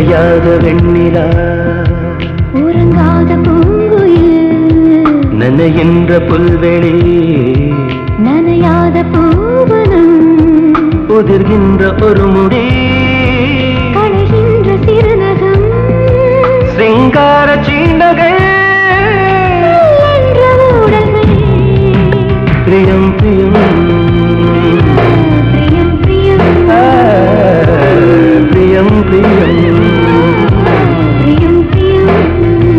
உடையாத வெண்ணிலா உறங்காத பூங்குயில் நனைகின்ற புல்வெளி நனையாத பூவனம் உதிர்கின்ற ஒரு முடி களைகின்ற சிறுநகம் சிங்கார சீண்டகள் என்ற ஊடல்கள் பிரியம் பிரியம் பிரியம் பிரியம் ஆ, பிரியம் பிரியம் பிரியம் பிரியம்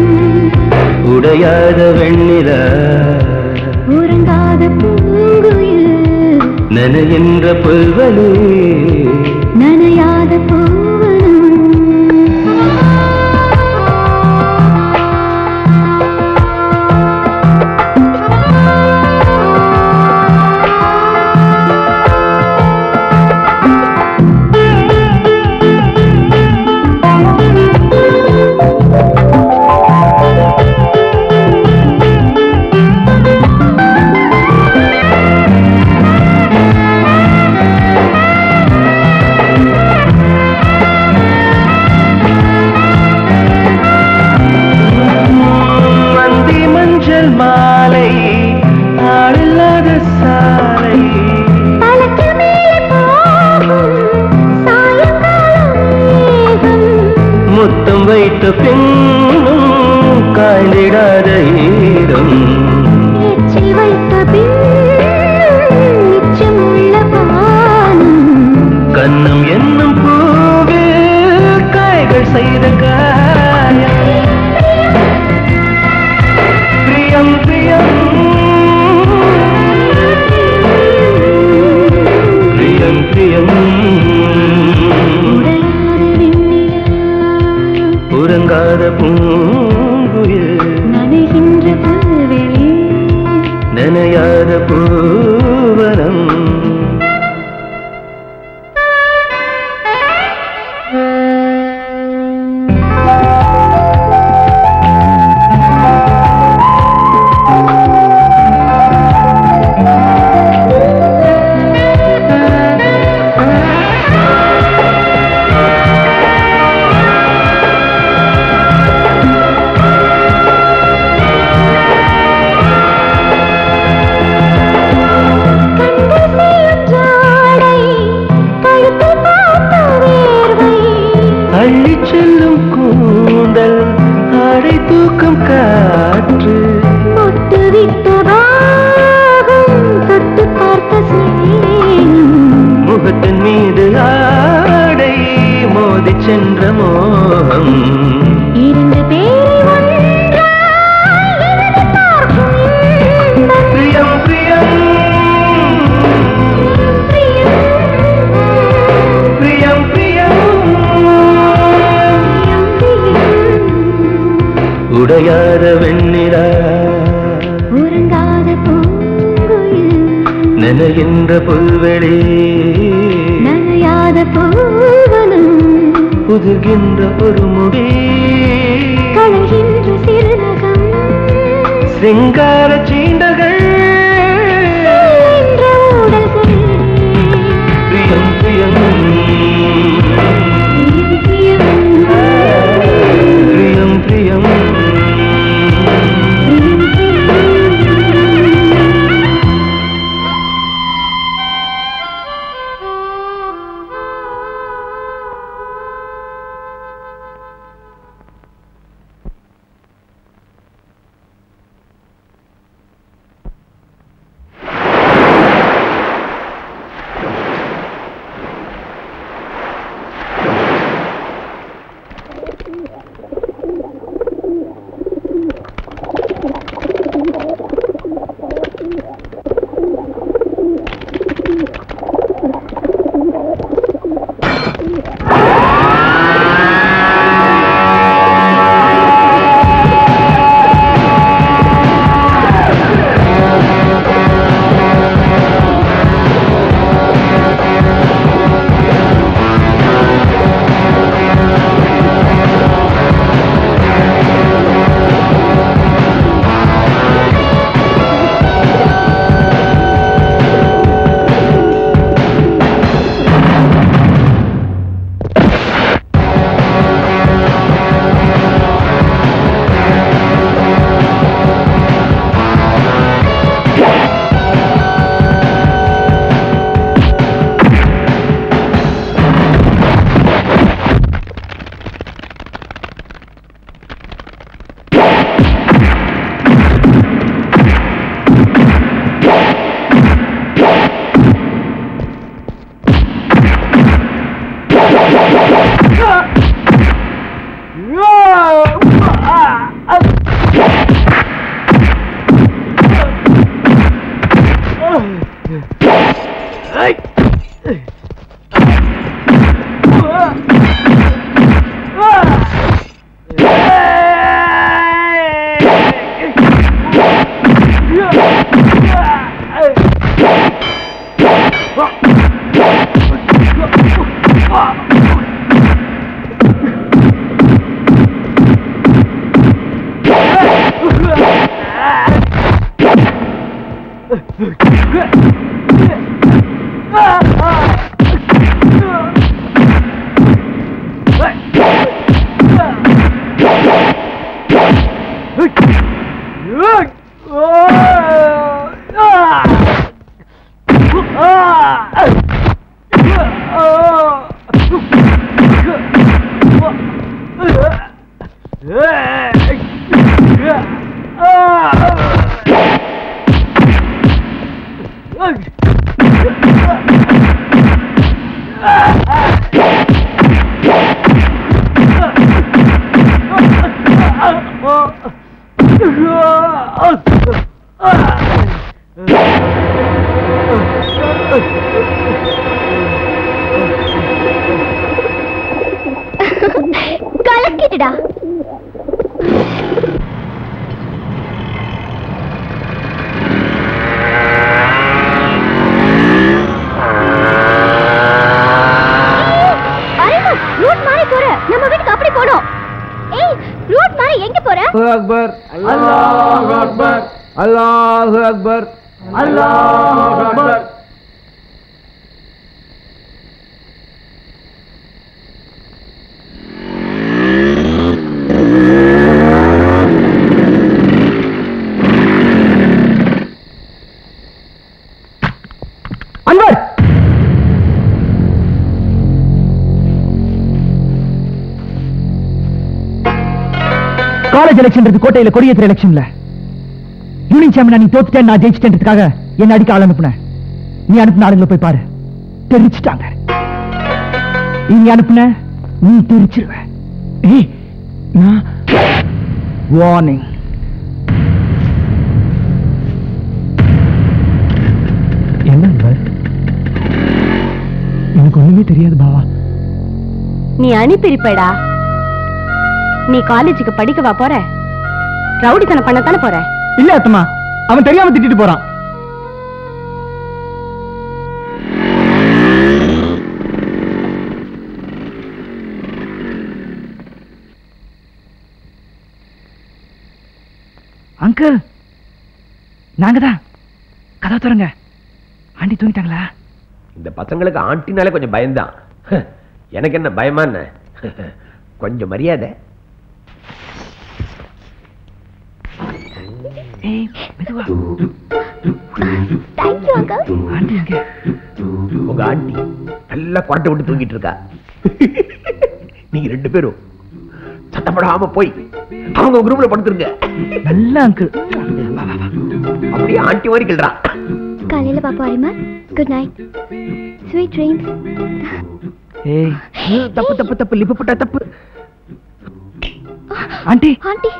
உடையாத வெண்ணிலா உறங்காத பூங்குயில் நனைகின்ற புல்வெளி நனையாத பூவனம் மந்தி மஞ்சள் மாலை ஆளில்லாத சாலை தலக்கு மேலே போகும் சாயங்காலம் மேகம் முத்தம் வைத்த பின்னும் காய்ந்திடாத ஈரம் எச்சில் வைத்த பின் மிச்சம் உள்ள பானம் கண்ணம் என்னும் பூவில் காய்கள் செய்த காயம் பிரியம் பிரியம் பிரியம் பிரியம் உடையாத வெண்ணிலா உறங்காத பூங்குயில் நனைகின்ற புல்வெளி நனையாத பூவனம் கண்கள் செய்யும் ஜாடை கழுத்தில் பார்த்த வேர்வை அள்ளிச் செல்லும் கூந்தல் ஆடை தூக்கம் காற்று முட்டு விட்ட பாகம் தொட்டு பார்த்த ஸ்நேகம் முகத்தின் மீது ஆடை மோதி சென்ற மோகம் இரண்டு பேரை ஒன்றாய் எழுதி பார்க்கும் இன்பம். பிரியம் பிரியம் பிரியம், பிரியம் பிரியம் உடையாத வெண்ணிலா உறங்காத பூங்குயில் நனைகின்ற புல்வெளி நனையாத பூவனம் புதுகின்ற ஒரு முடி களைகின்ற சிறுநகம் சிங்கார சீண்டகள் என்ற ஊடல்கள் பிரியம் பிரியம் பிரியம், பிரியம், பிரியம் பிரியம் பிரியம், பிரியம். கலக்கிட்டுடா அரேவா, route மாறி போற. நம்ம வீட்டுக்கு அப்படி போகணும். ஏய், route மாறி எங்க போற? அக்பர் அல்லாஹ் அக்பர் அல்லாஹ் அக்பர் அல்லாஹ் அக்பர் அன்வர் காலேஜ் எலெக்ஷன் கோட்டையில கொடியேற்ற எலெக்ஷன்ல யூனியன் சாம்பியன் நீ தோத்துட்டேன் நான் ஜெயிச்சிட்டேன்றதுக்காக என்ன அடிக்க ஆள் அனுப்புன நீ அனுப்புன ஆளுங்களை போய் பாரு தெரிச்சுட்டாங்க நீ அனுப்புன நீ தெரிச்சிருவ ஏய் நான் வார்னிங் என்ன அன்வர்? எனக்கு ஒண்ணுமே தெரியாது பாவா நீ அனுப்பியிருப்படா நீ காலேஜுக்கு படிக்கவா போற ரவுடித்தனம் பண்ணத்தானே போற இல்ல அத்தம்மா அவன் தெரியாம திட்டிட்டு போறான் அங்கிள் நாங்க தான் கதவை திறங்க ஆண்டி தூங்கிட்டாங்களா இந்த பசங்களுக்கு ஆண்டினாலே கொஞ்சம் பயம்தான் எனக்கு என்ன பயமா என்ன கொஞ்சம் மரியாதை ஏய் மெதுவா தேங்க்யூ அங்கிள் ஆண்டி எங்க உங்க ஆண்டி நல்லா குரட்டை விட்டு தூங்கிட்டு இருக்கா நீங்க ரெண்டு பேரும் சத்தப்படாம போய் அவங்க உங்க ரூம்ல படுத்துருங்க நல்ல அங்கிள் அப்படியே ஆண்டி மாதிரி கிள்றான் காலையில பாப்பா அரிமா குட் நைட் ஸ்வீட் ட்ரீம்ஸ் ஏய் தப்பு தப்பு தப்பு லிப்பு போட்டா தப்பு ஆண்டி ஆண்டி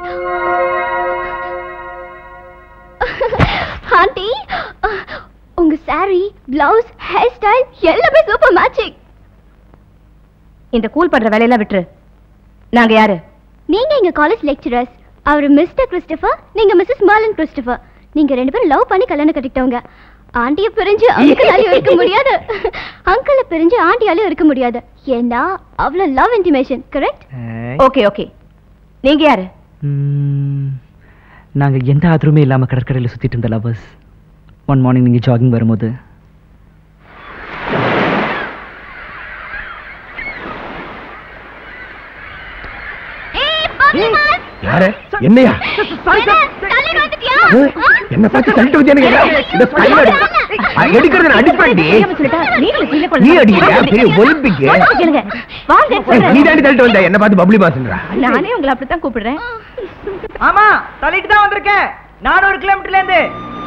ஆண்டி உங்க சாரி பிளவுஸ் ஹேர் ஸ்டைல் எல்லாமே சூப்பர் மேட்சிங் இந்த கூல் பண்ற வேலையெல்லாம் விட்டுரு நாங்க யாரு நீங்க எங்க காலேஜ் லெக்சரர்ஸ் அவர் மிஸ்டர் கிறிஸ்டபர் நீங்க மிஸ்ஸஸ் மார்லன் கிறிஸ்டபர் நீங்க ரெண்டு பேரும் லவ் பண்ணி கல்யாணம் கட்டிக்கிட்டவங்க ஆண்டிய பிரிஞ்சு அங்கிளாலையும் இருக்க முடியாது அங்கிள பிரிஞ்சு ஆண்டியாலையும் இருக்க முடியாது ஏன்னா அவ்வளவு love intimation correct okay okay நீங்க யாரு ம், நாங்க எந்த ஆதரவுமே இல்லாம கடற்கரையில சுத்திட்டு இருந்த லவர்ஸ் ஒன் மார்னிங் நீங்க ஜாகிங் வரும்போது யாரு என்னையா என்ன பார்த்து தள்ளிட்டு வந்து எனக்கு இந்த style அடி. அ, எடுக்கிறது நான் அடிப்பேன்டி நீ அடிக்கிறியா பெரிய ஒலிம்பிக் நீ தாண்டி தள்ளிட்டு வந்த என்ன பார்த்து பப்ளி பாஸ்ன்றா நானே உங்களை அப்படித்தான் கூப்பிடுறேன் ஆமா தள்ளிட்டு தான் வந்திருக்கேன் நானூறு கிலோமீட்டர்ல இருந்து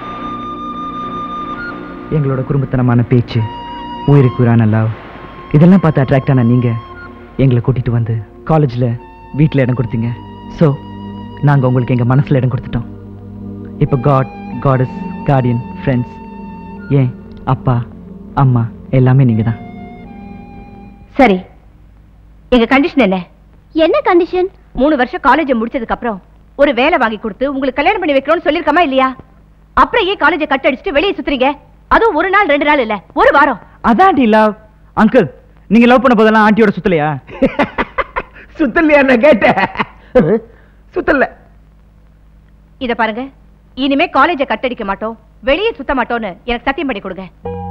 எங்களோட குடும்பத்தனமான பேச்சு உயிருக்கு உயிரான லவ் இதெல்லாம் பார்த்து அட்ராக்ட் ஆன நீங்க எங்களை கூட்டிட்டு வந்து காலேஜ்ல வீட்ல இடம் கொடுத்தீங்க ஸோ நாங்க உங்களுக்கு எங்க மனசுல இடம் கொடுத்துட்டோம் இப்போ காட் காடஸ் கார்டியன் ஃப்ரெண்ட்ஸ் ஏன் அப்பா அம்மா எல்லாமே நீங்க தான் சரி எங்க கண்டிஷன் என்ன என்ன கண்டிஷன் மூணு வருஷம் காலேஜ் முடிச்சதுக்கு அப்புறம் ஒரு வேலை வாங்கி கொடுத்து உங்களுக்கு கல்யாணம் பண்ணி வைக்கிறோம்னு சொல்லிருக்கமா இல்லையா அப்புறம் ஏன் காலேஜை கட் அடிச்சுட்டு வெளியே சுத்துறீங்க அதுவும் ஒரு நாள் ரெண்டு நாள் இல்ல ஒரு வாரம் அதான் லவ் அங்கிள் நீங்க லவ் பண்ண போதெல்லாம் ஆண்டியோட சுத்தலையா சுத்தலையா நான் கேட்டேன் சுத்தல இத பாருங்க இனிமே காலேஜை கட் அடிக்க மாட்டோம் வெளியே சுத்த மாட்டோம்னு எனக்கு சத்தியம் பண்ணி கொடுங்க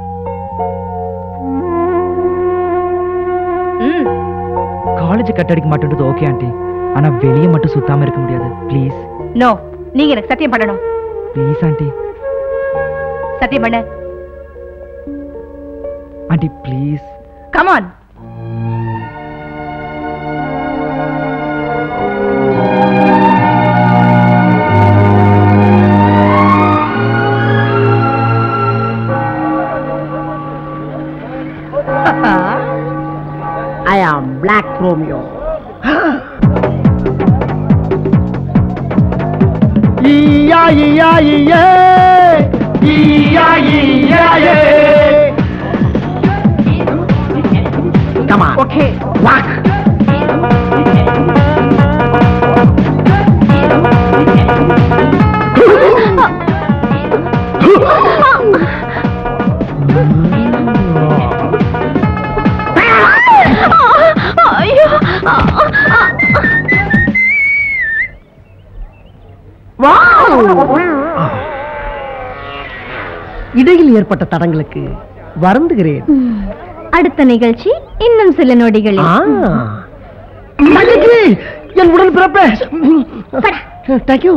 ம் காலேஜ் கட்டடிக்க மாட்டேன்றது ஓகே ஆண்டி ஆனா வெளியே மட்டும் சுத்தாம இருக்க முடியாது ப்ளீஸ் நோ நீங்க எனக்கு சத்தியம் பண்ணணும் ப்ளீஸ் ஆண்டி சத்தியம் பண்ணு aunty please come on I am Black Romeo. ஈயா ஈயா ஈயே ஈயா ஈயா ஏ Come on. Okay Walk. ஐயோ இடையில் ஏற்பட்ட தடங்களுக்கு வருந்துகிறேன் அடுத்த நிகழ்ச்சி இன்னும் சில நொடிகளில் ஆ. தங்கச்சி, என் உடல் பிறப்பே தேங்க்யூ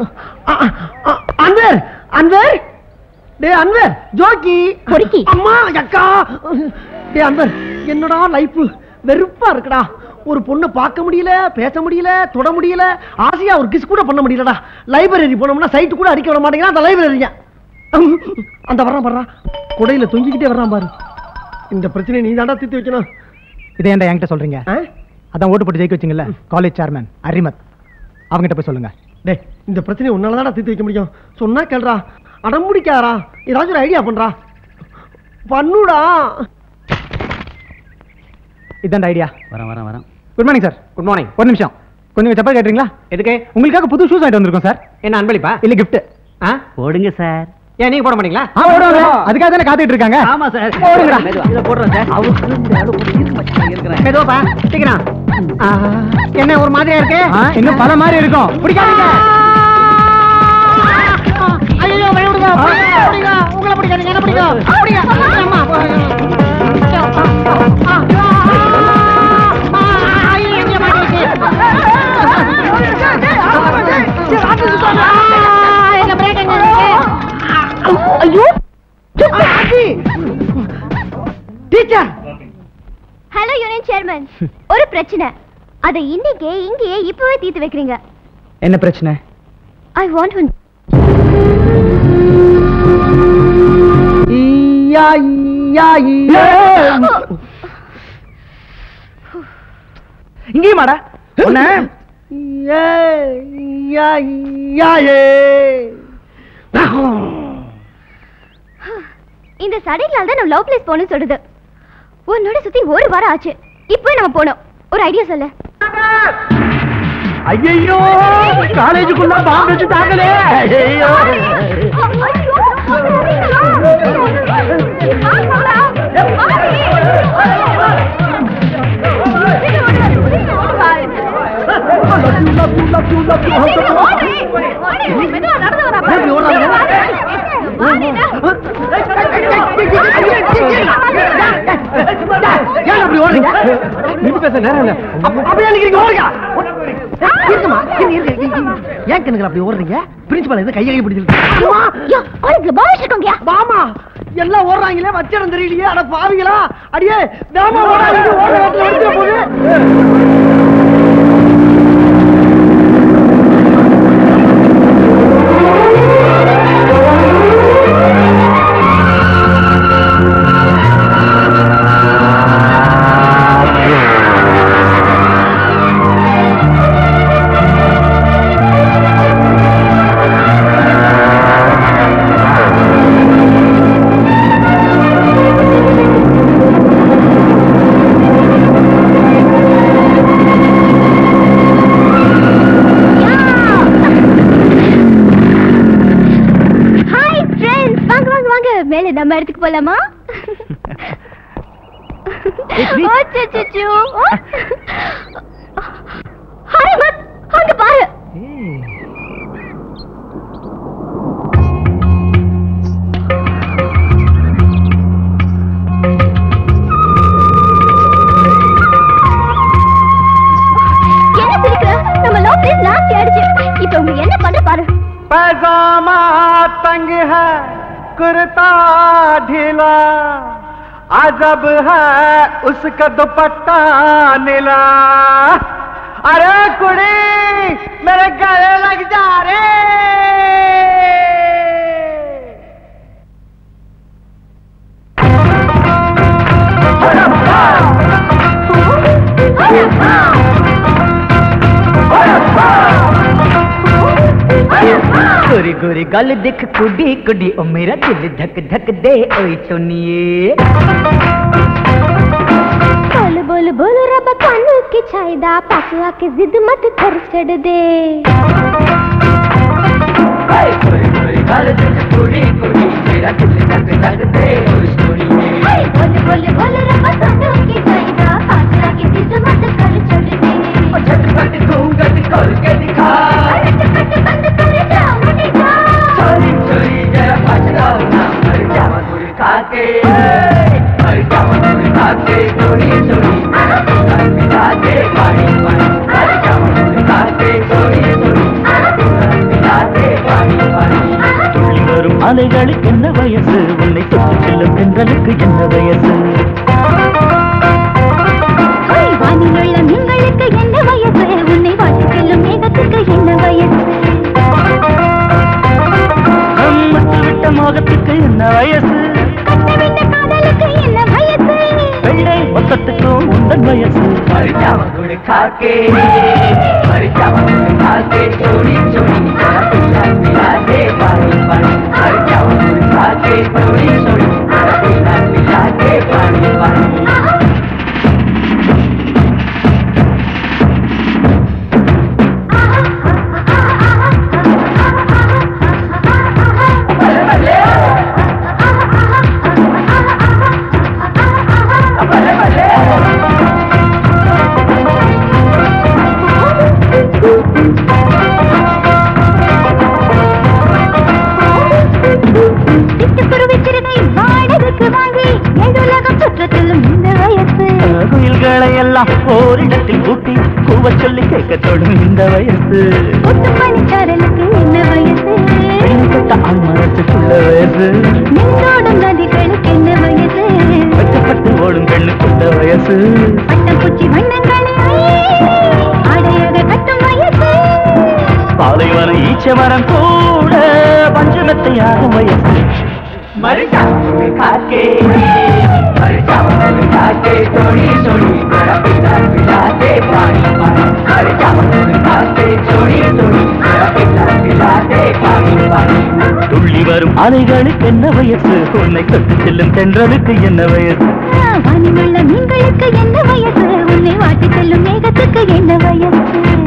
அன்வர் அன்வர் டே அன்வர் ஜோக்கி பொறுக்கி. அம்மா அக்கா டே அன்வர் என்னடா லைஃப் வெறுப்பா இருக்குடா ஒரு பொண்ணை பார்க்க முடியல பேச முடியல தொட முடியல ஆசையா ஒரு கிஸ் கூட பண்ண முடியலடா லைப்ரரி போனோம்னா சைட்டு கூட அடிக்க விட மாட்டேங்கிறான் அந்த லைப்ரரியா அந்த வர்றான் பாடுறான் குடையில தொங்கிக்கிட்டே வர்றான் பாரு இந்த பிரச்சனையை நீ தாண்டா தீர்த்து வைக்கணும் இதை ஏன்டா என்கிட்ட சொல்றீங்க ஆ? அதான் ஓட்டு போட்டு ஜெயிக்க வச்சிங்கல்ல காலேஜ் சேர்மன் அரிமத் அவங்ககிட்ட போய் சொல்லுங்க டேய் இந்த பிரச்சனையை உன்னால தானே தீர்த்து வைக்க முடியும் சொன்னா கேள்றா அடம் பிடிக்காரா ஏதாச்சும் ஒரு ஐடியா பண்றா பண்ணுடா இதான் ஐடியா வரேன் வரேன் வரேன் good morning sir good morning ஒரு நிமிஷம் கொஞ்சம் செப்பல் கேட்டுறீங்களா எதுக்கு உங்களுக்காக புது ஷூஸ் வாங்கிட்டு வந்திருக்கோம் சார் என்ன அன்பளிப்பா இல்ல கிஃப்ட் ஆ போடுங்க சார் ஏன் நீங்க போட மாட்டீங்களா ஆ ஓடுவாங்க அதுக்காக தானே காத்துட்டு இருக்காங்க ஆமா சார் போடுங்கடா. இத போடுறேன் சார் மெதுவாப்பா சீக்கிரம் ஆ, என்ன ஒரு மாதிரியா இருக்கு ஆ, இன்னும் பல மாதிரி இருக்கும் பிடிக்காதீங்க ஐயோ பயப்படுங்க பிடிங்க உங்களை பிடிக்காதீங்க என்ன பிடிக்கும் பிடிங்க அம்மா ஐயோ டீச்சர் ஹலோ யூனியன் சேர்மன் ஒரு பிரச்சனை அதை இன்னைக்கே இங்கேயே இப்பவே தீர்த்து வைக்கிறீங்க என்ன பிரச்சனை ஐ வாண்ட் ஒன் ஈயா ஈயா ஈயா இங்கேயும் மாடா ஒண்ணு ஈயா ஈயா ஈயா ஏ இந்த சடைகளால தான் நம்ம லவ் பிளேஸ் போகணும்னு சொல்லுது உன்னோட சுத்தி ஒரு வாரம் ஆச்சு இப்போ நம்ம போனோம் ஒரு ஐடியா சொல்லு ஐயோ காலேஜுக்குள்ள பாம்பு வச்சு தாக்கலே ஐயோ ஏன் அப்படி ஓடுறீங்க நின்று பேச நேரம் இல்ல அப்ப- அப்படியே நிக்கிறீங்க ஓடுங்க இருக்குமா இருங்க, இருங்க, இருங்க, இருங்க. ஏன் கண்ணுங்க அப்படி ஓடுறீங்க பிரின்சிபல் எது கையை பிடிச்சிருக்கு மாமா எல்லாம் ஓடுறாங்களே வச்சிடம் தெரியலையே அட பாவிங்களா அடியே வேமா ஓடாதீங்க ஓட ஓட ஓடிச்ச போது ஹாய் ஃப்ரெண்ட்ஸ் வாங்க வாங்க வாங்க மேலே நம்ம இடத்துக்கு போலாமா அச்சச்சோ. ஹாய் மத் அங்க பாரு कुर्ता ढीला अजब है उसका दुपट्टा नीला अरे कुड़ी मेरे गले लग जा रे गोरी गोरी गल दिख कुड़ी कुड़ी ओ मेरा दिल धक धक दे ओए सोनिए बोल बोल बोल रब कानू की छायदा पास आके जिद मत कर चढ़ दे बोल बोल बोल रब कानू की छायदा पास आके जिद मत कर चढ़ दे झटपट घूंघट खोल के दिखा झटपट बंद कर जा मुझे जा चोरी चोरी जरा बचलाओ ना मर जावा गुड़ खा के मर जावा गुड़ खा के चोरी चोरी मिला के पानी पानी मर जावा गुड़ खा के चोरी चोरी मिला के पानी पानी துள்ளி வரும் அலைகளுக்கு என்ன வயசு உன்னை தொட்டு செல்லும் பெண்களுக்கு என்ன வயசு வானிலுள்ள மீன்களுக்கு என்ன வயசு உன்னை வாட்டி செல்லும் மேகத்துக்கு என்ன வயசு முத்து விட்ட மோகத்துக்கு என்ன வயசு கட்டவிட்ட காதலுக்கு என்ன வயசு வெள்ளை மொத்தத்துக்கும் உந்தன் வயசு மரிச்சாவ குடு காக்கே மரிச்சாவ குடு காக்கே சோடி சோடி பிள்ளா பிள்ளா தே பாணி பாணி மரிச்சாவ குடு காக்கே சோடி சோடி பிள்ளா பிள்ளா தே பாணி பாணி சிட்டுக்குருவி சிறுகை வாடகைக்கு வாங்கி எழுலகம் சுற்றத்திலும் இந்த வயசு குயில்களை எல்லாம் ஓரிடத்தில் கூட்டி கூவ சொல்லி கேட்க தொடும் இந்த வயசு ஒட்டு மணிக்காரலுக்கு என்ன வயசு பெண்கட்ட ஆண் மனசுக்குள்ள வயசு நின்றோடும் நதிகளுக்கு என்ன வயசு வெட்டப்பட்டு ஓடும் பெண்ணுக்குள்ள வயசு பட்டப்பூச்சி வண்ணங்களை ஆடையாக கட்டும் வயசு பாலைவன ஈச்ச மரம் கூட பஞ்சமெத்தையாகும் வயசு மரிச்சாவ குடு காக்கே மரிச்சாவ குடு காக்கே சோடி சோடி பிள்ளா பிள்ளா தே பாணி பாணி மரிச்சாவ குடு காக்கே சோடி சோடி பிள்ளா பிள்ளா தே பாணி பாணி துள்ளி வரும் அலைகளுக்கு என்ன வயசு உன்னை தொட்டு செல்லும் தென்றலுக்கு என்ன வயசு வானிலுள்ள மீன்களுக்கு என்ன வயசு உன்னை வாட்டி செல்லும் மேகத்துக்கு என்ன வயசு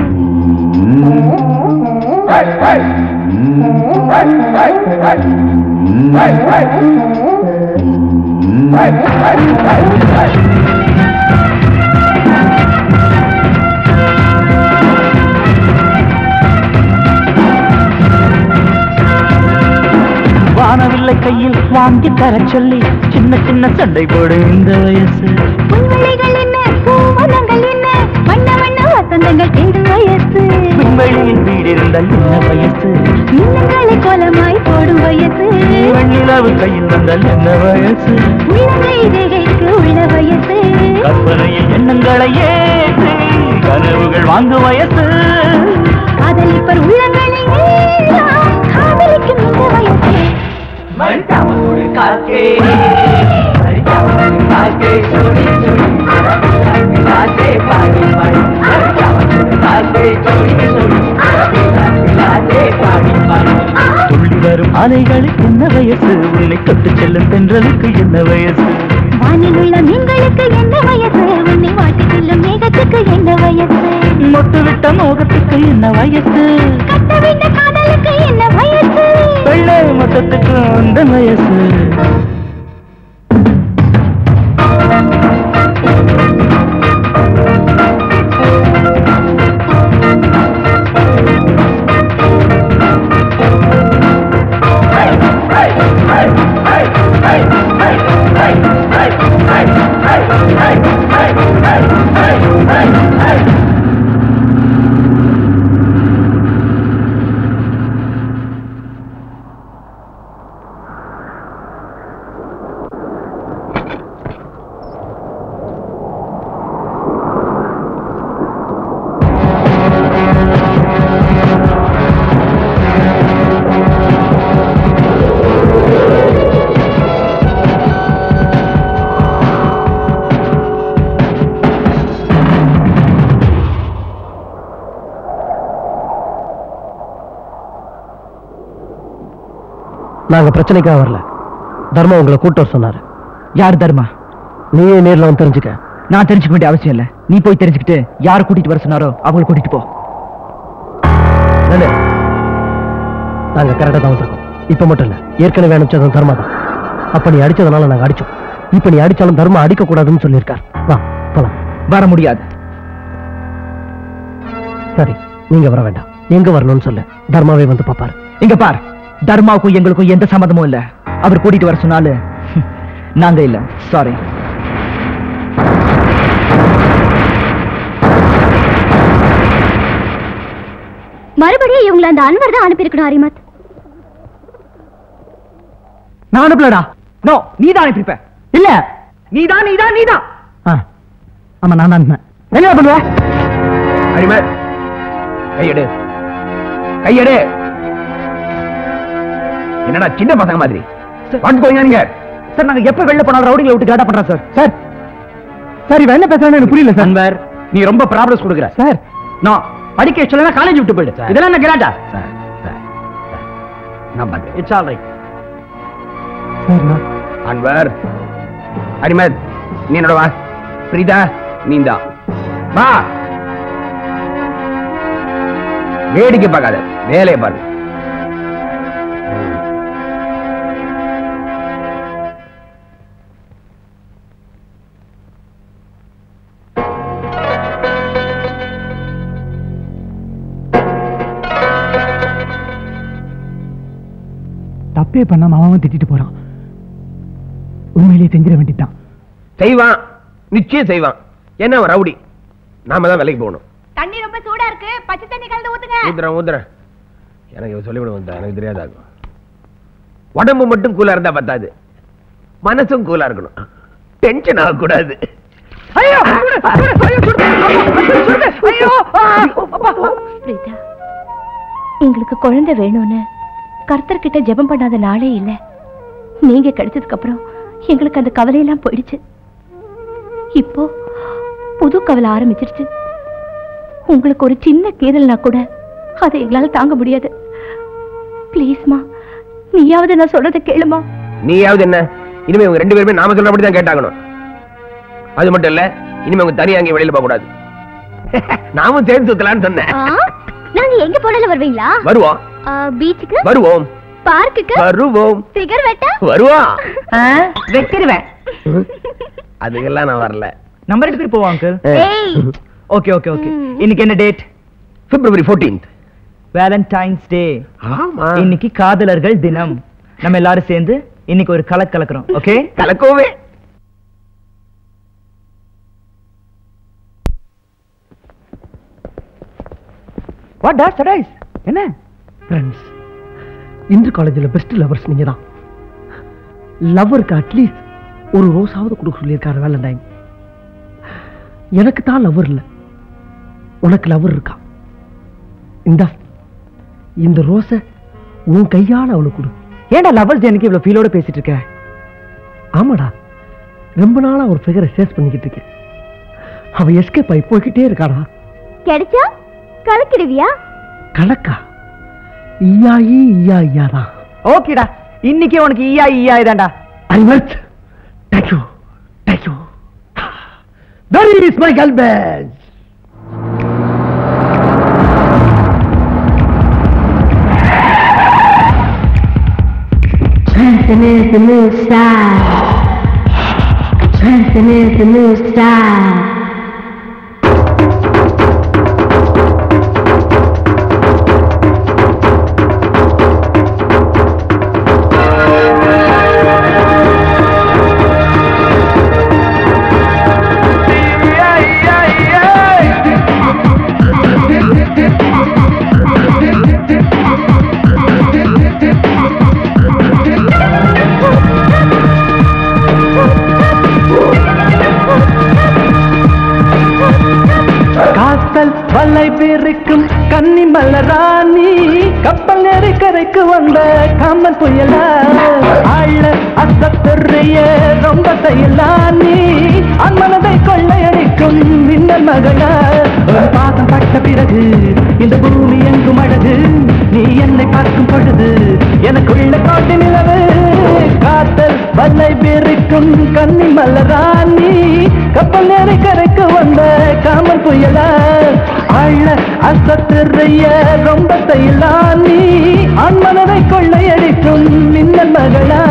வானவில்லை கையில் வாங்கி தர சொல்லி சின்ன சின்ன சண்டை போடும் இந்த வயசு புல்வெளிகள் என்ன பூவனங்கள் என்ன வண்ண வண்ண வசந்தங்கள் தேடும் வயசு விண்வெளியில் வீடிருந்தால் என்ன வயசு மின்னங்களை கோலமாய் போடும் வயசு வெண்ணிலவு கையில் வந்தால் என்ன வயசு உள்ளங்கை ரேகைக்கு உள்ள வயசு கற்பனையில் எண்ணங்களை ஏற்றி கனவுகள் வாங்கும் வயசு காதலிப்பர் உள்ளங்களை எல்லாம் காதலிக்கும் இந்த வயசு மரிச்சாவ குடு காக்கே மரிச்சாவ குடு காக்கே சோடி சோடி பிள்ளா பிள்ளா தே பாணி பாணி மரிச்சாவ குடு காக்கே சோடி சோடி பிள்ளா பிள்ளா தே பாணி பாணி துள்ளி வரும் அலைகளுக்கு என்ன வயசு உன்னை தொட்டு செல்லும் தென்றலுக்கு என்ன வயசு வானில் உள்ள மீன்களுக்கு என்ன வயசு உன்னை வாட்டி செல்லும் மேகத்துக்கு என்ன வயசு மொட்டு விட்ட மோகத்துக்கு என்ன வயசு கட்டவிட்ட காதலுக்கு என்ன வயசு வெள்ளை மொத்தத்துக்கு அந்த வயசு நாங்க பிரச்சனைக்காக வரல தர்மா உங்களை கூட்ட வர சொன்னாரு யார் தர்மா நீயே நேர்ல வந்து தெரிஞ்சுக்க நான் தெரிஞ்சுக்க வேண்டிய அவசியம் இல்ல நீ போய் தெரிஞ்சுக்கிட்டு யாரை கூட்டிட்டு வர சொன்னாரோ அவங்களை கூட்டிட்டு போ நானு, நாங்க கரெக்டா தான் வந்திருக்கோம் இப்ப மட்டும் இல்ல ஏற்கனவே அனுப்பிச்சதும் தர்மா தான் அப்ப நீ அடிச்சதுனால நாங்க அடிச்சோம் இப்ப நீ அடிச்சாலும் தர்மா அடிக்க கூடாதுன்னு சொல்லியிருக்கார் வா போலாம் வர முடியாது சரி நீங்க வர வேண்டாம் எங்க வரணும்னு சொல்லு தர்மாவே வந்து பாப்பாரு இங்க பார் தர்மாவுக்கும் எங்களுக்கும் எந்த சம்மந்தமும் இல்ல அவர் கூட்டிட்டு வர சொன்னாலு நாங்க இல்ல சாரி மறுபடியும் இவங்களை அந்த அன்வர் தான் அனுப்பியிருக்கணும் அரிமத் நான் அனுப்பலடா நோ நீ தான் அனுப்பியிருப்ப இல்ல நீதான் நீதான் நீதான் ஆ ஆமா நான் தான் அனுப்பினேன். என்ன பண்ணுவ அடிமர் கையெடு கையெடு என்னடா சின்ன பசங்க மாதிரி வாட்டு போங்க நீங்க சார் நாங்க எப்ப வெளில போனாலும் ரவுடிங்களை விட்டு கேட்டா பண்றோம் சார் சார் சார் இவன் என்ன பேசுறான்னு எனக்கு புரியல சார் அன்வர் நீ ரொம்ப ப்ராப்ளம்ஸ் கொடுக்குற சார் நான் படிக்க சொல்லலாம் காலேஜ் விட்டு போயிடு இதெல்லாம் என்ன கிராட்டா சார் சார் சார். நான் பாத்து இட்ஸ் ஆல் ரைட் சார் நான் அன்வர் அடிமத் நீ என்னோட வா பிரீதா நீந்தா வா வேடிக்கை பார்க்காத வேலையை பாரு தப்பே பண்ணாம அவன் திட்டிட்டு போறான் உண்மையிலேயே செஞ்சிட வேண்டியதான் செய்வான் நிச்சயம் செய்வான் என்ன அவன் ரவுடி நாம தான் வேலைக்கு போகணும் தண்ணி ரொம்ப சூடா இருக்கு பச்சை தண்ணி கலந்து ஊத்துங்க ஊத்துறேன் ஊத்துறேன் எனக்கு இவன் சொல்லிவிட வந்தா எனக்கு தெரியாதாகும் உடம்பு மட்டும் கூலா இருந்தா பத்தாது மனசும் கூலா இருக்கணும் டென்ஷன் ஆகக்கூடாது பிரீதா எங்களுக்கு குழந்தை வேணும்னு கர்த்தர்கிட்ட ஜெபம் பண்ணாத நாளே இல்ல நீங்க கிடைச்சதுக்கு அப்புறம் எங்களுக்கு அந்த கவலையெல்லாம் போயிடுச்சு இப்போ புது கவலை ஆரம்பிச்சிருச்சு உங்களுக்கு ஒரு சின்ன கீரல்னா கூட அதை எங்களால தாங்க முடியாது ப்ளீஸ்மா நீயாவது நான் சொல்றதை கேளுமா நீயாவது என்ன இனிமே இவங்க ரெண்டு பேருமே நாம சொல்றபடி தான் கேட்டாகணும் அது மட்டும் இல்ல இனிமே அவங்க தனியா அங்கே வெளியில போக கூடாது நாமும் சேர்ந்து சுத்தலாம்னு சொன்னேன் ஆ, நாங்க எங்க போனாலும் வருவீங்களா வருவோம் ஆ, பீச்சுக்கு வருவோம் பார்க்குக்கு வருவோம் ஃபிகர் வெட்டா வருவோம் வெட்டிருவேன் அதுக்கெல்லாம் நான் வரல நம்ம ரெண்டு பேர் போவோம் அங்கிள் ஏய் ஓகே ஓகே ஓகே ம். இன்னைக்கு என்ன டேட் பிப்ரவரி 14th வேலண்டைன்ஸ் டே ஆமா இன்னைக்கு காதலர்கள் தினம் நம்ம எல்லாரும் சேர்ந்து இன்னைக்கு ஒரு கலக் கலக்குறோம் ஓகே கலக்கோவே வாட் டாட் சர்ப்ரைஸ் என்ன ஃப்ரெண்ட்ஸ் இந்து காலேஜில் பெஸ்ட் லவர்ஸ் நீங்க தான் லவ்வருக்கு அட்லீஸ்ட் ஒரு ரோஸாவது கொடுக்க சொல்லியிருக்காரு வேலண்டைன் எனக்கு தான் லவர் இல்லை உனக்கு லவர் இருக்கா இந்தா இந்த ரோஸை உன் கையால அவளுக்கு கொடு ஏன்டா லவர்ஸ் எனக்கு இவ்வளவு ஃபீலோட பேசிட்டு இருக்க ஆமாடா ரொம்ப நாளா ஒரு ஃபிகரை சேஸ் பண்ணிக்கிட்டு இருக்கேன் அவ எஸ்கேப் ஆகி போய்கிட்டே இருக்காடா கிடைச்சா கலக்கிடுவியா கணக்கா ஈயாயி ஈயா ஈயாதான் ஓகேடா இன்னைக்கே உனக்கு ஈயா ஈயா இதாண்டா Albert, thank you, thank you. Very is my Albert. Trenton is the new style. Trenton is the new style. காத்தல் வலை விரிக்கும் கன்னி மலராணி கப்பல் நெருக்கரைக்கு வந்த காமன் புயலா ஆழ அசத்தெறிய ரொம்ப செயலானி அம்மனதை கொள்ளையடிக்கும் மின்னல் மகளா ஒரு பாசம் பட்ட பிறகு இந்த பூமி எங்கும் அழகு நீ என்னை பார்க்கும் பொழுது எனக்குள்ள காட்டு நிலவ விரிக்கும் கன்னி மலராணி கப்பல் நேரை கரைக்கு வந்த காமல் புயல அள்ள அசத்துறைய ரொம்ப தைலானி ஆண் மனதை கொள்ளையடிக்கும் மின்னல் மகளா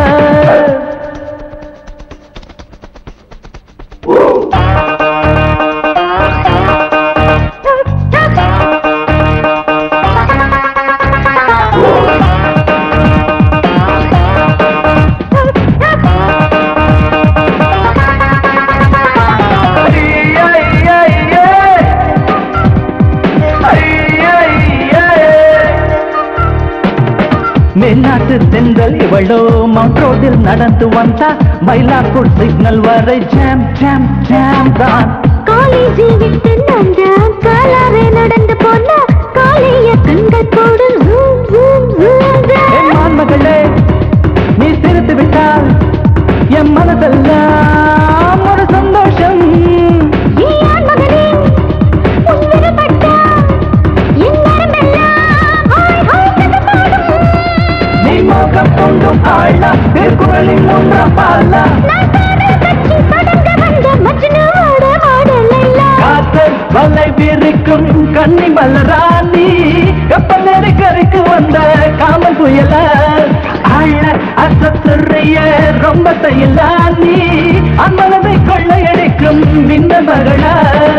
மேநாட்டு தென்றல் இவளோ மவுண்ட் ரோடில் நடந்து வந்தா மயிலாப்பூர் சிக்னல் வரை ஜாம் ஜாம் ஜாம் தான் காலேஜில் விட்டு நான் காலாவே நடந்து போன காலைய கண்கள் போடு zoom, zoom, zoom, என் zoom. மான்மகளே நீ சிரித்து விட்டால் என் மனதெல்லாம் ஒரு சந்தோஷம் ஏ ஆண்மகனே, உன் விருப்பட்டா, என் நரம்பெல்லாம் ஹாய் ஹாய் கதை பாடும். நீ மோகம் தூண்டும் ஆழா திருக்குறளின் மூன்றாம் பாலா நான் காதல் கட்சி தொடங்க வந்த மஜ்னுவோட மாடல் லைலா. காத்தல் வலை விரிக்கும் கன்னி மலராணி கப்பல் நெருக்கரைக்கு வந்த காமல் புயல ஆழ அசத்துறைய ரொம்ப தையலானி அம்மனதை கொள்ளையடிக்கும் மின்ன மகளா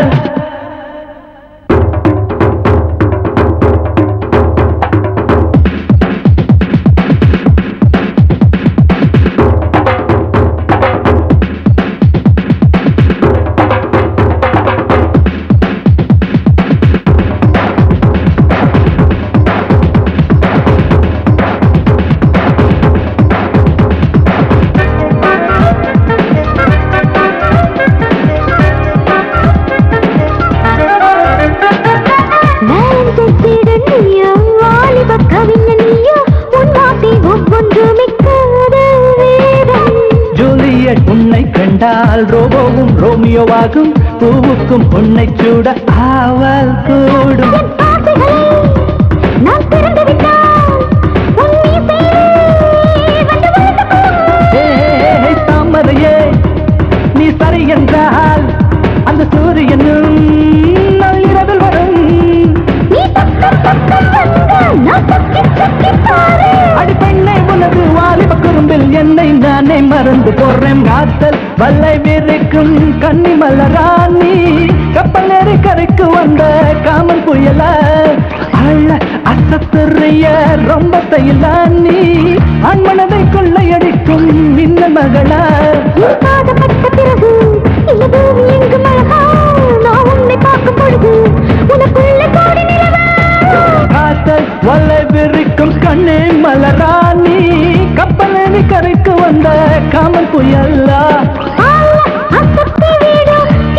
வேலன்டைன் சீடன் நீயோ, வாலிப கவிஞன் நீயோ, உன் வார்த்தை ஒவ்வொன்றும் மிக்காதல் வேதம். ஜூலியட் உன்னை கண்டால் ரோபோவும் ரோமியோவாகும் பூவுக்கும் பொன்னை சூட ஆவல் கூடும் என் ஆசைகளை நான் திறந்து விட்டால், உன் மீசையிலே வந்து விழுந்து போகும். ஏய், தாமரையே நீ சரி என்றால் அந்த சூரியனும் நள்ளிரவில் வரும் நீ பக்கம் பக்கம் வந்தா, நான் சொக்கி சொக்கி பாரு. அடி பெண்ணை உனது வாலிப குறும்பில் என்னை நானே மறந்து போறேன் காத்தல் வல்லை விரிக்கும் கன்னி மலராணி கப்பல் நேரி கரைக்கு வந்த காமல் புயல அள்ள அசத்துறைய ரொம்ப தைலானி அன்மனதை கொள்ளையடிக்கும் மின்ன மகளா உன் பாதப்பட்ட பிறகு இந்த பூமி எங்கும் அழகா நான் உன்னை பார்க்கும் பொழுது உனக்குள்ள கோடி நிலவா காத்தல் வல்லை விரிக்கும் கண்ணே மலராணி கப்பல் நேரி கரைக்கு வந்த காமல் புயல்லா அசத்தி வீடு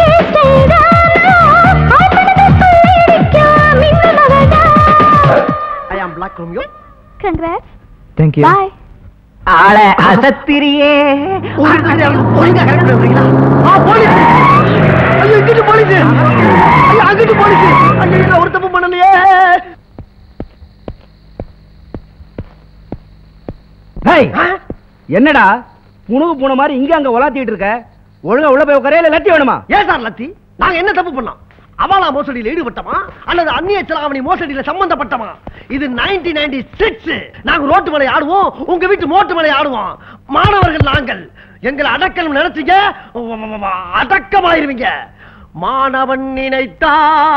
I am black Romeo congrats thank you பாய் ஆள அசத்திரியே ஒழுங்கா கரெக்ட் பண்றீங்களா ஆ போலீஸ் ஐயோ இங்கிட்டு போலீஸ் ஐயோ அங்கிட்டு போலீஸ் ஐயோ நான் ஒரு தப்பு பண்ணலையே டேய், என்னடா புணுகு பூன மாதிரி இங்க அங்க உலாத்திட்டு இருக்க ஒழுங்கா உள்ள போய் உட்காரே இல்ல லத்தி வேணுமா ஏன் சார் லத்தி நாங்க என்ன தப்பு பண்ணோம் அவாலா மோசடியில் ஈடுபட்டமா அல்லது அந்நிய செலாவணி மோசடியில சம்பந்தப்பட்டமா இது 1996 நைன்டி சிக்ஸ் நாங்க ரோட்டு மலை ஆடுவோம் உங்க வீட்டு மோட்டு மலை ஆடுவோம் மாணவர்கள் நாங்கள் எங்களை அடக்கல் நினைச்சீங்க அடக்கமாயிருவீங்க மாணவன் நினைத்தா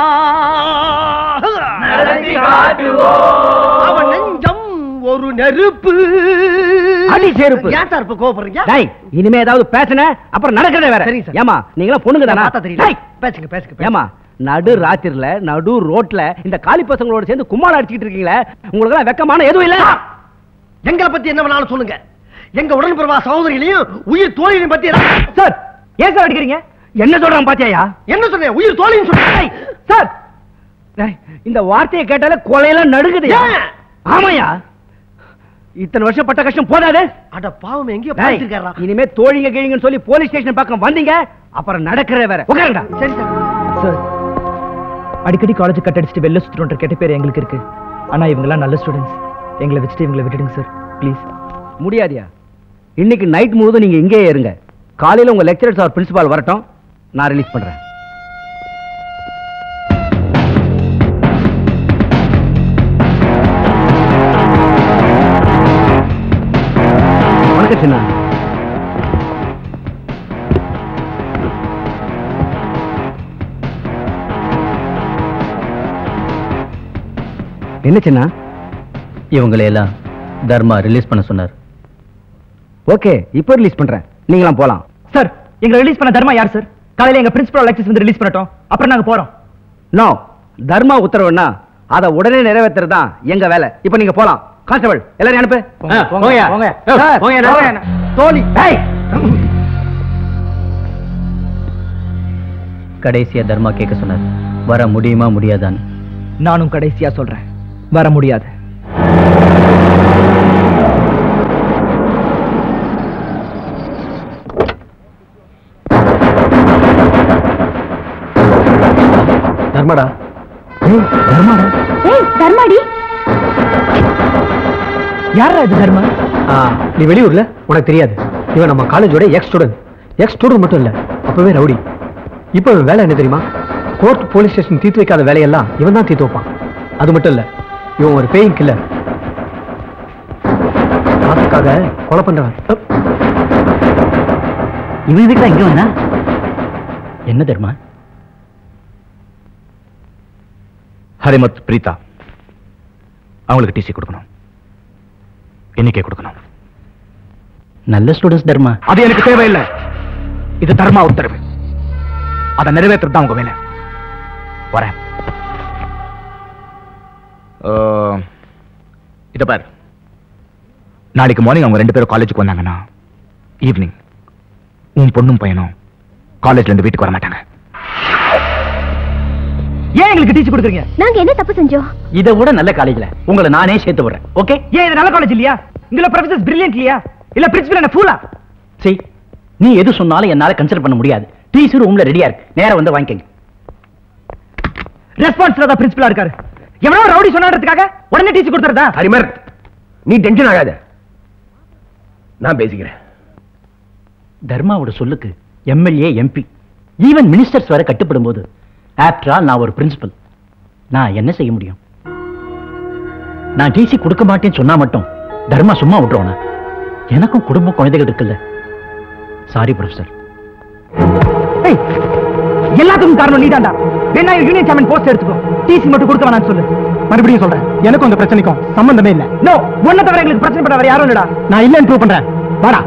அவன் நெஞ்சம் ஒரு நெருப்பு அடி செருப்பு. ஏன் சார் இப்ப கோவப்படுறீங்க டேய் இனிமே ஏதாவது பேசுன அப்புறம் நடக்கிறதே வேற சரிங்க சார். ஏமா நீங்களா பொண்ணுங்க தானா பார்த்தா தெரியல டேய், பேசுங்க பேசுங்க பேசுங்க. ஏமா நடு ராத்திரில நடு ரோட்ல இந்த காலி பசங்களோட சேர்ந்து கும்மாளம் அடிச்சிட்டு இருக்கீங்களே உங்களுக்கு எல்லாம் வெக்கமான எதுவும் இல்ல எங்களை பத்தி என்ன வேணாலும் சொல்லுங்க எங்க உடன்பிறவா சகோதரிகளையும் உயிர் தோழிகளையும் பத்தி ஏதாவது- சார் ஏன் சார் அடிக்கிறீங்க என்ன சொல்றான் பாத்தியாயா என்ன சொன்னேன் உயிர் தோழின்னு சொன்னேன் சார் டேய், இந்த வார்த்தையை கேட்டாலே கொலையெல்லாம் நடுங்குது ஏன்? ஆமாயா இத்தனை வருஷம் பட்ட கஷ்டம் போதாது அட பாவம் எங்கேயோ டேய், பாத்துருக்காரா இனிமே தோழிங்க கிழிங்கன்னு சொல்லி போலீஸ் ஸ்டேஷன் பக்கம் வந்தீங்க அப்புறம் நடக்கிறே வேற உட்காருங்கடா சரி சார் சார் அடிக்கடி காலேஜ் கட் அடிச்சுட்டு வெளில சுற்றுன்ற கெட்ட பேர் எங்களுக்கு இருக்கு ஆனா இவங்கெல்லாம் நல்ல ஸ்டூடெண்ட்ஸ் எங்களை வச்சுட்டு இவங்களை விட்டுடுங்க சார் ப்ளீஸ் முடியாதியா இன்னைக்கு நைட் முழுவதும் நீங்க இங்கேயே இருங்க காலையில உங்க லெக்சரர்ஸ் ஆர் பிரின்சிபால் வரட்டும் நான் ரிலீஸ் பண்றேன் வணக்கம் சின்ன என்ன சின்ன இவங்களை எல்லாம் தர்மா ரிலீஸ் பண்ண சொன்னார் ஓகே இப்போ ரிலீஸ் பண்றேன் நீங்களாம் போலாம் சார் எங்களை ரிலீஸ் பண்ண தர்மா யார் சார் காலையில எங்க பிரின்சிபல் லெக்சர்ஸ் வந்து ரிலீஸ் பண்ணட்டும் அப்புறம் நாங்க போறோம் நோ தர்மா உத்தரவுன்னா அதை உடனே நிறைவேற்றுறது தான் எங்க வேலை இப்போ நீங்க போலாம் கான்ஸ்டபிள் எல்லாரையும் அனுப்பு போங்க, ஆ, போங்க, போங்கய்யா. போங்க. சார், போங்க, போங்க. நான் தோழி ஏய். கடைசியா தர்மா கேட்க சொன்னார் வர முடியுமா முடியாதான்னு நானும் கடைசியா சொல்றேன் வர முடியாது தர்மடா தர்மாடா ஏய் தர்மாடி யாரா இது தர்மா ஆ, நீ வெளியூர்ல உனக்கு தெரியாது இவன் நம்ம காலேஜோட எக்ஸ் ஸ்டூடெண்ட் எக்ஸ் ஸ்டூடெண்ட் மட்டும் இல்ல அப்பவே ரவுடி இப்போ இவன் வேலை என்ன தெரியுமா கோர்ட் போலீஸ் ஸ்டேஷன் தீர்த்து வைக்காத வேலையெல்லாம் இவன் தான் தீர்த்து வைப்பான் அது மட்டும் இல்ல இவன் ஒரு பேயிங் கில்லர் காசுக்காக கொலை பண்றவன் அப். இவன் இதுக்கு இங்க வந்தா என்ன தர்மா ஹரிமத் பிரீதா அவங்களுக்கு டிசி கொடுக்கணும் இன்னைக்கே கொடுக்கணும் நல்ல ஸ்டூடெண்ட்ஸ் தர்மா அது எனக்கு தேவையில்லை இது தர்மா உத்தரவு அதை நிறைவேற்றுறது தான் உங்க வேலை வரேன் அஹ், இத பார் நாளைக்கு மார்னிங் அவங்க ரெண்டு பேரும் காலேஜுக்கு வந்தாங்கன்னா ஈவினிங் உன் பொண்ணும் பையனும் காலேஜ்ல இருந்து வீட்டுக்கு வர மாட்டாங்க ஏன் எங்களுக்கு டீச்சர் கொடுக்குறீங்க நாங்க என்ன தப்பு செஞ்சோம் இதை விட நல்ல காலேஜ்ல உங்களை நானே சேர்த்து விடுறேன் ஓகே ஏன் இது நல்ல காலேஜ் இல்லையா இங்குள்ள ப்ரொஃபசர்ஸ் பிரில்லியன்ட் இல்லையா இல்ல பிரின்சிபல் என்ன ஃபூலா சரி நீ எது சொன்னாலும் என்னால கன்சிடர் பண்ண முடியாது டிசி ரூம்ல ரெடியா இருக்கு நேரா வந்து வாங்கிக்கங்க ரெஸ்பான்ஸ்ல தான் பிரின்சிபலா இருக்காரு எவனோ ரவுடி சொன்னான்றதுக்காக உடனே டீச்சர் கொடுத்துறதா ஹரிமர் நீ டென்ஷன் ஆகாத நான் பேசிக்கிறேன் தர்மாவோட சொல்லுக்கு எம்எல்ஏ எம்பி ஈவன் மினிஸ்டர்ஸ் வரை கட்டுப்படும் போது ஆஃப்டர் ஆல் நான் ஒரு பிரின்சிபல் நான் என்ன செய்ய முடியும் நான் டிசி கொடுக்க மாட்டேன்னு சொன்னா மட்டும் தர்மா சும்மா விட்டுருவானா எனக்கும் குடும்பம் குழந்தைகள் இருக்குல்ல சாரி ப்ரொஃபசர் ஏய், எல்லாத்துக்கும் காரணம் நீதான்டா வேணா யூனியன் சேர்மன் போஸ்ட் எடுத்துக்கோ டிசி மட்டும் கொடுக்க வேணாம்னு சொல்லு மறுபடியும் சொல்றேன் எனக்கும் அந்த பிரச்சனைக்கும் சம்பந்தமே இல்ல நோ உன்னை தவிர எங்களுக்கு பிரச்சனை பண்ண வேற யாரும் இல்லடா நான் இல்லைன்னு ப்ரூவ் பண்றேன் வாடா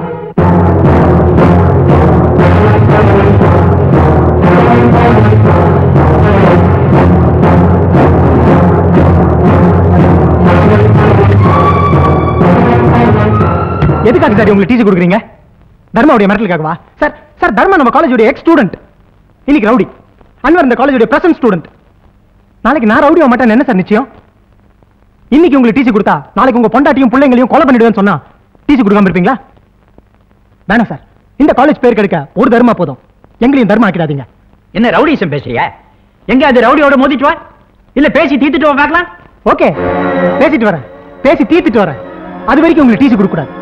எதுக்காக சார் உங்களுக்கு டீச்சர் கொடுக்குறீங்க தர்மாவுடைய மிரட்டலுக்காகவா சார் சார் தர்மா நம்ம காலேஜோட எக்ஸ் ஸ்டூடெண்ட் இன்னைக்கு ரவுடி அன்வர் இந்த காலேஜோட பிரசன்ட் ஸ்டூடெண்ட் நாளைக்கு நான் ரவுடி ஆக மாட்டேன் என்ன சார் நிச்சயம் இன்னைக்கு உங்களுக்கு டீச்சர் கொடுத்தா நாளைக்கு உங்க பொண்டாட்டியும் பிள்ளைங்களையும் கொலை பண்ணிடுவேன்னு சொன்னா டீச்சர் கொடுக்காம இருப்பீங்களா வேணாம் சார் இந்த காலேஜ் பேர் கிடைக்க ஒரு தர்மா போதும் எங்களையும் தர்மா ஆக்கிடாதீங்க என்ன ரவுடிசம் பேசுறியா எங்க அது ரவுடியோட மோதிட்டு வா இல்ல பேசி தீத்துட்டு வா பார்க்கலாம் ஓகே பேசிட்டு வரேன் பேசி தீர்த்துட்டு வரேன் அது வரைக்கும் உங்களுக்கு டீச்சர் கொடுக்க கூடாது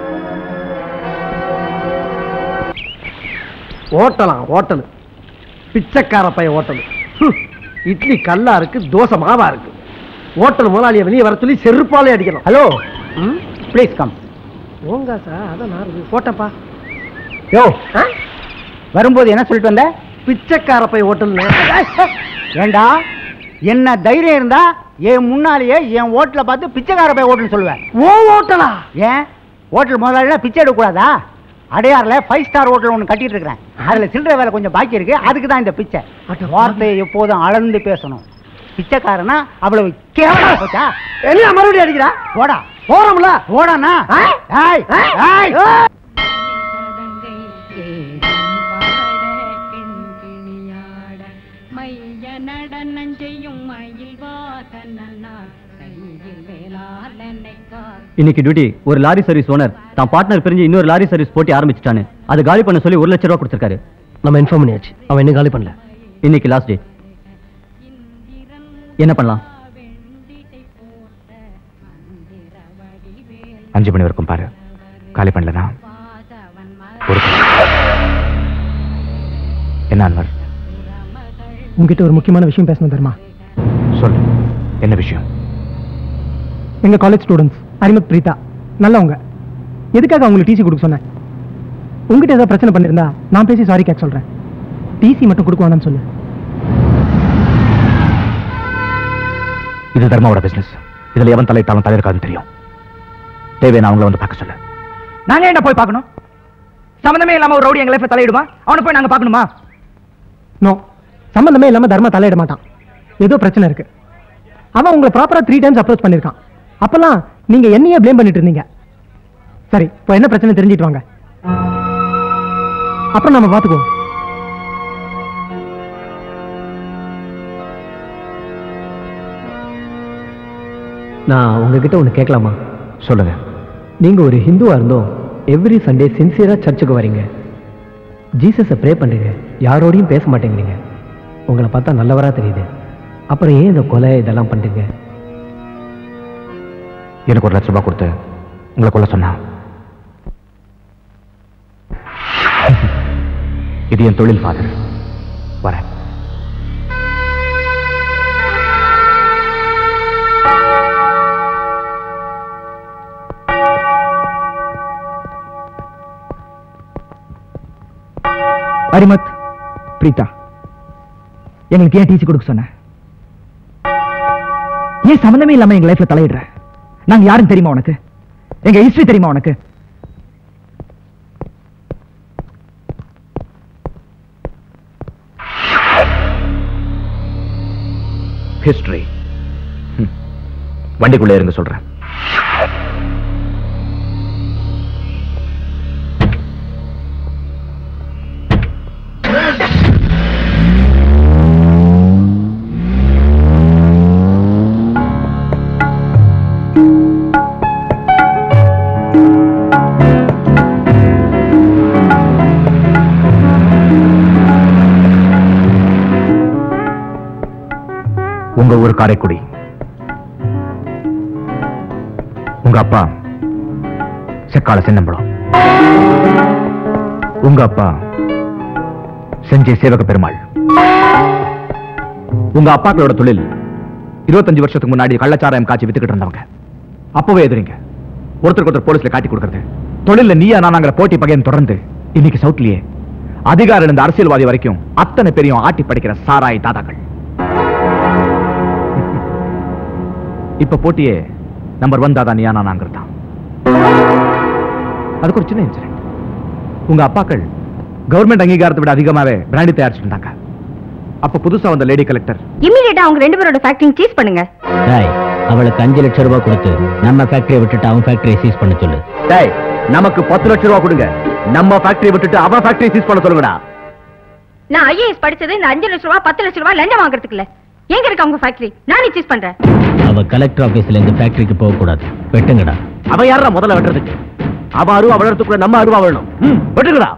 ஓட்டலாம் ஹோட்டல் பிச்சைக்கார பையன் ஹோட்டல் ஹம், இட்லி கல்லா இருக்கு தோசை மாவா இருக்கு ஹோட்டல் முதலாளியை வெளியே வர சொல்லி செருப்பாலே அடிக்கணும் ஹலோ ப்ளீஸ் கம் ஓங்க சார் அதான் நான் போட்டப்பா யோ வரும்போது என்ன சொல்லிட்டு வந்த பிச்சைக்கார பையன் ஹோட்டல்னு ஏண்டா என்ன தைரியம் இருந்தா என் முன்னாலேயே என் ஓட்டல பார்த்து பிச்சைக்கார போய் ஓட்டல் சொல்லுவேன் ஓ ஹோட்டலா ஏன் ஹோட்டல் முதலாளிலாம் பிச்சை எடுக்கக்கூடாதா அடையாறுல ஃபைவ் ஸ்டார் ஹோட்டல் ஒன்று கட்டிட்டு இருக்கிறேன் அதுல சில்லறை வேலை கொஞ்சம் பாக்கி இருக்கு அதுக்கு தான் இந்த பிச்சை வார்த்தையை எப்போதும் அளந்து பேசணும் பிச்சைக்காரனா அவ்வளவு கேவலமா போச்சா என்ன மறுபடியும் அடிக்கிறா போடா போறோம்ல போடானா ஏய், ஏய். மைய நடனம் செய்யும் மயில் வாசனா கையில் வேளாளனைக்கா இன்னைக்கு டியூட்டி ஒரு லாரி சர்வீஸ் ஓனர் தான் பார்ட்னர் பிரிஞ்சு இன்னொரு லாரி சர்வீஸ் போட்டி ஆரம்பிச்சிட்டானு அது காலி பண்ண சொல்லி ஒரு லட்சம் ரூபா கொடுத்திருக்காரு நம்ம இன்ஃபார்ம் பண்ணியாச்சு அவன் என்ன காலி பண்ணல இன்னைக்கு லாஸ்ட் டே என்ன பண்ணலாம் அஞ்சு மணி வரைக்கும் பாரு காலி பண்ணலனா ஒரு என்ன அன்வர் உங்ககிட்ட ஒரு முக்கியமான விஷயம் பேசணும் தர்மா சொல்லு என்ன விஷயம் எங்க காலேஜ் ஸ்டூடெண்ட்ஸ் அரிமத் பிரீதா நல்லவங்க எதுக்காக அவங்களுக்கு டிசி கொடுக்க சொன்னேன் உங்ககிட்ட ஏதாவது பிரச்சனை பண்ணிருந்தா நான் பேசி சாரி கேட்க சொல்றேன் டிசி மட்டும் கொடுக்க வேணாம்னு சொல்லு இது தர்மாவோட பிசினஸ் இதுல எவன் தலையிட்டாலும் தலையிருக்காதுன்னு தெரியும் தேவையான அவங்கள வந்து பார்க்க சொல்லு நாங்க ஏன்டா போய் பார்க்கணும் சம்மந்தமே இல்லாம ஒரு ரவுடி எங்க லைஃப்ல தலையிடுமா அவனை போய் நாங்க பார்க்கணுமா நோ சம்பந்தமே இல்லாம தர்மா தலையிட மாட்டான் ஏதோ பிரச்சனை இருக்கு அவன் உங்களை ப்ராப்பரா த்ரீ டைம்ஸ் அப்ரோச் பண்ணிருக்கான் அப்பெல்லாம் நீங்க என்னையே ப்ளேம் பண்ணிட்டு இருந்தீங்க சரி இப்போ என்ன பிரச்சனை தெரிஞ்சிட்டு வாங்க அப்புறம் நம்ம பார்த்துக்குவோம் நான் உங்ககிட்ட ஒன்று கேட்கலாமா சொல்லுங்க நீங்க ஒரு ஹிந்துவா இருந்தோம் எவ்ரி சண்டே சின்சியரா சர்ச்சுக்கு வரீங்க ஜீசஸை ப்ரே பண்றீங்க யாரோடையும் பேச மாட்டேங்கிறீங்க உங்களை பார்த்தா நல்லவரா தெரியுது அப்புறம் ஏன் இந்த கொலை இதெல்லாம் பண்றீங்க எனக்கு ஒரு லட்ச ரூபாய் கொடுத்து உங்களை கொல்ல சொன்னா இது என் தொழில் ஃபாதர் வரேன் அரிமத் பிரீதா எங்களுக்கு ஏன் டிசி கொடுக்க சொன்ன ஏன் சம்மந்தமே இல்லாம எங்க லைஃப்ல தலையிடுற நாங்க யாரும் தெரியுமா உனக்கு எங்க ஹிஸ்டரி தெரியுமா உனக்கு ஹிஸ்டரி வண்டிக்குள்ளே இருங்க சொல்றேன் உங்க ஊர் காரைக்குடி உங்க அப்பா செக்கால சின்னம்பலம் உங்க அப்பா செஞ்சே சேவக பெருமாள் உங்க அப்பாக்களோட தொழில் இருபத்தஞ்சு வருஷத்துக்கு முன்னாடி கள்ளச்சாராயம் காய்ச்சி வித்துக்கிட்டு இருந்தவங்க அப்பவே எதிரிங்க ஒருத்தருக்கு ஒருத்தர் போலீஸ்ல காட்டி கொடுக்கறது தொழில்ல நீயா நானாங்கிற போட்டி பகையன் தொடர்ந்து இன்னைக்கு சவுட்லயே அதிகாரம் இருந்த அரசியல்வாதி வரைக்கும் அத்தனை பெரியும் ஆட்டி படிக்கிற சாராய் தாதாக்கள் இப்ப போட்டியே நம்பர் ஒன் தாதா நீயா நானாங்கிறது தான் அதுக்கு ஒரு சின்ன இன்சிடென்ட் உங்க அப்பாக்கள் கவர்மெண்ட் அங்கீகாரத்தை விட அதிகமாவே பிராண்டி தயாரிச்சுட்டு இருந்தாங்க அப்ப புதுசா வந்த லேடி கலெக்டர் இம்மிடியேட்டா அவங்க ரெண்டு பேரோட ஃபேக்டரி சீஸ் பண்ணுங்க டேய் அவளுக்கு அஞ்சு லட்சம் ரூபாய் கொடுத்து நம்ம ஃபேக்டரியை விட்டுட்டு அவன் ஃபேக்டரியை சீஸ் பண்ண சொல்லு டேய் நமக்கு பத்து லட்சம் ரூபாய் கொடுங்க நம்ம ஃபேக்டரியை விட்டுட்டு அவன் ஃபேக்டரி சீஸ் பண்ண சொல்லுங்கடா நான் ஐஏஎஸ் படிச்சது இந்த அஞ்சு லட்சம் ரூபாய் பத்து லட்சம் ரூபாய் லஞ்சம் வாங்குறதுக்கு இல்ல எங்க இருக்கு அவங்க ஃபேக்டரி நானே சீஸ் பண்றேன் அவ கலெக்டர் ஆபீஸ்ல இந்த ஃபேக்டரிக்கு போக கூடாது வெட்டுங்கடா அவன் யாரா முதல்ல வெட்டுறதுக்கு அவன் அருவா வளர்றதுக்குள்ள நம்ம அருவா வளரணும் ம், வெட்டுங்கடா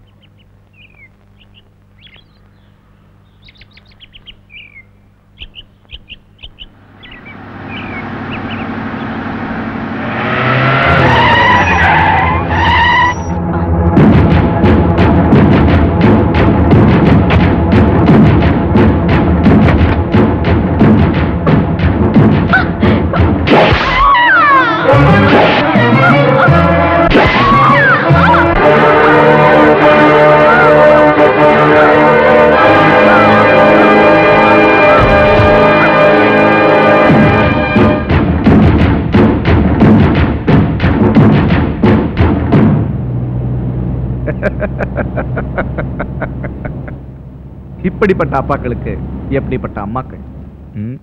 இப்படிப்பட்ட அப்பாக்களுக்கு எப்படிப்பட்ட அம்மாக்கள் ம்?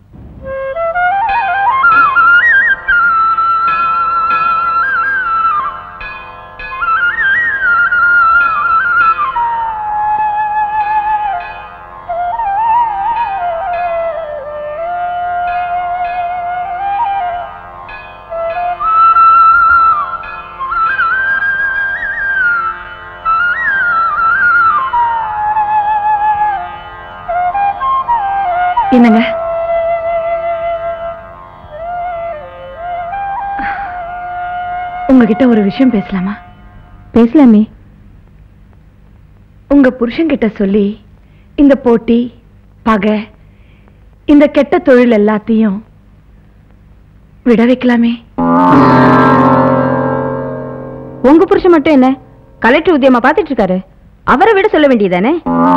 என்னங்க உங்ககிட்ட ஒரு விஷயம் பேசலாமா பேசலாமே உங்க புருஷன்கிட்ட சொல்லி இந்த போட்டி பகை இந்த கெட்ட தொழில் எல்லாத்தையும் விட வைக்கலாமே உங்க புருஷன் மட்டும் என்ன கலெக்டர் உத்தியமா பாத்துட்டு இருக்காரு அவரை விட சொல்ல வேண்டியதானே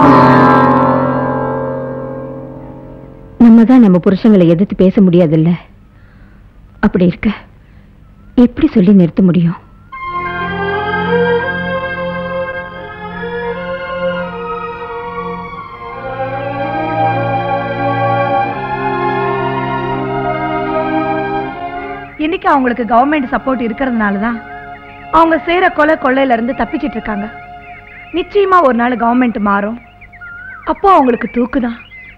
நம்ம தான் நம்ம புருஷங்களை எதிர்த்து பேச முடியாதுல்ல அப்படி இருக்க எப்படி சொல்லி நிறுத்த முடியும் இன்னைக்கு அவங்களுக்கு கவர்மெண்ட் சப்போர்ட் இருக்கிறதுனால தான் அவங்க செய்யற கொலை கொள்ளையில இருந்து தப்பிச்சிட்டு இருக்காங்க நிச்சயமா ஒரு நாள் கவர்மெண்ட் மாறும் அப்போ அவங்களுக்கு தூக்குதான்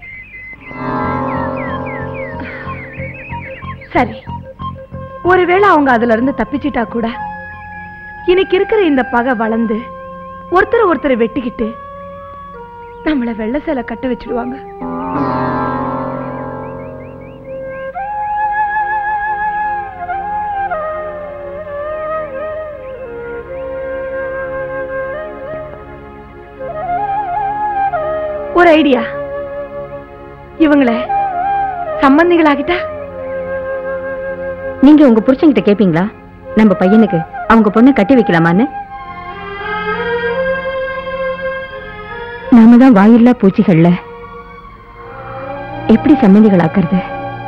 சரி ஒருவேளை அவங்க அதுல இருந்து தப்பிச்சிட்டா கூட இன்னைக்கு இருக்கிற இந்த பகை வளர்ந்து ஒருத்தர் ஒருத்தர் வெட்டிக்கிட்டு நம்மள வெள்ளை சேலை கட்ட வச்சிடுவாங்க ஒரு ஐடியா இவங்கள சம்பந்திகளாகிட்டா நீங்க உங்க புருஷன்கிட்ட கேப்பீங்களா நம்ம பையனுக்கு அவங்க பொண்ணை கட்டி வைக்கலாமான்னு நாம தான் வாயில்லா பூச்சிகள்ல எப்படி சம்மந்திகளாக்குறது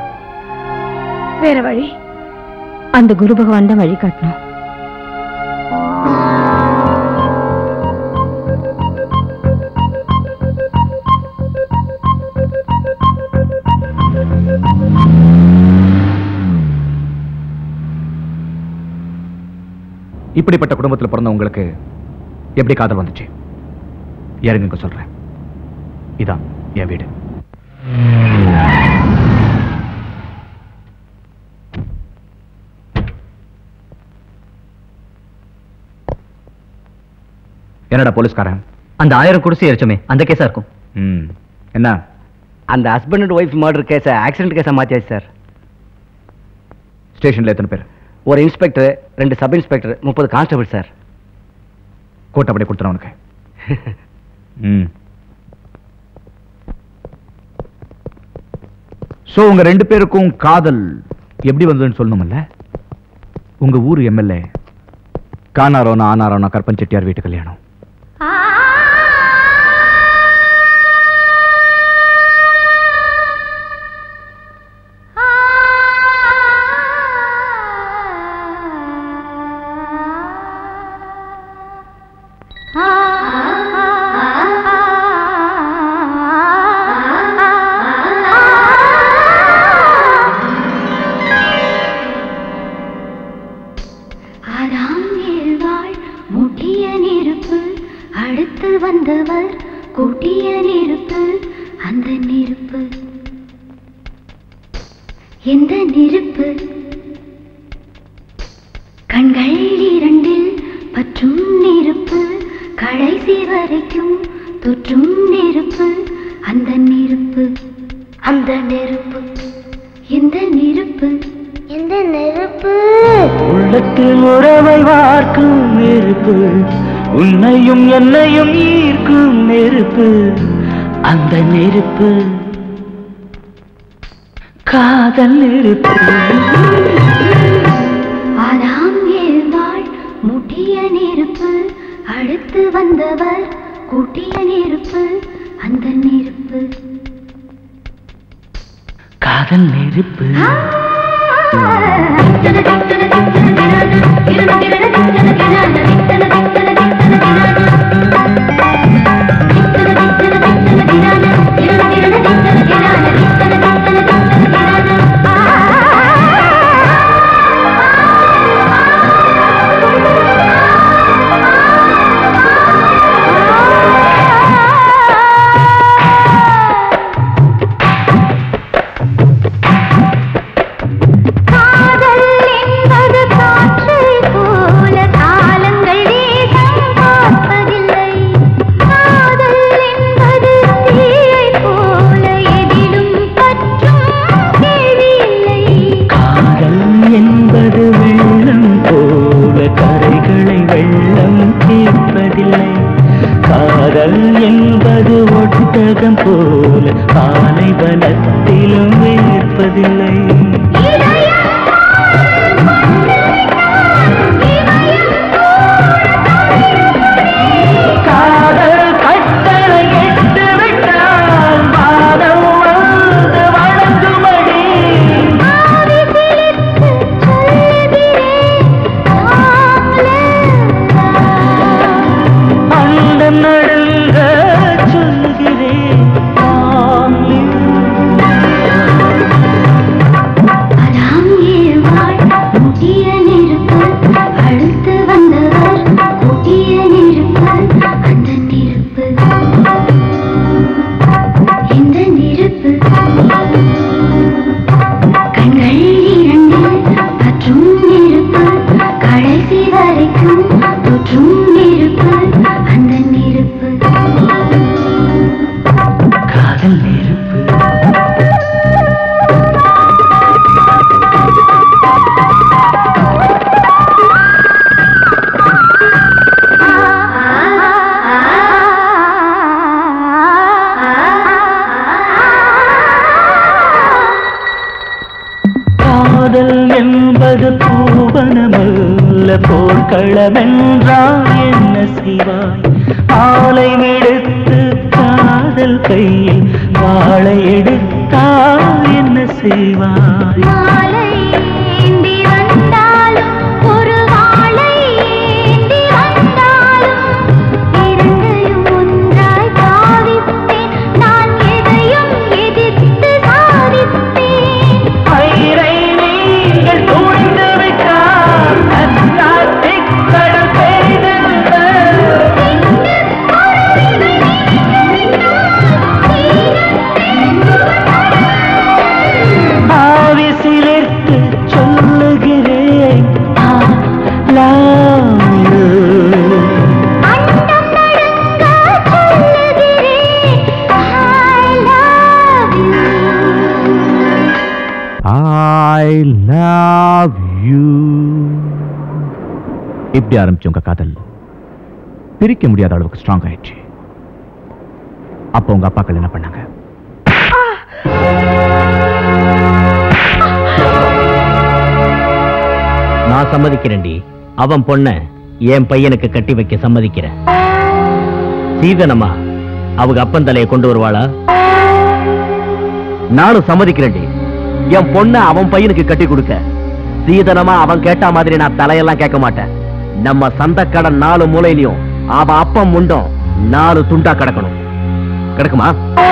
வேற வழி அந்த குரு பகவான் தான் வழி காட்டணும் இப்படிப்பட்ட குடும்பத்தில் பிறந்த உங்களுக்கு எப்படி காதல் வந்துச்சு இறங்குங்க சொல்றேன் இதான் என் வீடு என்னடா போலீஸ்காரன் அந்த ஆயிரம் குடிசை எரிச்சோமே அந்த கேஸா இருக்கும் ம் என்ன அந்த ஹஸ்பண்ட் அண்ட் ஒய்ஃப் மர்டர் கேஸை ஆக்சிடென்ட் கேஸை மாத்தியாச்சு சார் ஸ்டேஷன்ல எத்தனை பேர் ஒரு இன்ஸ்பெக்டர் ரெண்டு சப் இன்ஸ்பெக்டர் முப்பது கான்ஸ்டபிள் சார் கோட்டப்படி கொடுத்துறேன் உனக்கு ம் சோ உங்க ரெண்டு பேருக்கும் காதல் எப்படி வந்ததுன்னு சொல்லணும்ல உங்க ஊர் எம்எல்ஏ காணாரோனா ஆனாரோனா கற்பன் செட்டியார் வீட்டு கல்யாணம் ஆறாம் ஏழ்வாள் முட்டிய நெருப்பு அடுத்து வந்தவர் கூட்டிய நெருப்பு அந்த நெருப்பு எந்த நெருப்பு கண்கள் இரண்டில் பற்றும் நெருப்பு கடைசி வரைக்கும் தொற்றும் நெருப்பு அந்த நெருப்பு அந்த நெருப்பு எந்த நெருப்பு எந்த நெருப்பு உள்ளத்தில் உறவை வார்க்கும் நெருப்பு உன்னையும் என்னையும் ஈர்க்கும் நெருப்பு அந்த நெருப்பு காதல் நெருப்பு ஆறாம் ஏழ்வாள் முட்டிய நெருப்பு அடுத்து வந்தவர் கூட்டிய நெருப்பு அந்த நெருப்பு காதல் நெருப்பு காதல் என்ப என்பது பூவனமல்ல போர்க்களமென்றால் என்ன செய்வாய் ஆலை எடுத்து காதல் கையில் வாழை எடுத்தால் என்ன செய்வாய் மாலை ஏந்தி வந்தாலும் ஒரு வாழை ஏந்தி வந்தாலும் இரண்டையும் ஒன்றாய் பாவிப்பேன் நான் எதையும் எதிர்த்து சாதிப்பேன் பயிரை நீங்கள் துணிந்து விட்டால் அட்லாண்டிக் கடல் பெரிதென்ன ஆவிசிலிர்த்து சொல்லுகிறேன் I love you. அண்டம் நடுங்க சொல்லுகிறேன் I love you I love you இப்படி ஆரம்பிச்சு உங்க காதல் பிரிக்க முடியாத அளவுக்கு ஸ்ட்ராங் ஆயிடுச்சு அப்போ உங்க அப்பாக்கள் என்ன பண்ணாங்க நான் சம்மதிக்கிறேன்டி அவன் பொண்ண என் பையனுக்கு கட்டி வைக்க சம்மதிக்கிறேன் சீதனமா அவங்க அப்பன் தலையை கொண்டு வருவாளா நானும் சம்மதிக்கிறேன்டி என் பொண்ண அவன் பையனுக்கு கட்டி கொடுக்க சீதனமா அவன் கேட்ட மாதிரி நான் தலையெல்லாம் கேட்க மாட்டேன் நம்ம சந்தக்கடை நாலு மூலையிலயும் அவன் அப்பம் முண்டும் நாலு துண்டா கிடக்கணும் கிடக்குமா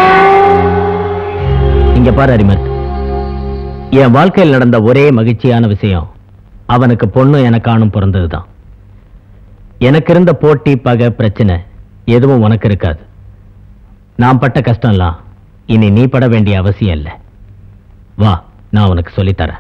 இங்க பாரு அரிமத் என் வாழ்க்கையில் நடந்த ஒரே மகிழ்ச்சியான விஷயம் அவனுக்கு பொண்ணு எனக்கானும் பிறந்ததுதான் எனக்கு இருந்த போட்டி பகை பிரச்சனை எதுவும் உனக்கு இருக்காது நான் பட்ட கஷ்டம்லாம் இனி நீ பட வேண்டிய அவசியம் இல்லை வா நான் உனக்கு சொல்லித்தரேன்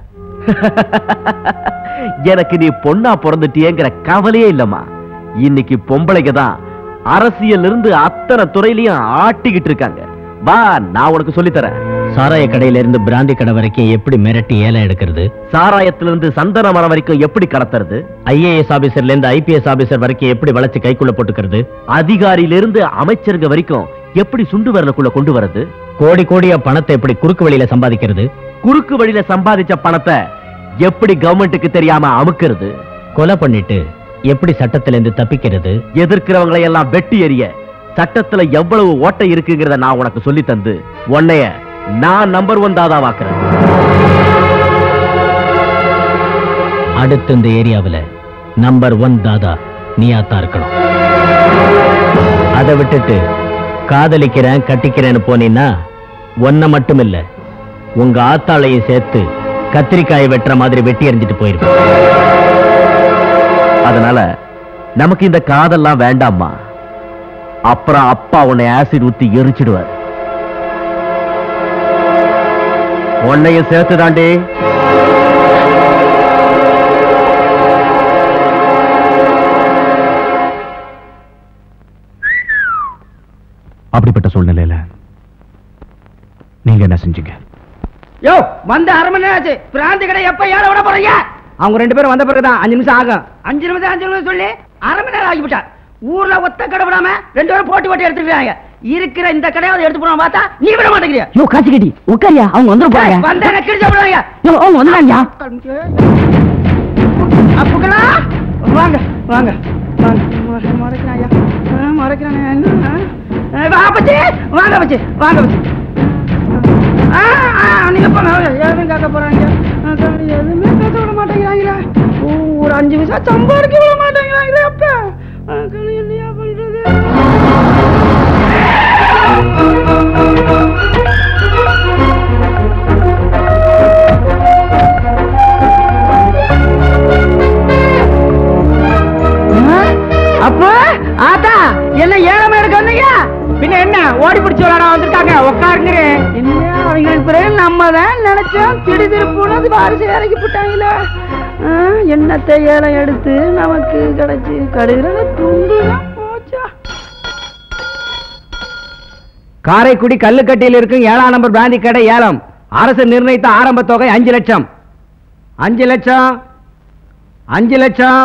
எனக்கு நீ பொண்ணா பிறந்துட்டியேங்கிற கவலையே இல்லம்மா இன்னைக்கு பொம்பளைங்க தான் அரசியல் இருந்து அத்தனை துறையிலையும் ஆட்டிக்கிட்டு இருக்காங்க வா நான் உனக்கு சொல்லித்தரேன் சாராய கடையில இருந்து பிராந்தி கடை வரைக்கும் எப்படி மிரட்டி ஏலம் எடுக்கிறது சாராயத்திலிருந்து சந்தன மரம் வரைக்கும் எப்படி கடத்துறது ஐஏஎஸ் ஆபீசர்ல இருந்து ஐபிஎஸ் ஆபீசர் வரைக்கும் எப்படி வளைச்சு கைக்குள்ள போட்டுக்கிறது அதிகாரியிலிருந்து அமைச்சருங்க வரைக்கும் எப்படி சுண்டு வரலுக்குள்ள கொண்டு வரது கோடி கோடியா பணத்தை எப்படி குறுக்கு வழியில சம்பாதிக்கிறது குறுக்கு வழியில சம்பாதிச்ச பணத்தை எப்படி கவர்மெண்ட்டுக்கு தெரியாம அமுக்கிறது கொலை பண்ணிட்டு எப்படி சட்டத்துல இருந்து தப்பிக்கிறது எதிர்க்கிறவங்களை எல்லாம் வெட்டி எறிய சட்டத்துல எவ்வளவு ஓட்டை இருக்குங்கிறத நான் உனக்கு சொல்லி தந்து உன்னைய நான் நம்பர் ஒன் தாதாவாக்குறேன் அடுத்து இந்த ஏரியாவுல நம்பர் ஒன் தாதா நீயாத்தான் இருக்கணும் அதை விட்டுட்டு காதலிக்கிறேன் கட்டிக்கிறேன்னு போனீன்னா ஒன்ன மட்டும் இல்ல உங்க ஆத்தாளையும் சேர்த்து கத்திரிக்காயை வெட்டுற மாதிரி வெட்டி எறிஞ்சிட்டு போயிருப்பேன் அதனால நமக்கு இந்த காதெல்லாம் வேண்டாம்மா அப்புறம் அப்பா உன்னை ஆசிட் ஊத்தி எரிச்சிடுவார் உன்னையும் சேர்த்து தாண்டி அப்படிப்பட்ட சூழ்நிலையில நீங்க என்ன செஞ்சீங்க யோ வந்து அரை மணி நேரம் ஆச்சு பிராந்தி கடை எப்ப ஏழ விட போறீங்க அவங்க ரெண்டு பேரும் வந்த பிறகுதான் அஞ்சு நிமிஷம் ஆகும் அஞ்சு நிமிஷம் அஞ்சு நிமிஷம் சொல்லி அரை மணி நேரம் ஆகிவிட்டா ஊர்ல ஒத்த கடை விடாம ரெண்டு பேரும் போட்டி போட்டி எடுத்துக்கிறாங்க இருக்கிற இந்த கடையாவது எடுத்து போன பார்த்தா நீ விட மாட்டேங்கிறியா யோ காசு கட்டி உட்காரியா அவங்க வந்துட போறாங்க வந்தா எனக்கு கிழிச்சு விடுவாங்க யோ அவங்க வந்துடாங்க அப்புகளா வாங்க வாங்க வாங்க மறைக்கிறாயா மறைக்கிறானே என்ன வா பச்சி வாங்க பச்சி வாங்க பச்சி ஆ, ஆ, நீங்க போங்க எதுவுமே கேட்க போறாங்க அதான் எதுவுமே பேச விட மாட்டேங்கிறாங்களே ஓ, ஒரு அஞ்சு நிமிஷம் சம்பாதிக்க விட மாட்டேங்கிறாங்களே அப்ப அதான் என்னையா பண்றது அப்ப ஆத்தா என்ன ஏழாம எடுக்க வந்தீங்க பின்ன என்ன ஓடி பிடிச்சு விளையாட வந்திருக்காங்க உட்காருங்க என்ன அவங்களுக்கு பிறகு நம்ம தான் நினைச்சோம் திடீர் போனது வாரிசு இறக்கி போட்டாங்களே ஆ, என்னத்தை ஏலம் எடுத்து நமக்கு கிடைச்சு கடுகிற துண்டு போச்சா காரைக்குடி கல்லுக்கட்டியில் இருக்கும் ஏழாம் நம்பர் பிராந்தி கடை ஏலம் அரசு நிர்ணயித்த ஆரம்ப தொகை அஞ்சு லட்சம் அஞ்சு லட்சம் அஞ்சு லட்சம்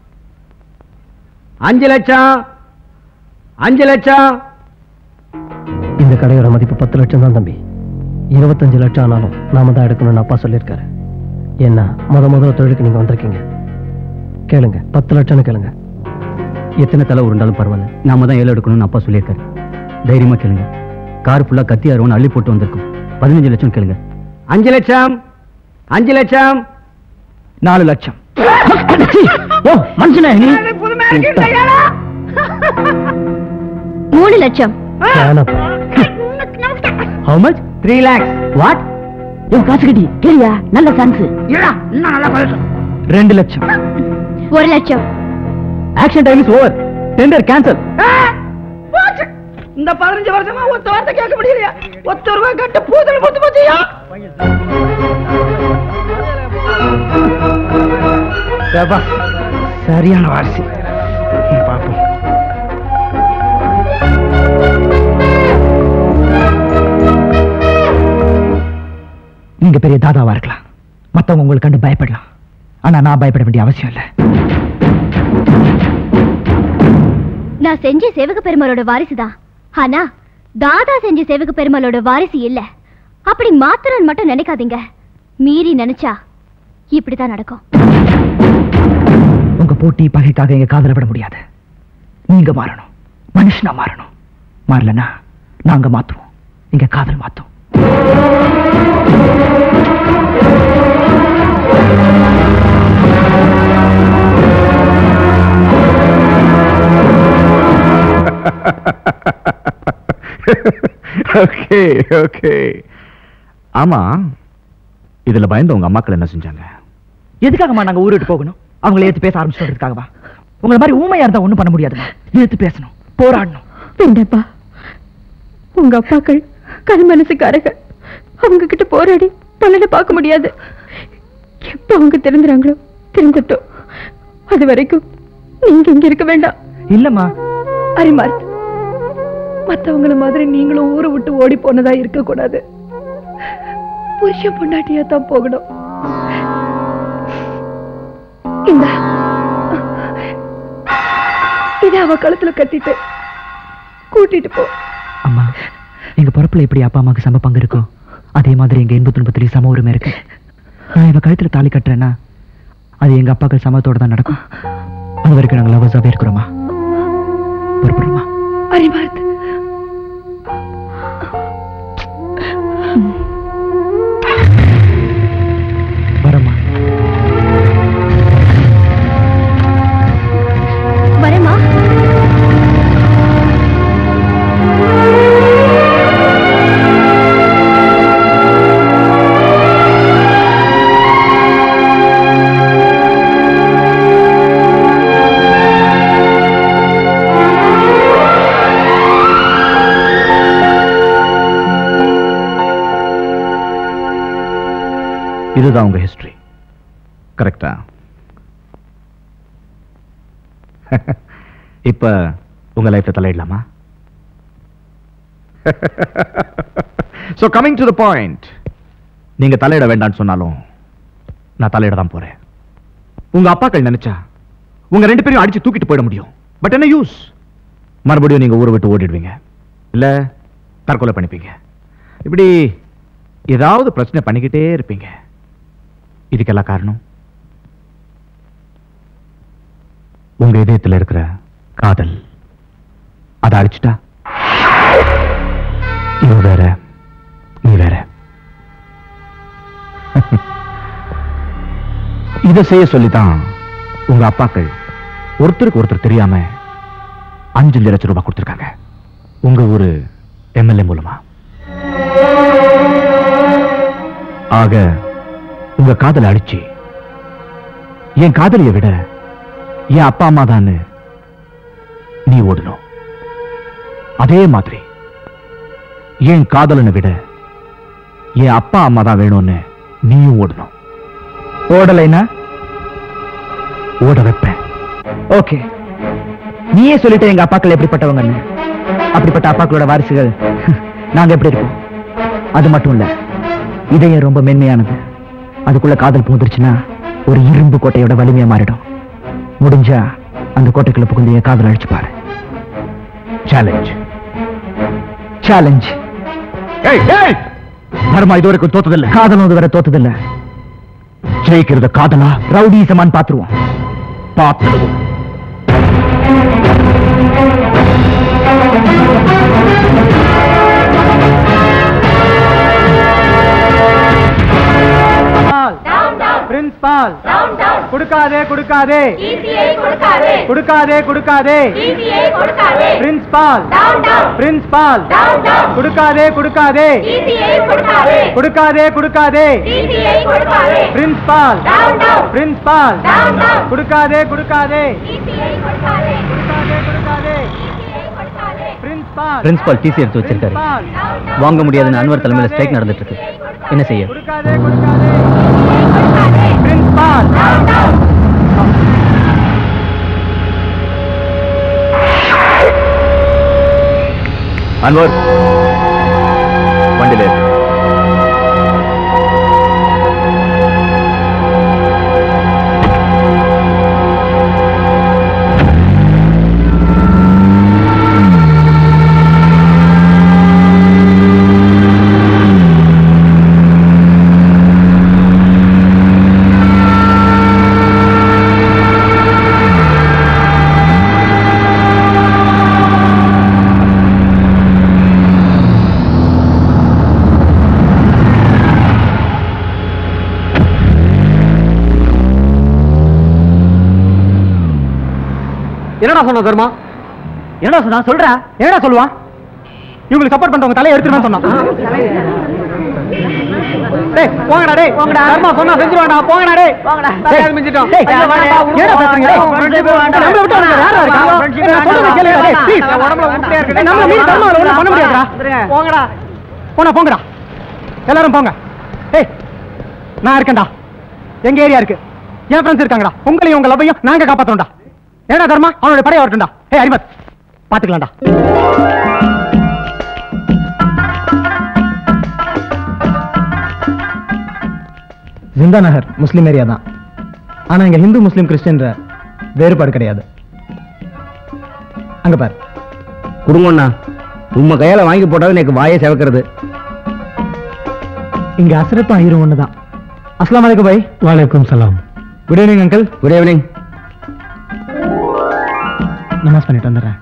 அஞ்சு லட்சம் அஞ்சு லட்சம் இந்த கடையோட மதிப்பு பத்து லட்சம் தான் தம்பி இருபத்தஞ்சு லட்சம் ஆனாலும் நாம தான் எடுக்கணும்னு அப்பா சொல்லியிருக்காரு என்ன முத முதல்ல தொழிலுக்கு நீங்க வந்திருக்கீங்க கேளுங்க பத்து லட்சம்னு கேளுங்க எத்தனை தலை உருண்டாலும் பரவாயில்ல நாம தான் ஏழு எடுக்கணும்னு அப்பா சொல்லியிருக்காரு தைரியமா கேளுங்க கார் ஃபுல்லா கத்தி அருவன் அள்ளி போட்டு வந்திருக்கும் பதினஞ்சு லட்சம் கேளுங்க அஞ்சு லட்சம் அஞ்சு லட்சம் நாலு லட்சம் ஓ மனுஷனே நீ மூணு லட்சம் how much three lakhs what you காசு கட்டி கேளியா நல்ல சான்ஸ் இன்னும் நல்லா பழட்டும் ரெண்டு லட்சம் ஒரு லட்சம் action time is over tender cancel போச்சு. இந்த பதினஞ்சு வருஷமா ஒத்த வார்த்தை கேட்க முடியலையா ஒத்த ரூபாய் கட்டு பூதல் பூத்து போச்சியா சரியான வாரிசு பார்ப்போம் நீங்க பெரிய தாதாவா இருக்கலாம் மத்தவங்க உங்களுக்கு கண்டு பயப்படலாம் ஆனா நான் பயப்பட வேண்டிய அவசியம் இல்லை நான் செஞ்ச சேவக பெருமாளோட வாரிசுதான் ஆனா தாதா செஞ்ச சேவக பெருமாளோட வாரிசு இல்ல அப்படி மாத்திரன் மட்டும் நினைக்காதீங்க மீறி நினைச்சா இப்படித்தான் நடக்கும் உங்க போட்டி பகைக்காக எங்க காதல விட முடியாது நீங்க மாறணும் மனுஷனா மாறணும் மாறலனா நாங்க மாத்துவோம் எங்க காதல் மாத்தும் ஓகே ஓகே ஆமா இதுல பயந்து உங்க அம்மாக்கள் என்ன செஞ்சாங்க எதுக்காகமா நாங்க ஊர் விட்டு போகணும் அவங்கள ஏத்து பேச ஆரம்பிச்சுன்றதுக்காகவா உங்களை மாதிரி ஊமையா இருந்தா ஒண்ணும் பண்ண முடியாதுமா ஏத்து பேசணும் போராடணும் வேண்டாப்பா உங்க அப்பாக்கள் கல் மனசுக்காரங்க அவங்க கிட்ட போராடி பலனை பார்க்க முடியாது எப்ப அவங்க திருந்துறாங்களோ திருந்தட்டும் அது வரைக்கும் நீங்க இங்க இருக்க வேண்டாம் இல்லம்மா அரிமார்த் மத்தவங்கள மாதிரி நீங்களும் ஊரை விட்டு ஓடி போனதா இருக்க கூடாது புருஷன் பொண்டாட்டியா தான் போகணும் இந்த இத அவ கழுத்துல கட்டிட்டு கூட்டிட்டு போ அம்மா எங்க பிறப்புல எப்படி அப்பா அம்மாக்கு சம பங்கு இருக்கோ அதே மாதிரி எங்க இன்ப துன்பத்திலையும் சம உரிமை இருக்கு நான் இவ கழுத்துல தாலி கட்டுறேன்னா அது எங்க அப்பாக்கள் சமத்தோட தான் நடக்கும் அது வரைக்கும் நாங்க லவர்ஸாவே இருக்கிறோமா புறப்படுறோமா அரிமார்த் வரமா வரேம்மா இதுதான் உங்க ஹிஸ்டரி கரெக்டா இப்ப உங்க லைஃப்ல தலையிடலாமா so coming to the point நீங்க தலையிட வேண்டாம்னு சொன்னாலும் நான் தலையிட தான் போறேன் உங்க அப்பாக்கள் நினைச்சா உங்க ரெண்டு பேரையும் அடிச்சு தூக்கிட்டு போயிட முடியும் பட் என்ன யூஸ் மறுபடியும் நீங்க ஊரை விட்டு ஓடிடுவீங்க இல்ல தற்கொலை பண்ணிப்பீங்க இப்படி ஏதாவது பிரச்சனை பண்ணிக்கிட்டே இருப்பீங்க இதுக்கெல்லாம் காரணம் உங்க இதயத்துல இருக்கிற காதல் அதை அழிச்சிட்டா இவ வேற நீ வேற இதை செய்ய சொல்லித்தான் உங்க அப்பாக்கள் ஒருத்தருக்கு ஒருத்தர் தெரியாம அஞ்சு லட்சம் ரூபாய் கொடுத்திருக்காங்க உங்க ஊரு எம்எல்ஏ மூலமா ஆக உங்க காதலை அழிச்சு என் காதலியை விட என் அப்பா அம்மா தான் நீ ஓடணும் அதே மாதிரி என் காதலனை விட என் அப்பா அம்மா தான் வேணும்னு நீயும் ஓடணும் ஓடலைன்னா ஓட வைப்பேன் ஓகே நீயே சொல்லிட்ட எங்க அப்பாக்கள் எப்படிப்பட்டவங்கன்னு அப்படிப்பட்ட அப்பாக்களோட வாரிசுகள் நாங்க எப்படி இருக்கோம் அது மட்டும் இல்ல இதயம் ரொம்ப மென்மையானது அதுக்குள்ள காதல் பூந்துருச்சுன்னா ஒரு இரும்பு கோட்டையோட வலிமையா மாறிடும் முடிஞ்சா அந்த கோட்டைக்குள்ள புகுந்து என் காதல் அழிச்சு பாரு சேலஞ்ச் சேலஞ்ச் தர்மா இது வரைக்கும் தோத்ததில்லை காதலும் இதுவரை தோத்ததில்ல ஜெயிக்கிறது காதலா ரவுடிசமான்னு பாத்துருவோம் பார்த்துடுவோம் பிரின்ஸ்பால் கொடுக்காதே கொடுக்காதே கொடுக்காதே கொடுக்காதே பிரின்ஸ்பால் பிரின்ஸ்பால் கொடுக்காதே கொடுக்காதே கொடுக்காதே கொடுக்காதே பிரின்ஸ்பால் பிரின்ஸ்பால் கொடுக்காதே கொடுக்காதே பிரின்ஸ்பால் பிரின்சிபால் டிசி எடுத்து வச்சிருக்காரு வாங்க முடியாதுன்னு அன்வர் தலைமையில ஸ்ட்ரைக் நடந்துட்டு இருக்கு என்ன செய்ய பிரின்ஸ்பால் அன்வர் வண்டியில ஏறு. என்னடா சொன்ன தர்மா என்னடா சொன்னா சொல்றா என்னடா சொல்லுவான் இவங்களுக்கு சப்போர்ட் பண்றவங்க தலையை எடுத்துருவேன் சொன்னான் டேய் போங்கடா டேய் போங்கடா தர்மா சொன்னா செஞ்சிருவான்டா போங்கடா டேய் போங்கடா தலையாவது மிஞ்சிட்டோம் டேய் என்னடா பேசுறீங்க டேய் நம்மள விட்டு வந்து யாரா இருக்கா நான் சொல்றத கேளுடா டேய் ப்ளீஸ் உடம்புல உருட்டையா இருக்கு நம்மள மீறி தர்மா ஒண்ணும் பண்ண முடியாதுடா போங்கடா போனா போங்கடா எல்லாரும் போங்க டேய் நான் இருக்கேன்டா எங்க ஏரியா இருக்கு என் ஃப்ரெண்ட்ஸ் இருக்காங்கடா உங்களையும் உங்க லவ்வையும் நாங்க காப்பாத்தோம்டா ஏடா தர்மா அவனுடைய படையை வரட்டும்டா ஏய் அரிமத் பாத்துக்கலாம்டா ஜிந்தா நகர் முஸ்லீம் ஏரியா தான் ஆனா இங்க ஹிந்து முஸ்லீம் கிறிஸ்டியன்ற வேறுபாடு கிடையாது அங்க பாரு குடுங்கண்ணா உம்ம கையால வாங்கி போட்டாலும் எனக்கு வாயை செவக்கிறது இங்க அசரத்தும் ஐயரும் ஒண்ணுதான் அஸ்லாம் வலைக்கும் பாய் வலைக்கும் சலாம் good evening uncle good evening நமாஸ் பண்ணிட்டு வந்துடுறேன்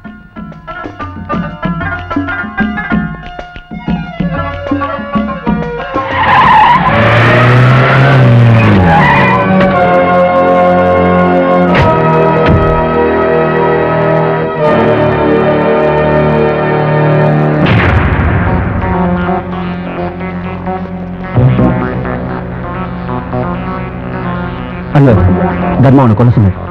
அல்ல தர்மா அவனை கொலை சொன்னார்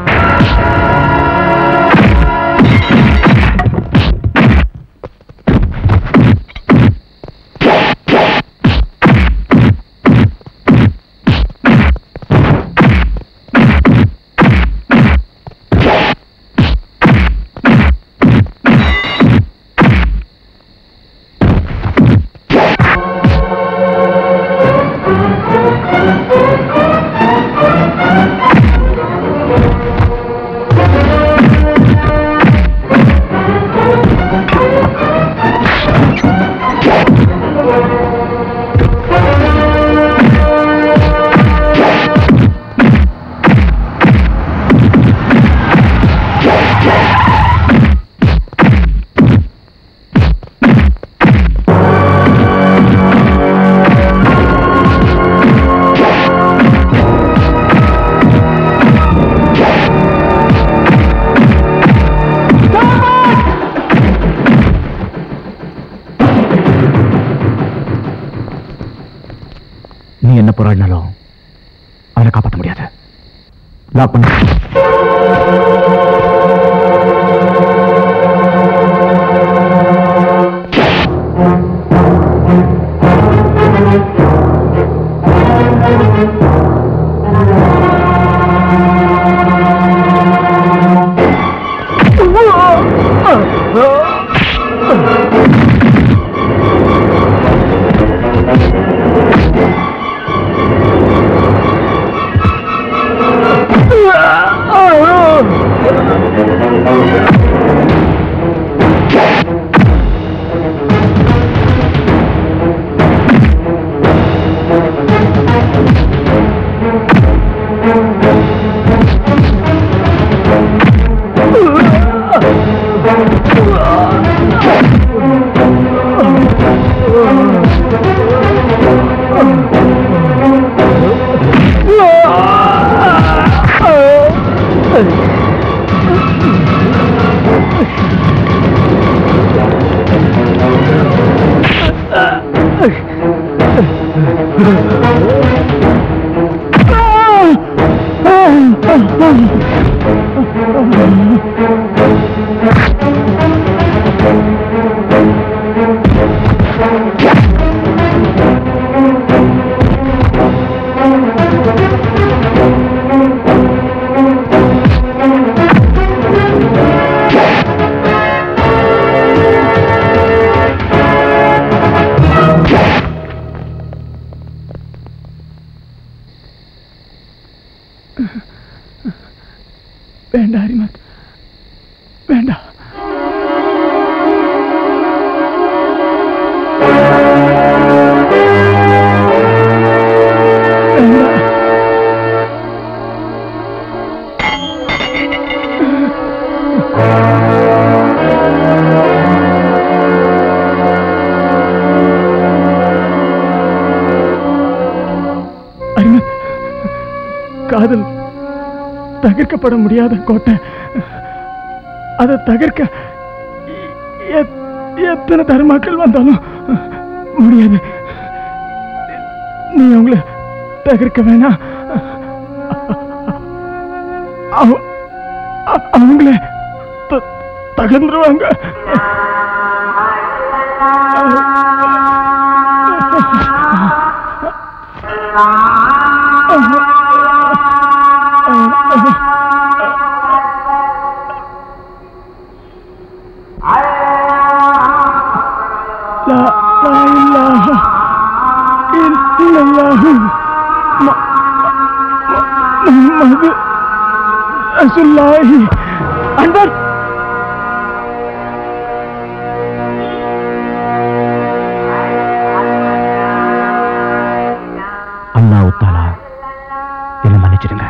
நீ என்ன போராடினாலும் அவனை காப்பாற்ற முடியாது லாக் பண்ணு Ah! வேண்டாம் ஹரிமத் வேண்டாம் ஹரிமத் காதல் தகர்க்கப்பட முடியாத கோட்டை அதை தகர்க்க எத்- எத்தனை தர்மாக்கள் வந்தாலும் முடியாது நீ அவங்கள தகர்க்க வேணாம் அவ- அ- அவங்களே த- தகர்ந்துருவாங்க لا لا إله إلا الله م- محمد رسول الله أنور அல்லாஹ் தாலா என்ன மன்னிச்சிடுங்க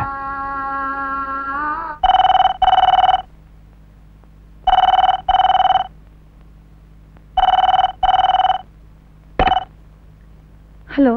ஹலோ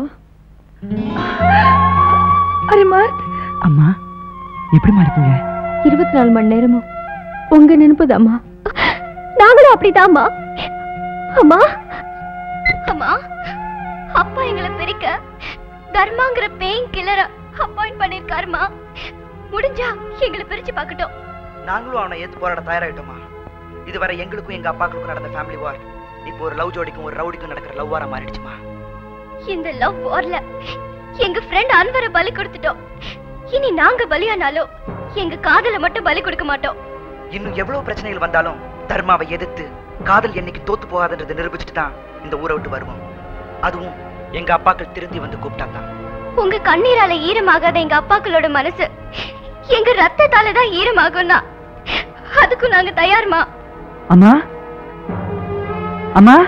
அரிமார்த் அம்மா எப்படிமா இருக்கீங்க இருபத்தி நாலு மணி நேரமும் உங்க நினைப்புது அம்மா நாங்களும் அப்படிதாம்மா அம்மா அம்மா அப்பா எங்களை பிரிக்க தர்மாங்கிற பெயின் கில்லர அப்பாயிண்ட் பண்ணிருக்காருமா முடிஞ்சா எங்களை பிரிச்சு பார்க்கட்டும் நாங்களும் அவனை ஏத்து போராட தயாராயிட்டோமா இதுவரை எங்களுக்கும் எங்க அப்பாக்களுக்கும் நடந்த ஃபேமிலி வார் இப்போ ஒரு லவ் ஜோடிக்கும் ஒரு ரவுடிக்கும் நடக்கிற லவ் வாரா மாறிடுச்சுமா இந்த லவ் வார்ல எங்க ஃப்ரெண்ட் அன்வரை பலி கொடுத்துட்டோம் இனி நாங்க பலியானாலும் எங்க காதல மட்டும் பலி கொடுக்க மாட்டோம் இன்னும் எவ்வளவு பிரச்சனைகள் வந்தாலும் தர்மாவை எதிர்த்து காதல் என்னைக்கு தோத்து போகாதுன்றதை நிரூபிச்சுட்டு தான் இந்த ஊரை விட்டு வருவோம் அதுவும் எங்க அப்பாக்கள் திருந்தி வந்து கூப்பிட்டா தான் உங்க கண்ணீரால ஈரமாகாத எங்க அப்பாக்களோட மனசு எங்க ரத்தத்தால தான் ஈரமாகும்னா அதுக்கும் நாங்க தயார்மா அம்மா அம்மா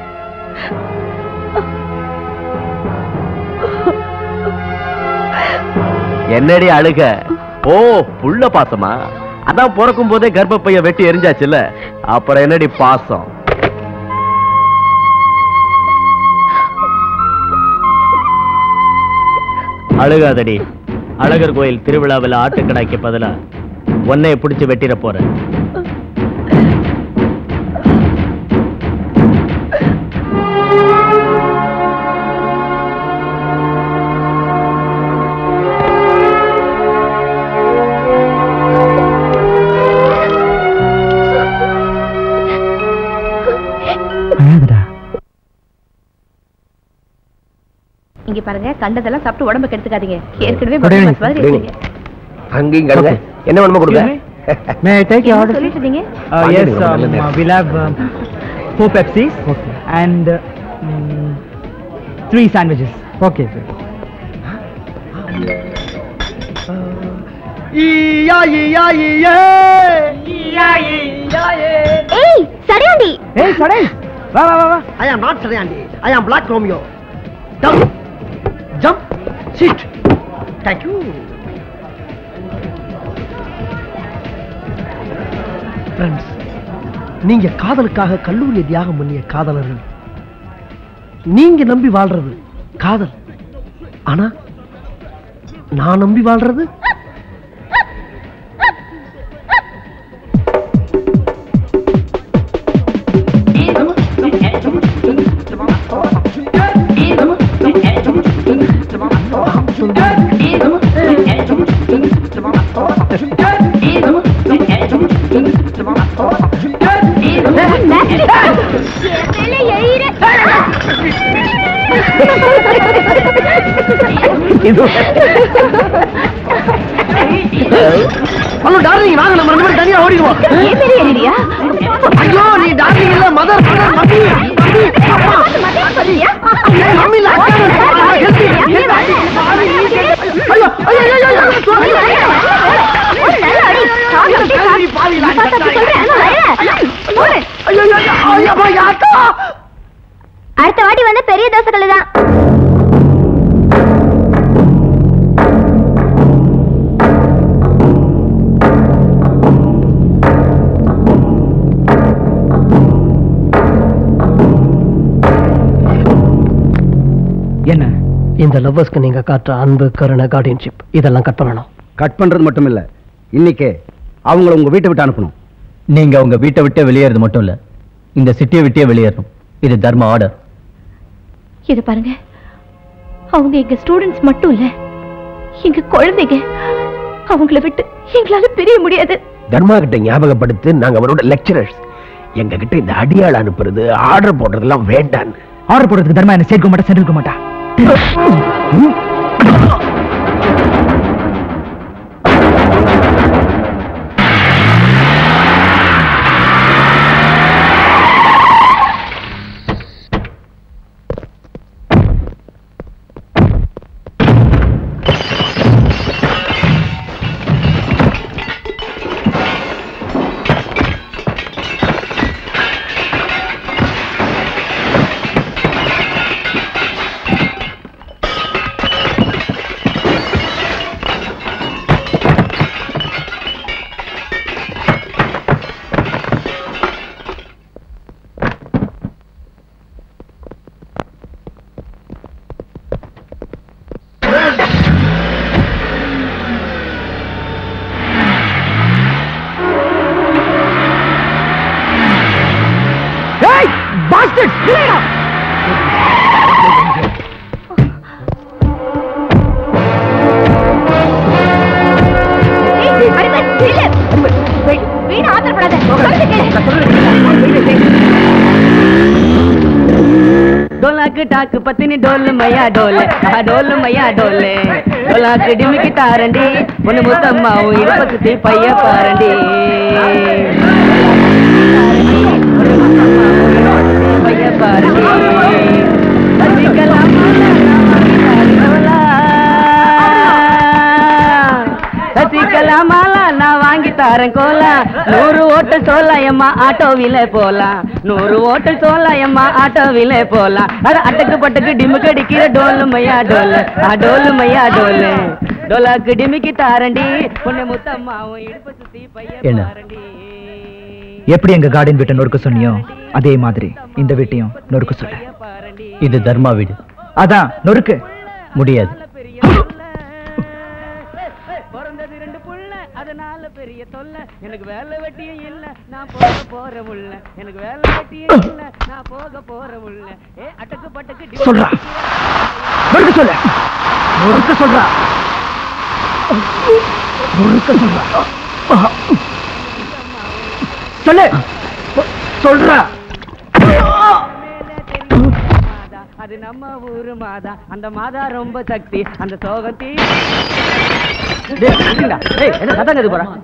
என்னடி அழுக ஓ புள்ள பாசமா அதான் பிறக்கும் போதே கர்ப்பப்பைய வெட்டி எரிஞ்சாச்சுல்ல அப்புறம் என்னடி பாசம் அழுகாதடி அழகர் கோயில் திருவிழாவில் ஆட்டுக்கடாய்க்கு பதிலா உன்னைய பிடிச்சு வெட்டிட போறேன் அழாதடா இங்க பாருங்க கண்டதெல்லாம் சாப்பிட்டு உடம்பு கெடுத்துக்காதீங்க ஏற்கனவே Good evening, பட்டர் மாதிரி good evening. இருக்கீங்க அங்கேயும் கருங்க என்ன வேணுமோ கொடுங்க May I take your என்ன order? சொல்லிட்டு இருந்தீங்க Uh, yes, um, uh, we'll have um, four Pepsis and uh, mm, three sandwiches. Okay, sir. ஈயா ஈயா ஈயே ஈயா ஈயா ஏய் சரியாண்டி ஏய் சடை வா வா வா வா I am not Sadaiyandi I am black Romeo jump jump sit thank you friends நீங்க காதலுக்காக கல்லூரியை தியாகம் பண்ணிய காதலர்கள் நீங்க நம்பி வாழ்றது காதல் ஆனா நான் நம்பி வாழ்றது இது ஹலோ டார்லிங் வாங்க நம்ம ரெண்டு பேரும் தனியா ஓடிடுவோம் ஏன் பெரிய ஏரியா ஐயோ நீ டார்லிங் இல்ல மதர் மதர் மம்மி மம்மி அம்மா ஏய், மம்மி இல்ல அக்கா. Help me, help me. ஐயோ ஐயோ ஐயோ ஐயோ சரி, பாவி, நான் ஐயோ ஐயோ ஐயோ அம்மா, யாக்கா அடுத்த வாட்டி வந்து பெரிய தோசைகள் தான் என்ன இந்த லவ்வர்ஸ்க்கு நீங்க காட்டுற அன்பு கருணை கார்டியன்ஷிப் இதெல்லாம் கட் பண்ணணும் கட் பண்றது மட்டும் இல்ல இன்னைக்கே அவங்கள உங்க வீட்டை விட்டு அனுப்பணும் நீங்க உங்க வீட்டை விட்டே வெளியேறது மட்டும் இல்ல இந்த சிட்டியை விட்டே வெளியேறணும் இது தர்ம ஆர்டர் இது பாருங்க அவங்க எங்க ஸ்டூடெண்ட்ஸ் மட்டும் இல்ல எங்க குழந்தைங்க அவங்கள விட்டு எங்களால பிரிய முடியாது தர்மா கிட்ட ஞாபகப்படுத்து நாங்க அவரோட லெக்சரர்ஸ் எங்க கிட்ட இந்த அடியாள் அனுப்புறது ஆர்டர் போடுறதெல்லாம் வேண்டான்னு ஆர்டர் போடுறதுக்கு தர்மா என்ன சேர்க்க மாட்டா சென்றிருக்க மாட்டா ஏய் பாஸ்டர்ஸ் இல்லையா வீணா ஆத்திரப்படாத சொல்றது கேளு. டோலாக்கு டாக்கு பத்தினி டோல் மையா டோல் ஆஹா டோல் மையா டோல் டோலாக்கு டிமிக்கி தாரண்டி ஒண்ணு முத்தம்மாவும் இடுப்ப சுத்தி பைய பாரண்டி பைய பாரண்டி சசிகலாமாலா நான் வாங்கி தரேன் கோலா நூறு ஓட்டு சோலாயம்மா ஆட்டோவில போலாம் நூறு ஓட்டு சோலாயம்மா ஆட்டோவில போலாம் அட அட்டக்கு பட்டுக்கு டிமுக்கு அடிக்கிற டோலு மையா டோலு ஆ டோலு மையா டோலு டோலாக்கு டிமிக்கி தாரண்டி பொண்ணு முத்தம்மாவும் இடுப்பு சுத்தி பைய என்ன? பாரண்டி எப்படி எங்க கார்டன் வீட்டை நொறுக்க சொன்னியோ அதே மாதிரி இந்த வீட்டையும் நொறுக்க சொல்லு இது தர்மா வீடு அதான் நொறுக்கு முடியாது பிறந்தது ரெண்டு புள்ள அதனால பெரிய தொல்லை எனக்கு வேலை வெட்டியும் இல்ல நான் போக போற முள்ள எனக்கு வேலை வெட்டியும் இல்ல நான் போக போற முள்ள ஏ அட்டக்கு பட்டக்கு டி- சொல்றா நொறுக்க சொல்லு நொறுக்க சொல்றா நொறுக்க சொல்றா சொல்லு சொல்றா அது நம்ம ஊரு மாதா அந்த மாதா ரொம்ப சக்தி அந்த சோகத்தி டேய், நில்லுங்கடா. டேய், என்ன சத்தம் கேட்டு போறா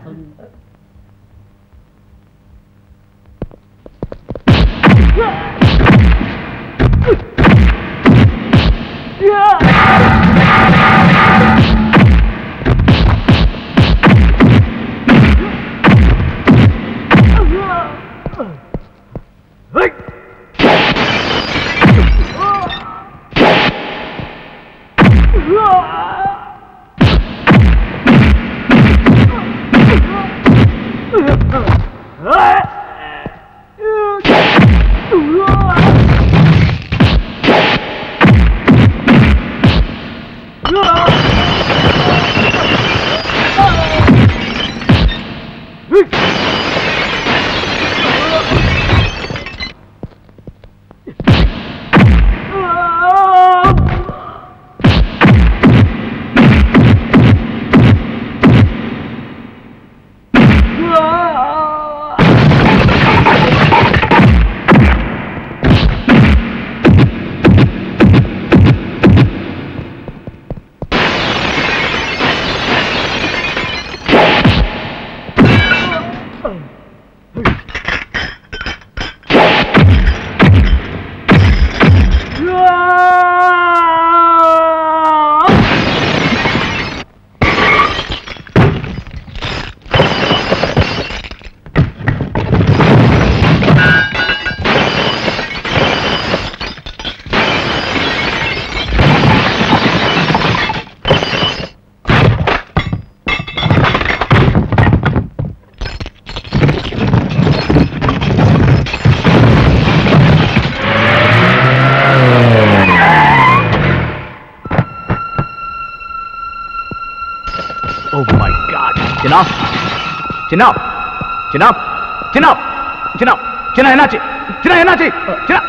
Oh my God. சின்னா சின்னா சின்னா சின்னா சின்னா சின்னா என்னாச்சு சின்னா என்னாச்சு சின்னா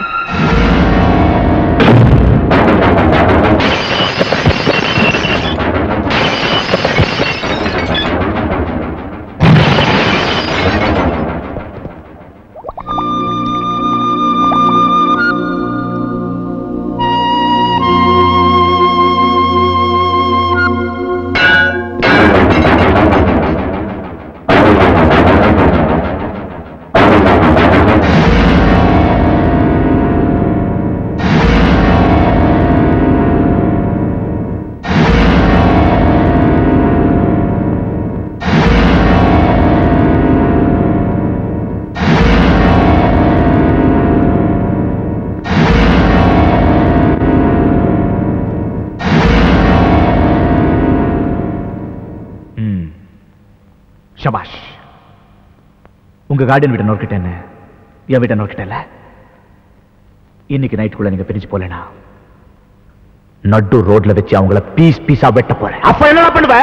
ம் ஷபாஷ் உங்க கார்டன் வீட்டை நோக்கிட்ட என்ன என் வீட்டை நோக்கிட்ட இல்ல இன்னைக்கு நைட்டுக்குள்ள நீங்க பிரிஞ்சு போலேனா நடு ரோட்ல வச்சு அவங்கள பீஸ் பீஸா வெட்ட போறேன் அப்ப என்ன பண்ணுவ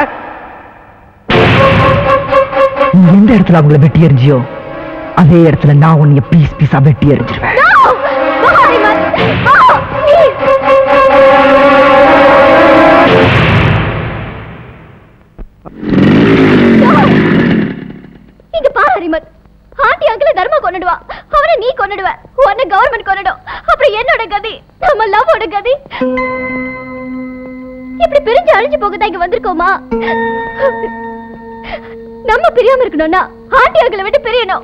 நீ எந்த இடத்துல அவங்கள வெட்டி எறிஞ்சியோ அதே இடத்துல நான் உன்னைய பீஸ் பீஸா வெட்டி எறிஞ்சிருவேன் இங்க பாரு ஹரிமத் ஆண்டி அங்கிள் தர்மா கொன்னுடுவா அவனை நீ கொன்னுடுவ உன்னை கவர்மெண்ட் கொன்னுடும் அப்புறம் என்னோட கதி நம்ம லவ்வோட கதி இப்படி பிரிஞ்சு அழிஞ்சு போகதான் இங்க வந்திருக்கோமா நம்ம பிரியாம இருக்கணும்னா ஆண்டி அங்கிளை விட்டு பிரியணும்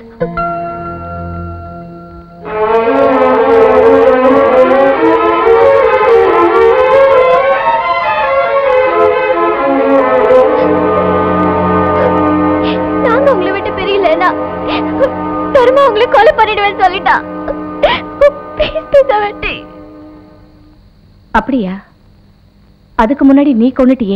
நாங்க உங்களை விட்டு பிரியலன்னா தர்மா உங்களை கொலை பண்ணிடுவேன்னு சொல்லிட்டா Please, please, அவன்டி. அப்படியா அதுக்கு முன்னாடி நீ கொன்னுட்டியே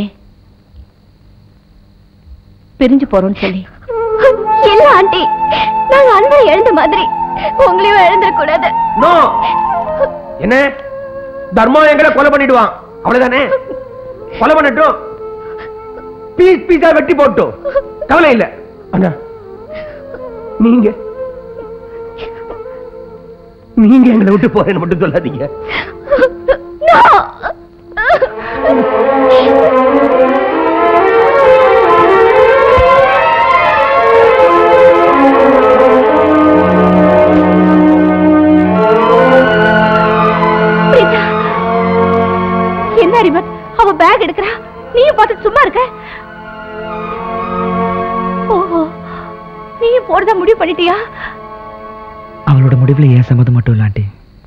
பிரிஞ்சு போறோம்னு சொல்லி இல்ல ஆண்டி நாங்க அன்பை எழுந்த மாதிரி உங்களையும் எழுந்திர கூடாது நோ என்ன தர்மா எங்களை கொலை பண்ணிடுவான் அவ்வளவுதானே கொலை பண்ணட்டும் பீஸ் பீஸா வெட்டி போட்டோம் கவலை இல்ல அண்ணா நீங்க நீங்க எங்களை விட்டு போறேன்னு மட்டும் சொல்லாதீங்க பிரீதா, என்ன அறிவத் அவ பேக் எடுக்கிறா நீயும் பார்த்து சும்மா இருக்க ஓஹோ நீயும் போறதா முடிவு பண்ணிட்டியா அவளோட முடிவுல ஏன் சம்மதம் மட்டும் இல்லாண்டி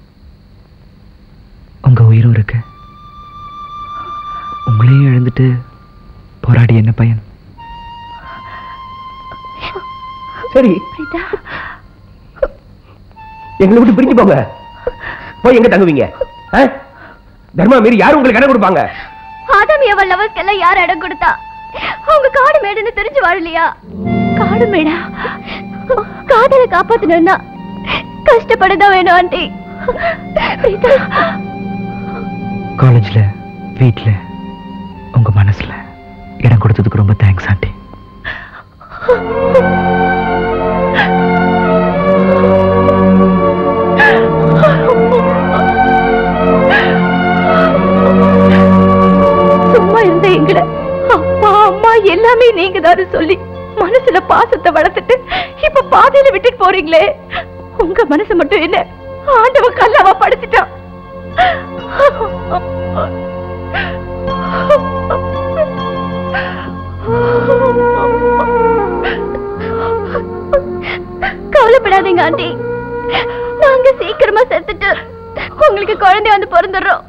உங்க உயிரும் இருக்கு உங்களையும் இழந்துட்டு போராடி என்ன பயன் சரி பிரீதா எங்களை விட்டு பிரிஞ்சு போங்க போய் எங்க தங்குவீங்க ஆ? தர்மா மீறி யாரும் உங்களுக்கு இடம் கொடுப்பாங்க ஆதாம் எவள் லவர்ஸ்க்கு எல்லாம் யார் இடம் கொடுத்தா அவங்க காடு மேடுன்னு தெரிஞ்சு வாழலையா காடு மேடா காதலை காப்பாத்தணும்னா கஷ்டப்படதான் வேணும் ஆண்டி பிரீதா, காலேஜ்ல வீட்ல உங்க மனசுல இடம் கொடுத்ததுக்கு ரொம்ப தேங்க்ஸ் ஆண்டி சும்மா இருந்த எங்களை அப்பா அம்மா எல்லாமே நீங்க தான் சொல்லி மனசுல பாசத்தை வளர்த்துட்டு இப்ப பாதையில விட்டுட்டு போறீங்களே உங்க மனசு மட்டும் என்ன ஆண்டவன் கல்லாவா படுத்துட்டான் கவலைப்படாதீங்க ஆண்டி நாங்க சீக்கிரமா செத்துட்டு உங்களுக்கு குழந்தை வந்து பிறந்துடுறோம்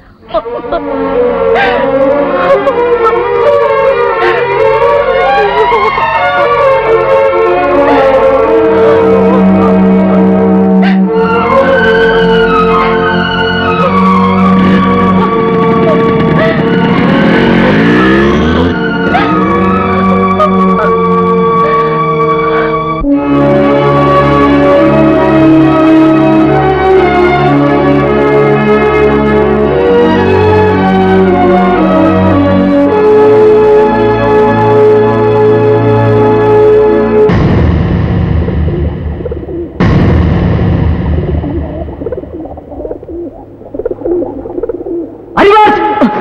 அறிவாஜ்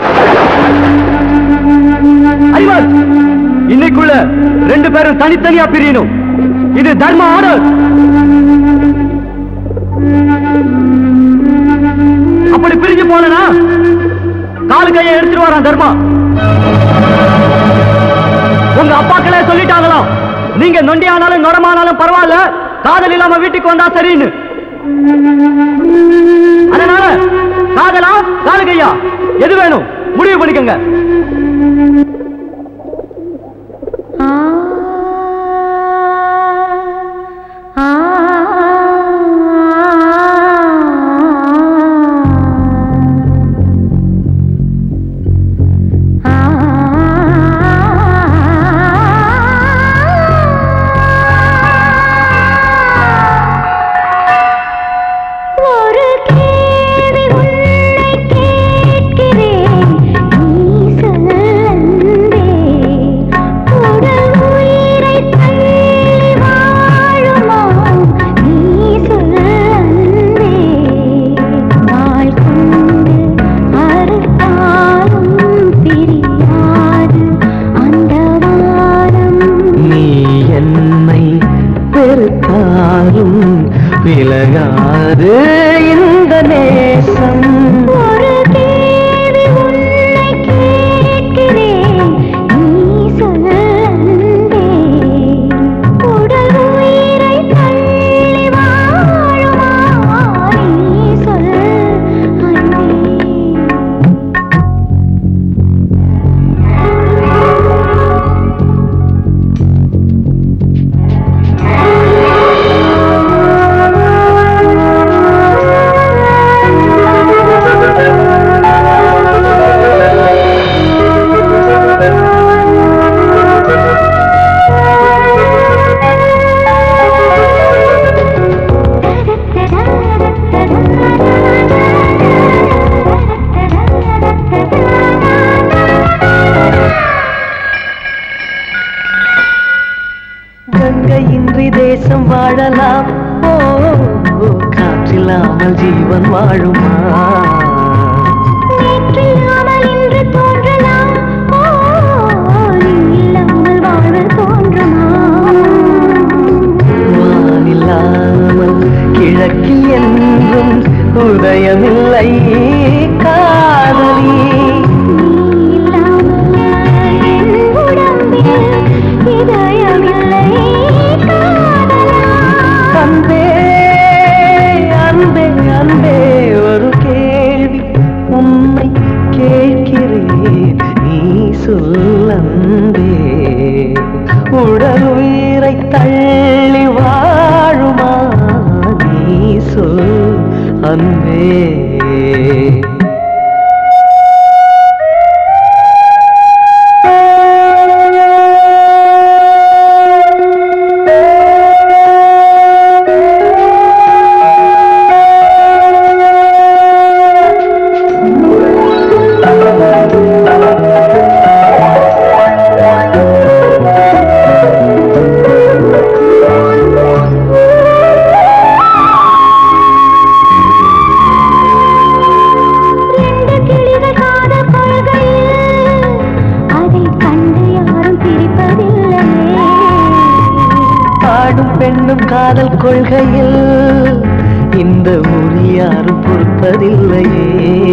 அறிவாஜ் இன்னைக்குள்ள ரெண்டு பேரும் தனித்தனியா பிரியணும் இது தர்ம ஆர்டர் அப்படி பிரிஞ்சு போனா காலு கையை எடுத்துட்டு வரான் தர்மா உங்க அப்பாக்களே சொல்லிட்டாங்களாம் நீங்க நொண்டி ஆனாலும் நொடமானாலும் பரவாயில்ல காதல் இல்லாம வீட்டுக்கு வந்தா சரின்னு அதனால காதலா காலு கையா எது வேணும் முடிவு பண்ணிக்கங்க ஒரு கேள்வி உன்னை கேட்கிறேன் நீ சொல் அன்பே உடல் உயிரை தள்ளி வாழுமா நீ சொல் அன்பே நாள் கொண்டு அறுத்தாலும் பிரியாது அந்த வாரம் நீ என்னை பெருத்தாலும் விலகாது இந்த நேசம் ஒரு கேள்வி உன்னை கேட்கிறேன் நீ சொல் அன்பே உடல் உயிரை தள்ளி வாழுமா நீ சொல் அன்பே கங்கையின்றி தேசம் வாழலாம் ஓ ஓ, காற்றில்லாமல் ஜீவன் வாழுமா நேற்றில்லாமல் இன்று தோன்றலாம் ஓ நீ இல்லாமல் வாழ்வு தோன்றுமா வானில்லாமல் கிழக்கில் என்றும் உதயமில்லை காதலி என் உடம்பில் இதயமில்லை அன்பே அன்பே அன்பே ஒரு கேள்வி உன்னை கேட்கிறேன் நீ சொல் அன்பே உடல் உயிரை தள்ளி வாழுமா நீ சொல் அன்பே ரெண்டு கிளிகள் காதல் கொள்கையில் அதை கண்டு யாரும் பிரிப்பதில்லையே ஆடும் பெண்ணும் காதல் கொள்கையில் இந்த மொழி யாரும் பொறுப்பதில்லையே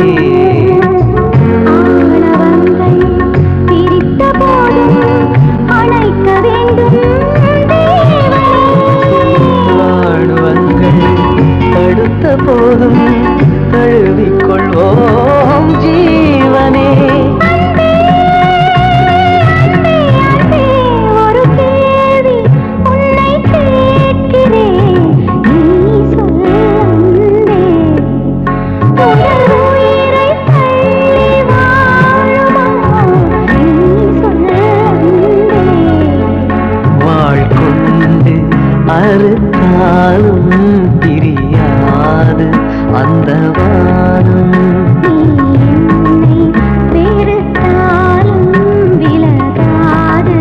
ஆணவங்கள் பிரித்த போதும் அணைக்க வேண்டும் தேவனே விட்டு அறுத்தாலும் பிரியாது அந்த வானம் வெறுத்தாலும் விலகாது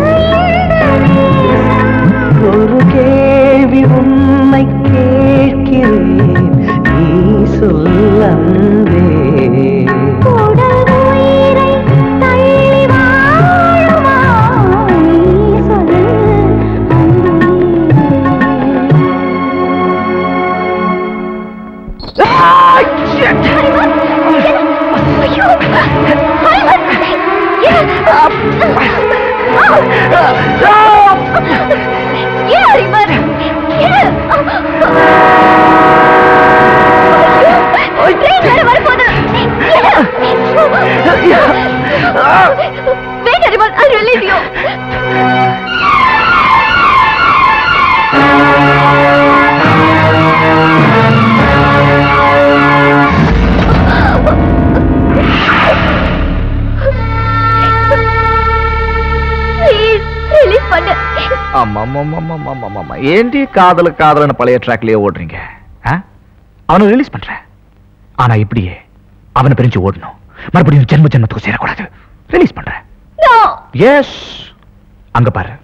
ஒரு கேள்வி உன்னை கேட்கிறேன் நீ சொல்ல அன்பே. உடல் உயிரை தள்ளி வாழுமா நீ சொல் Wait, Ariman, I'll release you. Please, release பண்ணு. ஆமாம் ஏண்டி காதலு காதலன்னு பழைய ட்ராக்லயே ஓடுறீங்க ஆ? அவனை ரிலீஸ் பண்றேன் ஆனா இப்படியே அவனை பிரிஞ்சு ஓடணும் மறுபடியும் ஜென்ம ஜென்மத்துக்கு சேரக்கூடாது ரிலீஸ் பண்றேன் No. எஸ் அங்க பாரு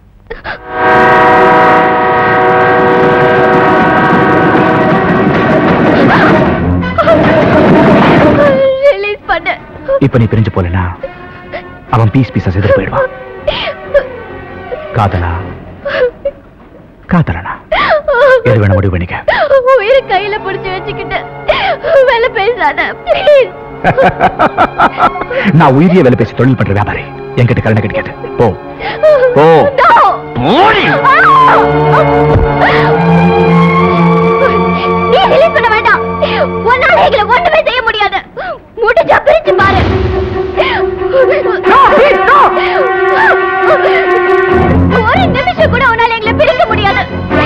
Release பண்ணு. இப்ப நீ பிரிஞ்சு போலனா அவன் பீஸ் பீஸா செதுரு போயிடுவான் காதலா காதலனா எது வேணா முடிவு பண்ணிக்க உயிரை கையில புடிச்சு வச்சுக்கிட்டு வெளில பேசாத ப்ளீஸ் நான் உயிரிய வேலை பேசி தொழில் பண்ற வியாபாரி என்கிட்ட கரண்ட் கிடைக்காது போ போ போடி. நீ ரிலீஸ் பண்ண வேண்டாம் உன்னால எங்களை ஒண்ணுமே செய்ய முடியாது முடிஞ்சா பிரிச்சு பாரு ஒரு நிமிஷம் கூட உன்னால எங்களை பிரிக்க முடியாது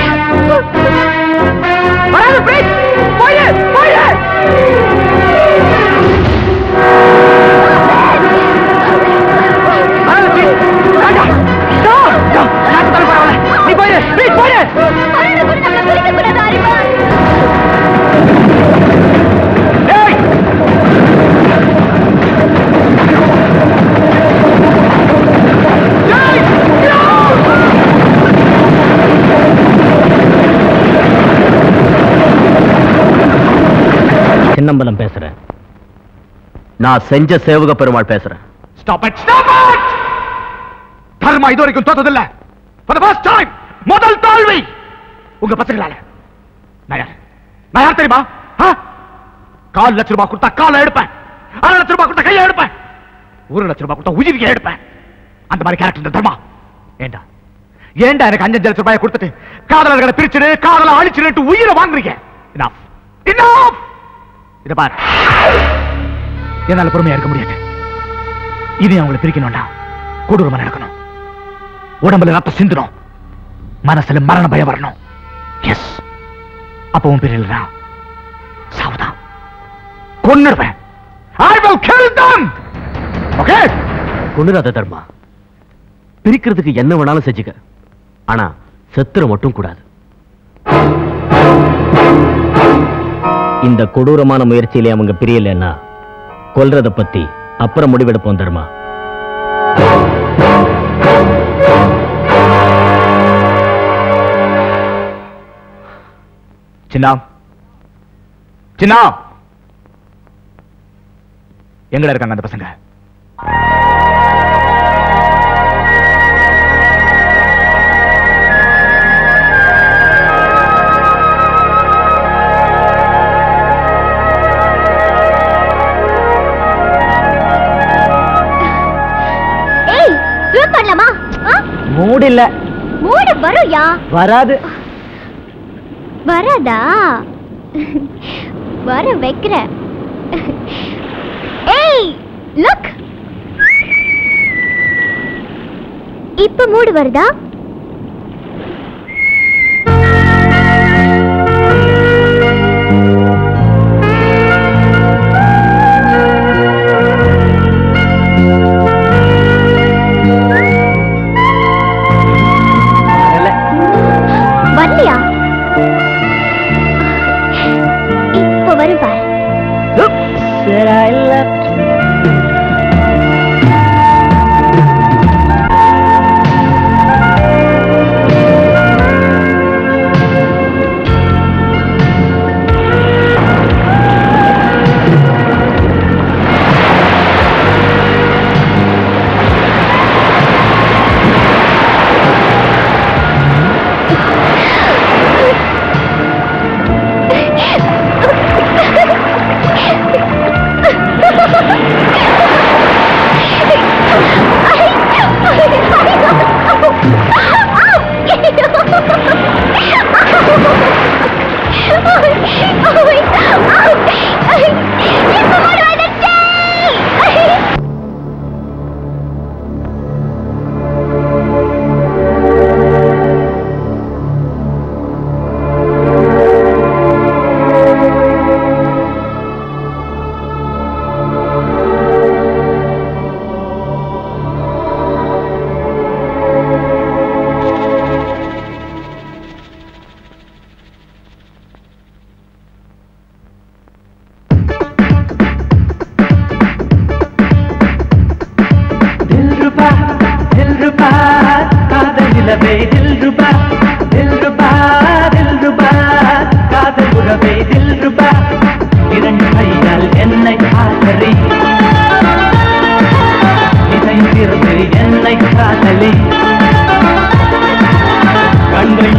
நீ போயிரு ப்ளீஸ் போயிரு பிரிக்க கூடாது அறிவா சின்னம்பலம் பேசுறேன் நான் செஞ்ச சேவக பெருமாள் பேசுறேன் stop it stop it Dharma இது வரைக்கும் தோத்ததில்ல ஃபார் தி ஃபர்ஸ்ட் டைம் முதல் தோல்வி உங்க பசங்களால நான் யார் நான் யார் தெரியுமா ஆ? கால் லட்ச ரூபாய் கொடுத்தா காலை எடுப்பேன் அரை லட்ச ரூபாய் கொடுத்தா கையை எடுப்பேன் ஒரு லட்ச ரூபாய் கொடுத்தா உயிரியை எடுப்பேன் அந்த மாதிரி கேரக்டர் இந்த தர்மா ஏண்டா ஏண்டா எனக்கு அஞ்சஞ்சு லட்ச ரூபாய் கொடுத்துட்டு காதலர்களை பிரிச்சுடு காதலை அழிச்சுட்டு உயிரை வாங்குறீங்க Enough. Enough. இத பாரு என்னால பொறுமையா இருக்க முடியாது இதை அவங்களை பிரிக்கணும்னா கொடூரமா நடக்கணும் உடம்புல ரத்தம் சிந்தணும் மனசுல மரண பயம் வரணும் எஸ் அப்ப உன் பேர் இல்லைனா சாவுதான் கொன்னுடுவேன் I will kill them okay கொண்டுராத தர்மா பிரிக்கிறதுக்கு என்ன வேணாலும் செஞ்சுக்க ஆனா செத்துற மட்டும் கூடாது இந்த கொடூரமான முயற்சியிலே அவங்க பிரியலைன்னா கொல்றத பத்தி அப்புறம் முடிவெடுப்போம் தர்மா சின்னா சின்னா எங்கடா இருக்காங்க அந்த பசங்க ஏய் ஸ்விம் பண்ணலாமா ஆ? மூடு இல்ல மூடு வரும்யா வராது வராதா வர வைக்கிற ஏய் லுக் இப்ப மூடு வருதா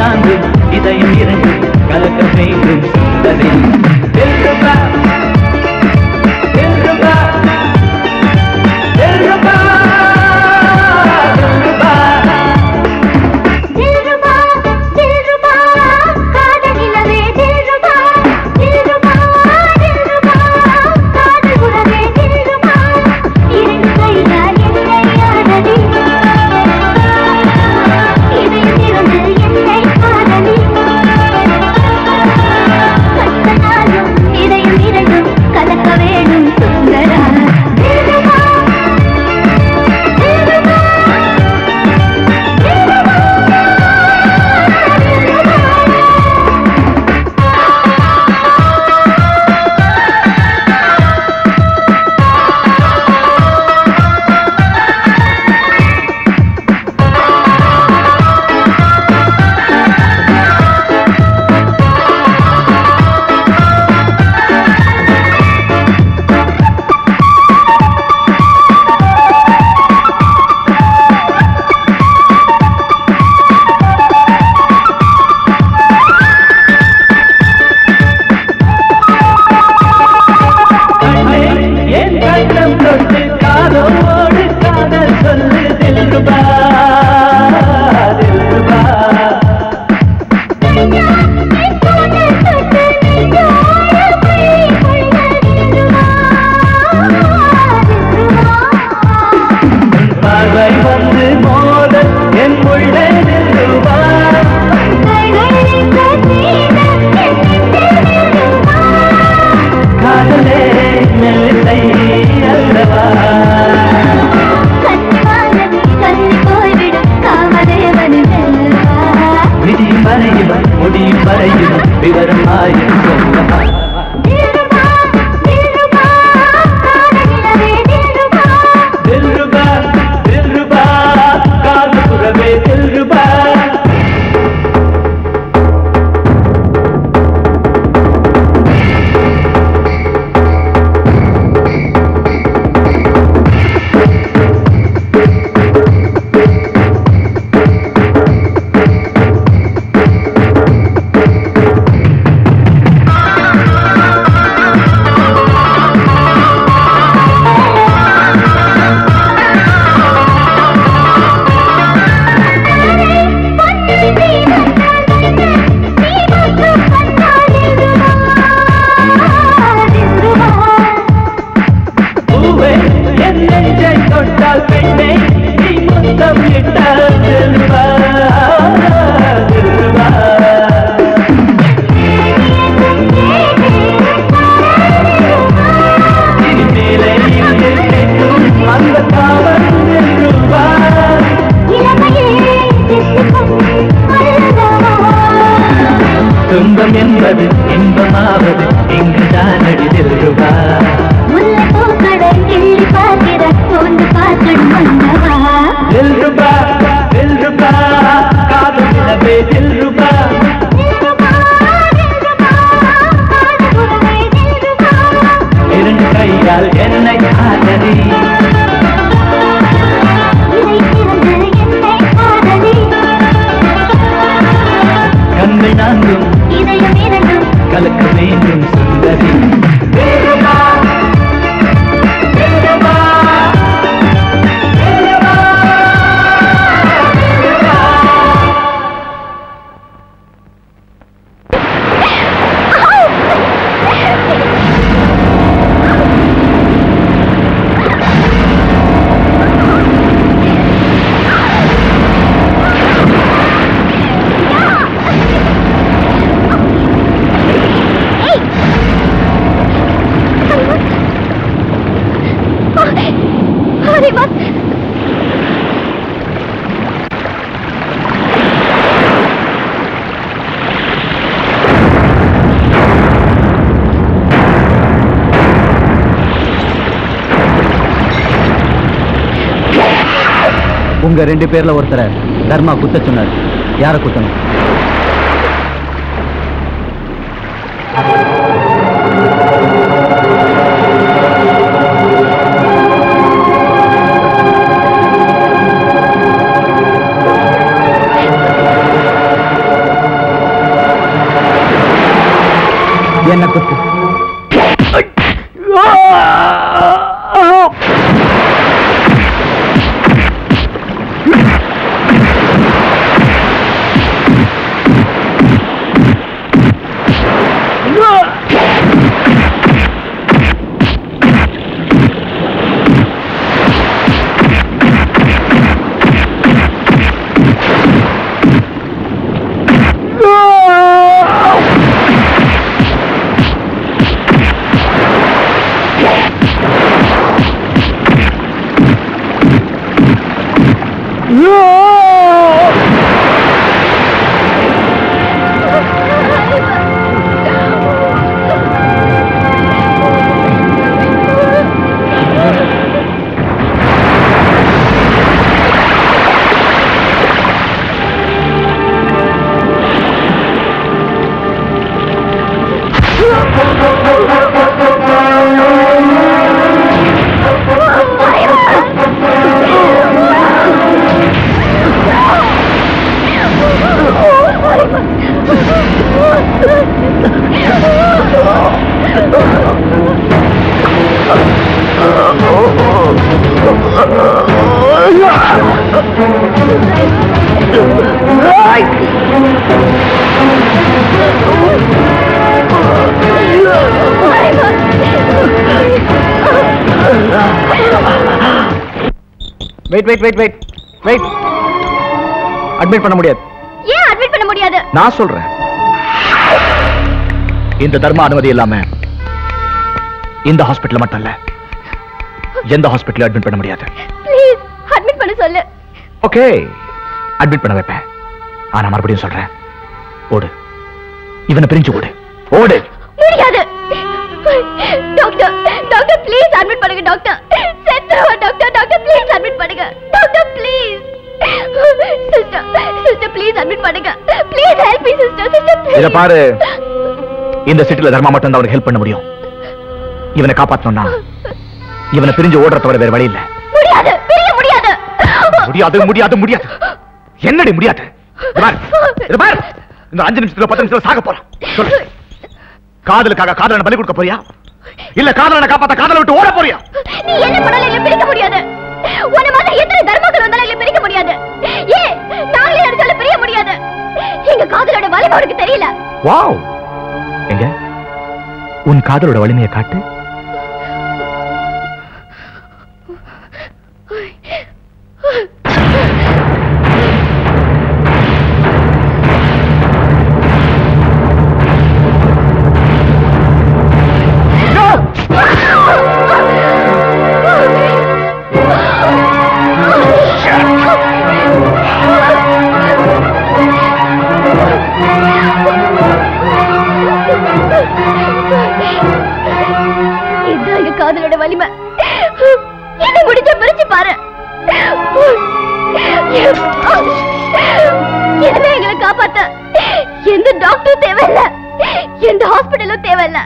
நான்கும் இதயம் இரண்டும் கலக்க வேண்டும் சுந்தரி தில்ருபா தில்ருபா தில்ருபா தில்ருபா தில்ருபா காதல் நிலவே தில்ருபா தில்ருபா தில்ருபா காதல் உறவே தில்ருபா இரண்டு கையால் என்னை ஆதரி இதயம் திறந்து என்னை காதலி கத்தனாலும் இதயம் இரண்டும் கலக்க வேணும் சுந்தரா தில்ருபா தில்ருபா என் கண்ணம் தொட்டு காதோடு காதல் சொல்லு தில்ருபா தில்ருபா உன் பார்வை வந்து மோத என் உள்ளே நில்லுவா காதலே மெல்லிசை அல்லவா விதியும் வரையும் முடியும் வரையும் விவரம் ஆயும் சொல்லவா தில்ருபா தில்ருபா காது புறவே தில்ருபா பூவே என் நெஞ்சை தொட்டால் பெண்ணே நீ முத்தம் இட்டால் தில்ருபா தில்ருபா இனிமேலே இங்கு கேட்கும் அந்த காவல் தில்ருபா துன்பம் என்பது இன்பமாவது இங்குதான் அடி தில்ருபா தில்ருபா தில்ருபா காதல் நிலவே தில்ருபா இரண்டு கையால் என்னை ஆதரி கண்கள் நான்கும் கலக்க வேண்டும் சுந்தரி தில்ருபா தில்ருபா உங்க ரெண்டு பேர்ல ஒருத்தரை தர்மா குத்த சொன்னார் யாரை குத்தணும் என்ன குத்து wait wait wait wait wait admit பண்ண முடியாது ஏன் அட்மிட் பண்ண முடியாது நான் சொல்றேன் இந்த தர்ம அனுமதி இல்லாம இந்த ஹாஸ்பிடல்ல மட்டும் இல்ல எந்த ஹாஸ்பிடல்ல அட்மிட் பண்ண முடியாது ப்ளீஸ் அட்மிட் பண்ண சொல்லு ஓகே அட்மிட் பண்ண வைப்பேன் ஆனா மறுபடியும் சொல்றேன் ஓடு இவனை பிரிஞ்சு ஓடு ஓடு முடியாது டாக்டர் டாக்டர் ப்ளீஸ் அட்மிட் பண்ணுங்க டாக்டர் செத்துருவா டாக்டர் டாக்டர் ப்ளீஸ் அட்மிட் பண்ணுங்க doctor please sister sister please admit பண்ணுங்க please help me sister sister இத பாரு இந்த சிட்டில தர்மா மட்டும் தான் அவனுக்கு ஹெல்ப் பண்ண முடியும் இவனை காப்பாத்தணும்னா இவனை பிரிஞ்சு ஓடுற தவிர வேற வழி இல்ல முடியாது பிரிய முடியாது முடியாது முடியாது முடியாது என்னடி முடியாது இது பாரு, இது பாரு. இந்த அஞ்சு நிமிஷத்துல பத்து நிமிஷத்துல சாக போறான் சொல்லு காதலுக்காக காதலனை பலி கொடுக்க போறியா இல்ல காதலனை காப்பாத்த காதலை விட்டு ஓட போறியா நீ என்ன பண்ணாலும் எங்களை பிரிக்க முடியாது உன்ன மாதிரி எத்தனை தர்மங்கள் வந்தாலும் எங்களை பிரிக்க முடியாது ஏன் நாங்களே நினைச்சாலும் பிரிய முடியாது எங்க காதலோட வலிமை உனக்கு தெரியல வாவ் எங்க உன் காதலோட வலிமையை காட்டு இதுதான் எங்க காதலோட வலிமை என்ன முடிஞ்ச பிரிச்சு பாரு இனிமே எங்களை காப்பாத்த எந்த டாக்டரும் தேவையில்ல எந்த ஹாஸ்பிட்டலும் தேவையில்ல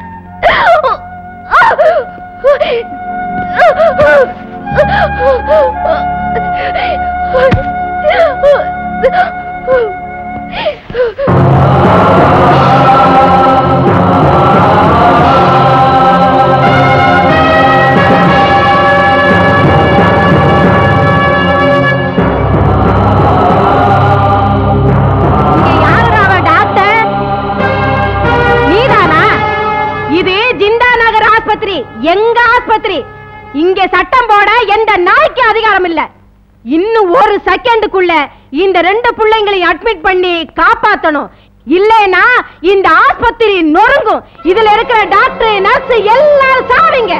யாருடா அவன் டாக்டர் நீதானா இது ஜிந்தா நகர் ஆஸ்பத்திரி எங்க ஆஸ்பத்திரி இங்க சட்டம் போட எந்த நாய்க்கு அதிகாரம் இல்ல இன்னும் ஒரு செகண்டுக்குள்ள இந்த ரெண்டு பிள்ளைங்களையும் அட்மிட் பண்ணி காப்பாத்தணும் இல்லைன்னா இந்த ஆஸ்பத்திரி நொறுங்கும் இதுல இருக்கிற டாக்டர் நர்ஸ் எல்லாரும் சாவிங்க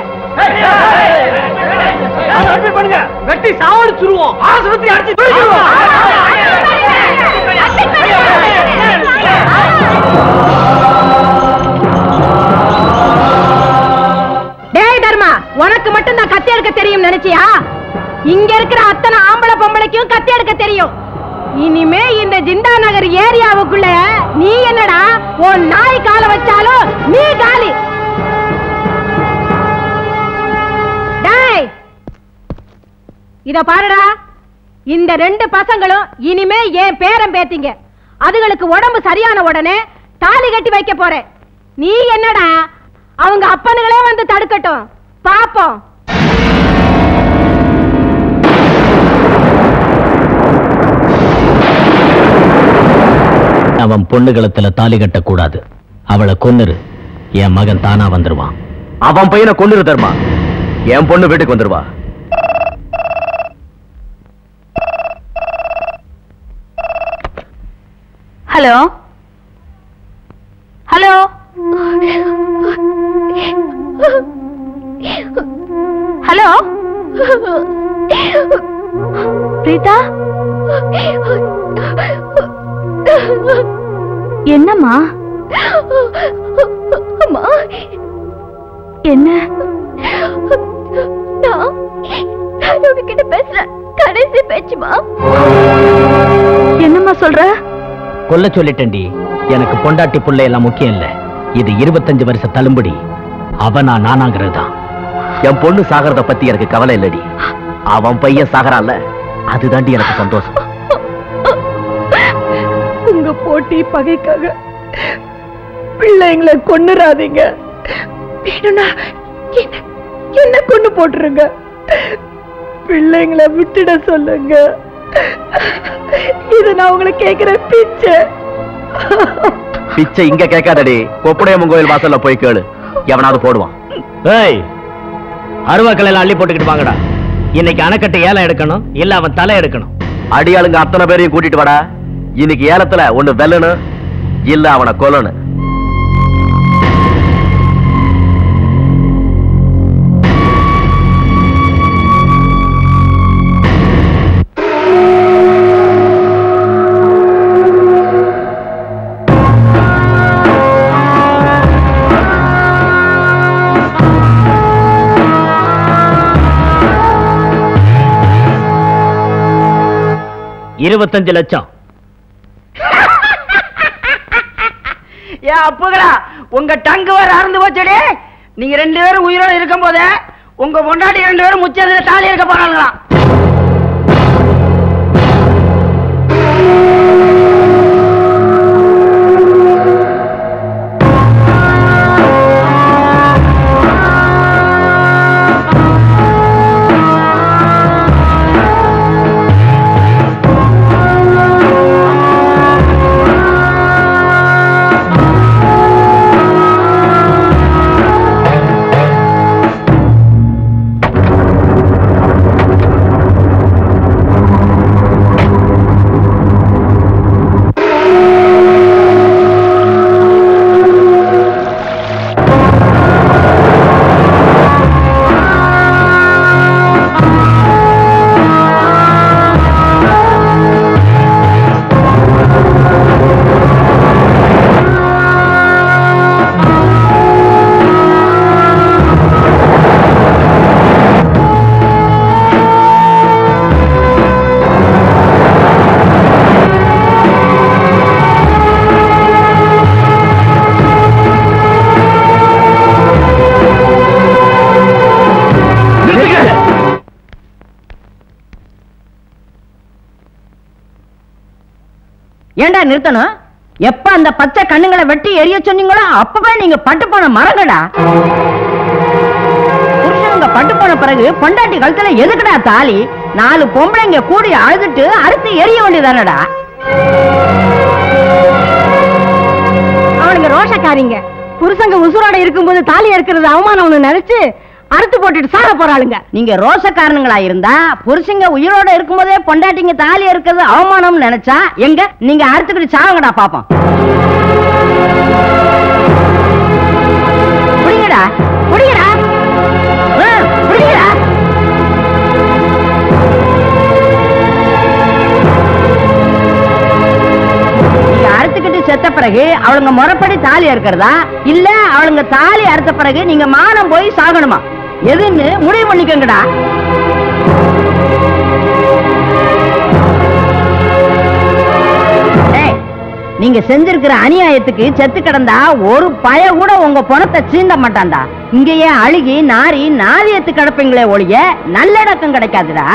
பண்ணுங்க வெட்டி சாவடிச்சிருவோம் ஆஸ்பத்திரி அடிச்சு டேய் தர்மா உனக்கு மட்டும் தான் கத்தி எடுக்க தெரியும் நினைச்சியா இங்க இருக்கிற அத்தனை ஆம்பளை பொம்பளைக்கும் கத்தி எடுக்க தெரியும் இனிமே இந்த ஜிந்தா நகர் ஏரியாவுக்குள்ள நீ என்னடா உன் நாய் கால வச்சாலும் நீ காலி டேய் இத பாருடா இந்த ரெண்டு பசங்களும் இனிமே என் பேரன் பேத்திங்க அதுகளுக்கு உடம்பு சரியான உடனே தாலி கட்டி வைக்க போறேன் நீ என்னடா அவங்க அப்பனுங்களே வந்து தடுக்கட்டும் பாப்போம் அவன் பொண்ணு கழுத்துல தாலி கட்டக்கூடாது அவளை கொன்னுரு என் மகன் தானா வந்துருவான் அவன் பையனை கொண்டு தர்மா என் பொண்ணு வீட்டுக்கு வந்துருவா ஹலோ ஹலோ ஹலோ பிரீதா என்னம்மா அம்மா என்ன நான் நான் உங்ககிட்ட பேசுறேன் கடைசி பேச்சுமா என்னம்மா சொல்ற கொல்ல சொல்லிட்டேன்டி எனக்கு பொண்டாட்டி புள்ள எல்லாம் முக்கியம் இல்ல இது இருபத்தஞ்சு வருஷ தள்ளும்படி அவனா நானாங்கிறது தான் என் பொண்ணு சாகிறத பத்தி எனக்கு கவலை இல்லடி அவன் பையன் சாகறான்ல அதுதாண்டி எனக்கு சந்தோஷம் உங்க போட்டி பகைக்காக பிள்ளைங்களை கொன்னுறாதீங்க வேணும்னா என்ன என்ன கொண்டு போட்டுருங்க பிள்ளைங்களை விட்டுட சொல்லுங்க இது நான் உங்களை கேக்குற பிச்சை பிச்சை இங்க கேட்காதடி கொப்படையம்மன் கோயில் வாசல்ல போய் கேளு எவனாவது போடுவான் ஏய் அருவாக்கள் எல்லாம் அள்ளி போட்டுக்கிட்டு வாங்கடா இன்னைக்கு அணைக்கட்டு ஏலம் எடுக்கணும் இல்ல அவன் தலை எடுக்கணும் அடியாளுங்க அத்தனை பேரையும் கூட்டிட்டு வாடா இன்னைக்கு ஏலத்துல ஒண்ணு வெல்லணும் இல்ல அவனை கொல்லணும் இருபத்தஞ்சு லட்சம் ஏன் அப்புகளா உங்க டங்கு வர அறந்து போச்சடி நீங்க ரெண்டு பேரும் உயிரோட இருக்கும் போதே உங்க பொண்டாட்டி ரெண்டு பேரும் முச்சதுல தாலி இருக்க போறாங்களாம் ஏன்டா நிறுத்தணும் எப்ப அந்த பச்சை கண்ணுங்களை வெட்டி எரிய சொன்னீங்களோ அப்பவே நீங்க பட்டு போன மரங்கடா புருஷனுங்க பட்டு போன பிறகு பொண்டாட்டி கழுத்துல எதுக்குடா தாலி நாலு பொம்பளைங்க கூடி அழுதுட்டு அறுத்து எரிய வேண்டியதானடா அவனுங்க ரோஷக்காரிங்க புருஷங்க உசுரோட இருக்கும்போது தாலி இருக்கிறது அவமானம்னு நினைச்சு அறுத்து போட்டுட்டு சாக போறாளுங்க நீங்க ரோஷக்காரனுங்களா இருந்தா புருஷங்க உயிரோட இருக்கும்போதே பொண்டாட்டிங்க தாலி இருக்கிறது அவமானம்னு நினைச்சா எங்க நீங்க அறுத்துக்கிட்டு சாவுங்கடா பாப்போம் புடிங்கடா புடிங்கடா ஆ, புடிங்கடா நீங்க அறுத்துக்கிட்டு செத்த பிறகு அவளுங்க முறைப்படி தாலி அறுக்கிறதா இல்ல அவளுங்க தாலி அறுத்த பிறகு நீங்க மானம் போய் சாகணுமா எதுன்னு முடிவு பண்ணிக்கங்கடா ஏய், நீங்க செஞ்சிருக்கிற அநியாயத்துக்கு செத்து கிடந்தா ஒரு பய கூட உங்க பணத்தை சீண்ட மாட்டான்டா இங்கேயே அழுகி நாரி நாரியத்து கிடப்பீங்களே ஒழிய நல்லடக்கம் கிடைக்காதுடா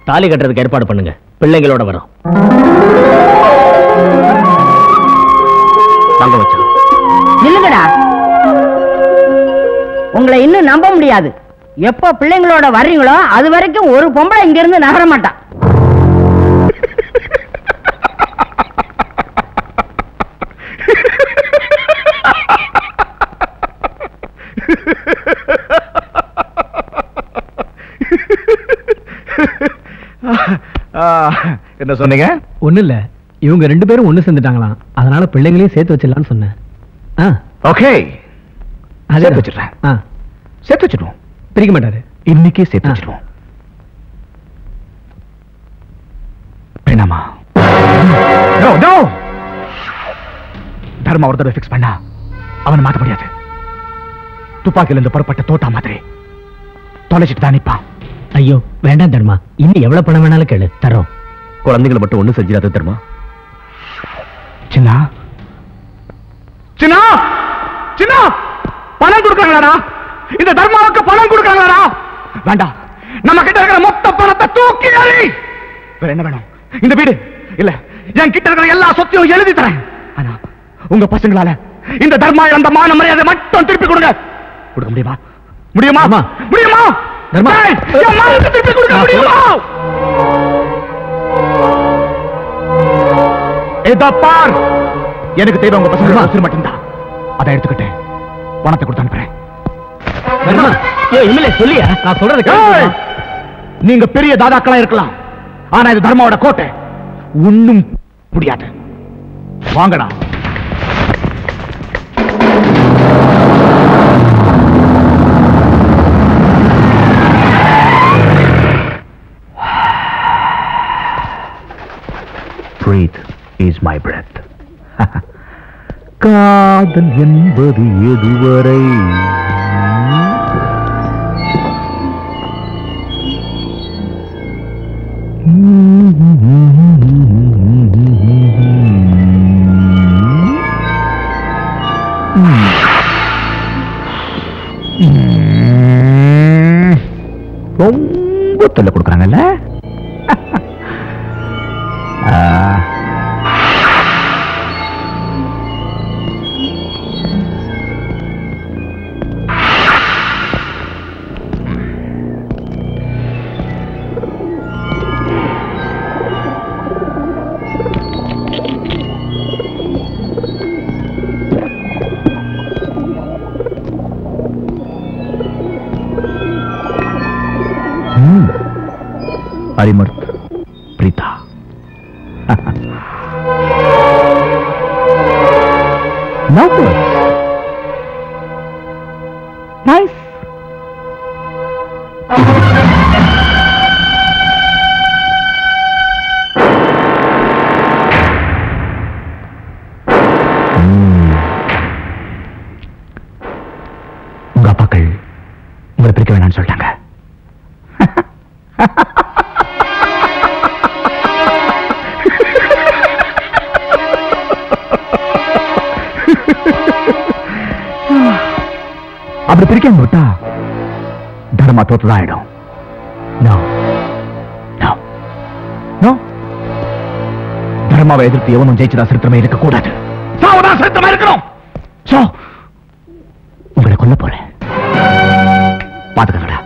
தாலி கட்டுறதுக்கு ஏற்பாடு பண்ணுங்க பிள்ளைங்களோட வரோம் வாங்க வச்சா இல்லங்கடா உங்களை இன்னும் நம்ப முடியாது எப்போ பிள்ளைங்களோட வர்றீங்களோ அது வரைக்கும் ஒரு பொம்பளை இங்க இருந்து நகர மாட்டான் என்ன சொன்னீங்க ஒண்ணு இல்ல இவங்க ரெண்டு பேரும் ஒண்ணு சேர்ந்துட்டாங்களாம் அதனால பிள்ளைங்களையும் சேர்த்து வச்சிடலாம்னு சொன்னேன் ஆ ஓகே அதே சேர்த்து வச்சிடுறேன் ஆ சேர்த்து வச்சிடுவோம் பிரிக்க மாட்டாரு இன்னைக்கே சேர்த்து வச்சிடுவோம் வேணாமா நோ நோ தர்மா ஒரு தடவை ஃபிக்ஸ் பண்ணா அவனை மாத்த முடியாது துப்பாக்கில இருந்து புறப்பட்ட தோட்டா மாதிரி தொலைச்சிட்டு தான் நிப்பான் ஐயோ வேண்டாம் தர்மா இன்னும் எவ்வளவு பணம் வேணாலும் கேளு தரோம் குழந்தைகளை மட்டும் ஒண்ணு செஞ்சிடாத தருமா சின்னா சின்னா சின்னா பணம் கொடுக்கறாங்களாடா இந்த தர்மாவுக்கு பணம் கொடுக்கறாங்களாடா வேண்டாம் நம்ம கிட்ட இருக்கிற மொத்த பணத்தை தூக்கி எறி வேற என்ன வேணும் இந்த வீடு இல்ல என் கிட்ட இருக்கிற எல்லா சொத்தையும் எழுதி தரேன் ஆனா உங்க பசங்களால இந்த தர்மா இழந்த மான மரியாதை மட்டும் திருப்பி கொடுங்க கொடுக்க முடியுமா முடியுமா முடியுமா தர்மா என் மானத்தை திருப்பி கொடுக்க முடியுமா இதோ பார் எனக்கு தேவை உங்க பசங்க உசுறு மட்டும்தான் அதை எடுத்துக்கிட்டேன் பணத்தை கொடுத்து அனுப்புறேன் சொல்லியா நான் சொல்றது நீங்க பெரிய தாதாக்களா இருக்கலாம் ஆனா இது தர்மாவோட கோட்டை ஒண்ணும் முடியாது வாங்கடா Breathe is my breath. காதல் என்பது எதுவரை ரொம்ப தொல்லை கொடுக்குறாங்கல்ல ஆ हम्म, अरिमर्त प्रीता now nice உங்க அப்பாக்கள் உங்களை பிரிக்க வேணாம்னு சொல்லிட்டாங்க அப்படி பிரிக்காம விட்டா தர்மா தோத்துதான் ஆயிடும் No. No. No. தர்மாவை எதிர்த்து எவனும் ஜெயிச்சதா சரித்திரமே இருக்கக்கூடாது சாவதான் சரித்திரமா இருக்கணும் சோ உங்களை கொல்ல போறேன் பாத்துக்கங்கடா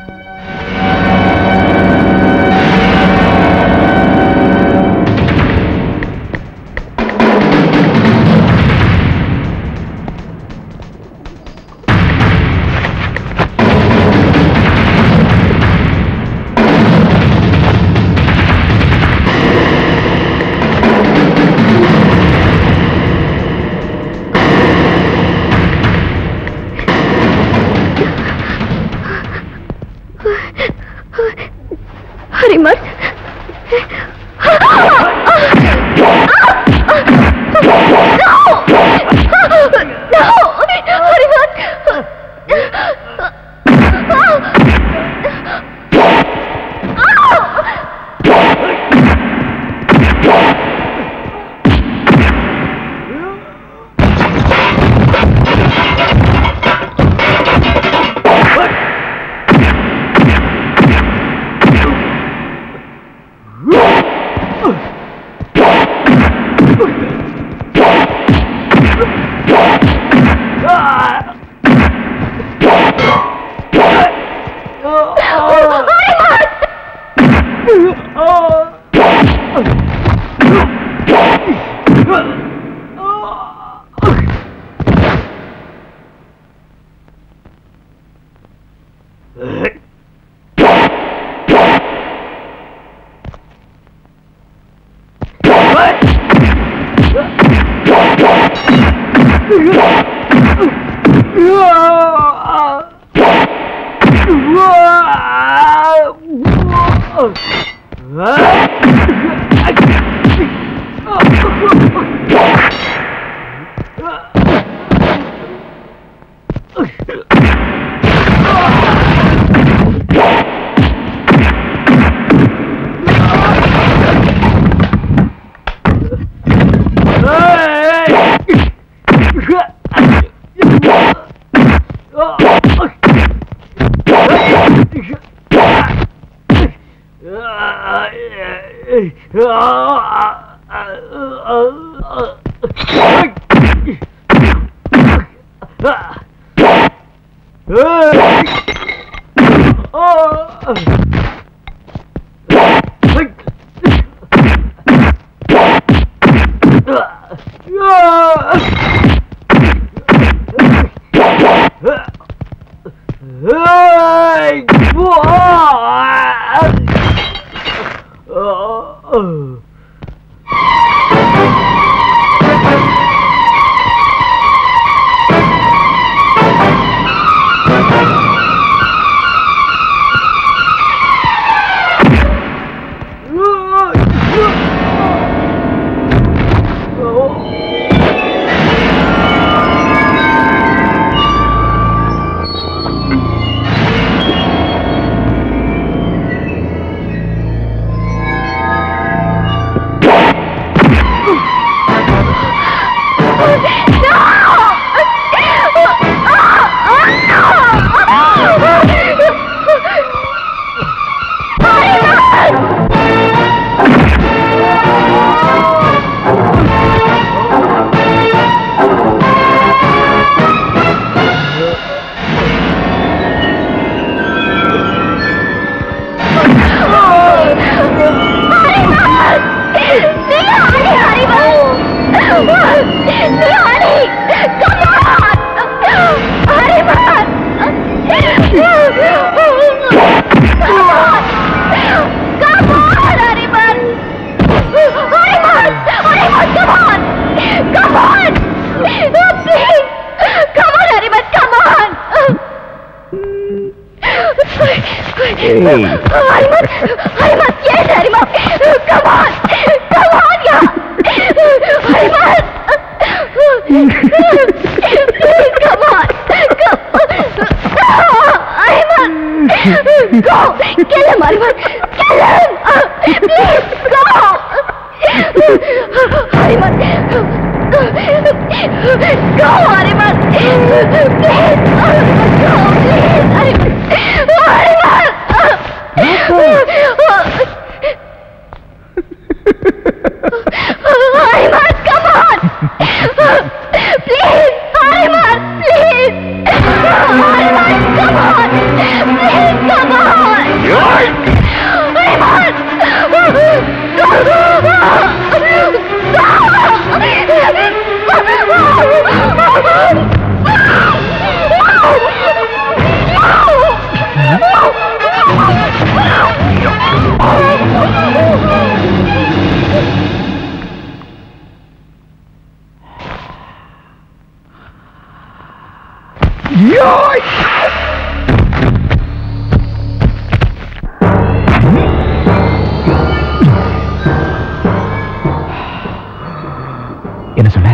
என்ன சொன்ன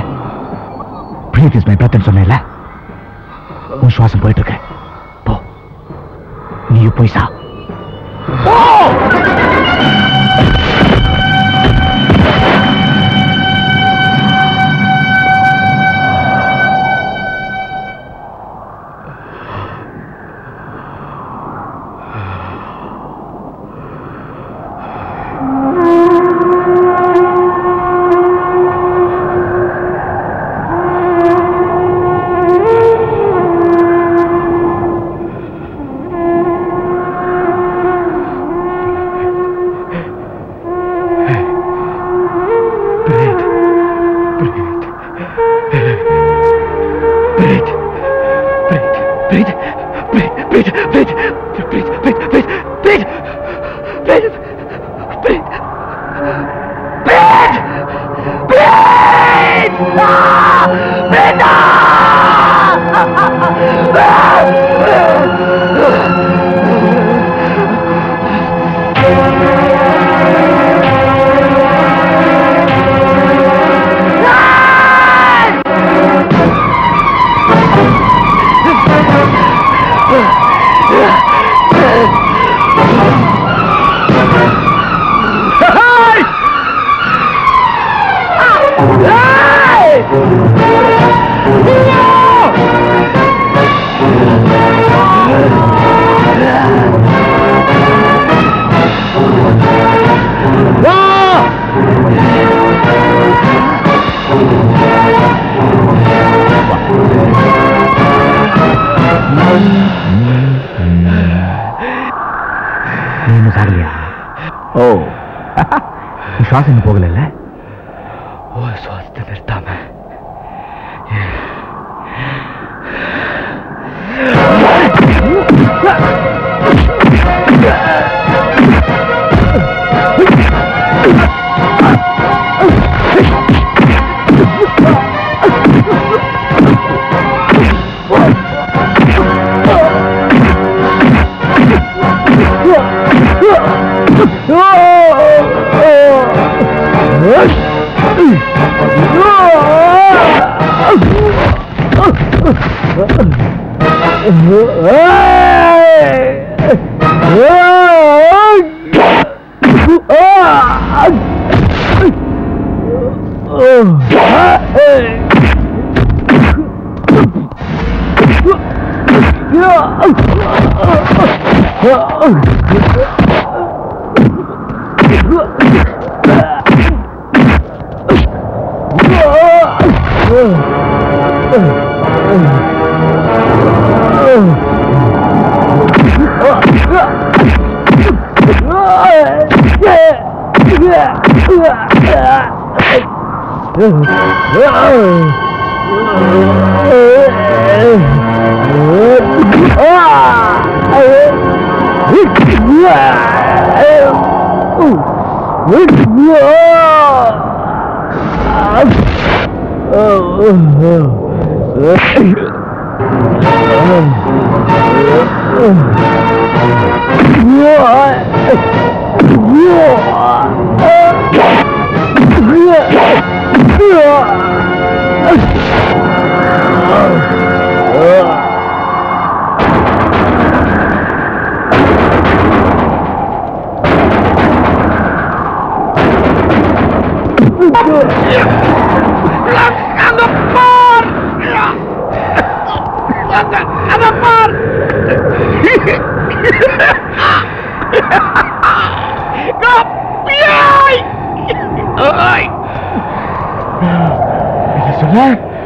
பிரீத் இஸ் மை பிரத்னு சொன்னேன்ல உன் சுவாசம் போயிட்டு இருக்கு போ நீயும் போய் சா ஆ நீ இன்னும் சாகலையா ஓ உன் சுவாசம் இன்னும் போகல ஓ சுவாசத்தை நிறுத்தாம என்ன சொல்ல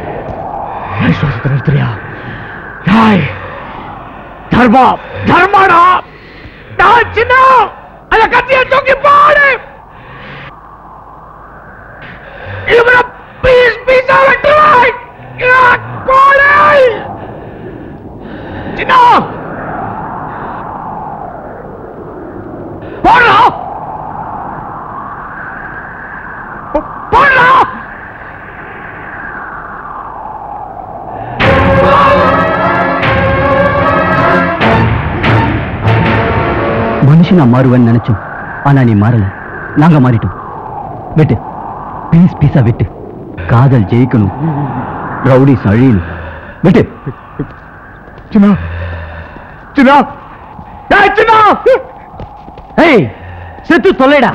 என் சுவாசத்தை நிறுத்துறியா நாய் தர்மா தர்மாடா நான் சின்ன அந்த கத்தியை தூக்கி போடு இவரை பீஸ் பீஸா வெட்டுவாய் கோலை சின்ன போடுறா போடுறா மனுஷனா மாறுவேன்னு நினைச்சோம் ஆனா நீ மாறல நாங்க மாறிட்டோம் வெட்டு பீஸ் பீஸா வெட்டு காதல் ஜெயிக்கணும் ரவுடிஸ் அழியணும் வெட்டு சின்ன சின்ன ஏய் சின்ன ஏய் செத்து தொலைடா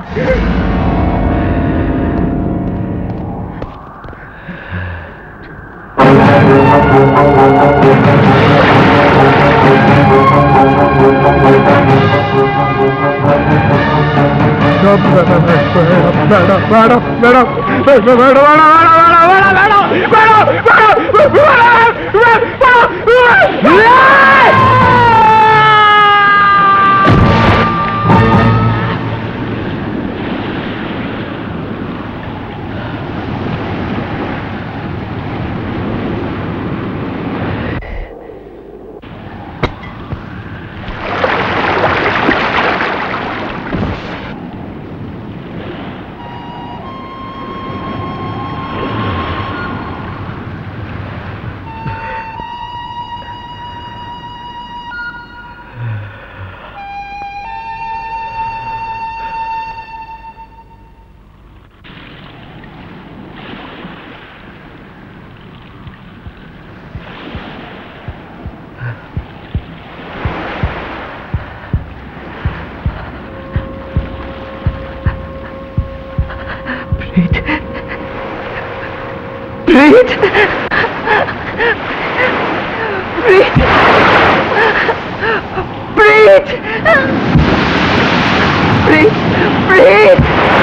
Breathe. Breathe. Breathe. Breathe. Breathe.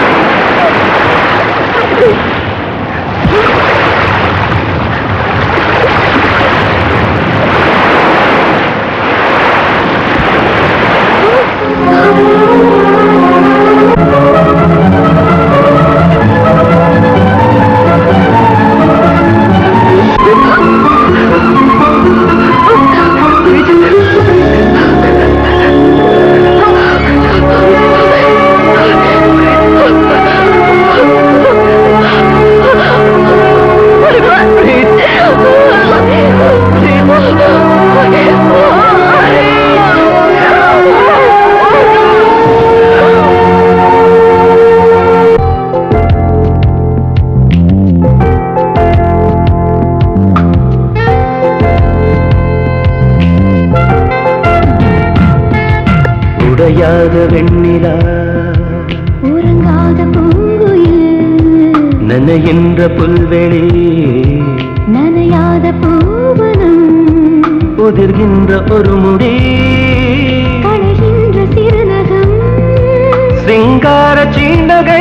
உடையாத வெண்ணிலா உறங்காத பூங்குயில் நனைகின்ற புல்வெளி நனையாத பூவனம் உதிர்கின்ற ஒரு முடி களைகின்ற சிறுநகம் சிங்கார சீண்டகை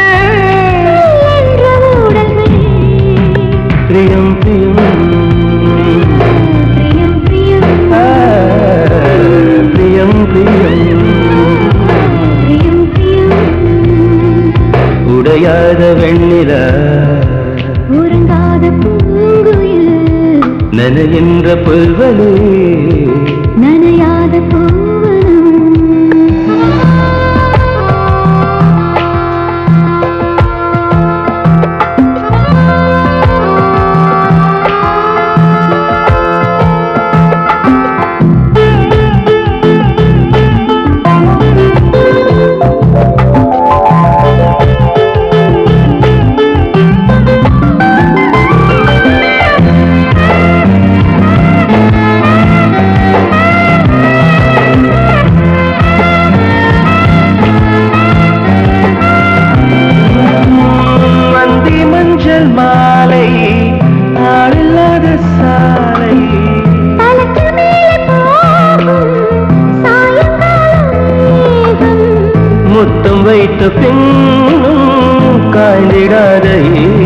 என்ற ஊடல்கள் பிரியம் பிரியம் பிரியம் பிரியம் ஆ, பிரியம் பிரியம் பிரியம் பிரியம் உடையாத வெண்ணிலா உறங்காத பூங்குயில் நனைகின்ற புல்வெளி நனையாத பூவனம் மந்தி மஞ்சள் மாலை ஆளில்லாத சாலை தலக்கு மேலே போகும் சாயங்காலம் மேகம் முத்தம் வைத்த பின்னும் காய்ந்திடாத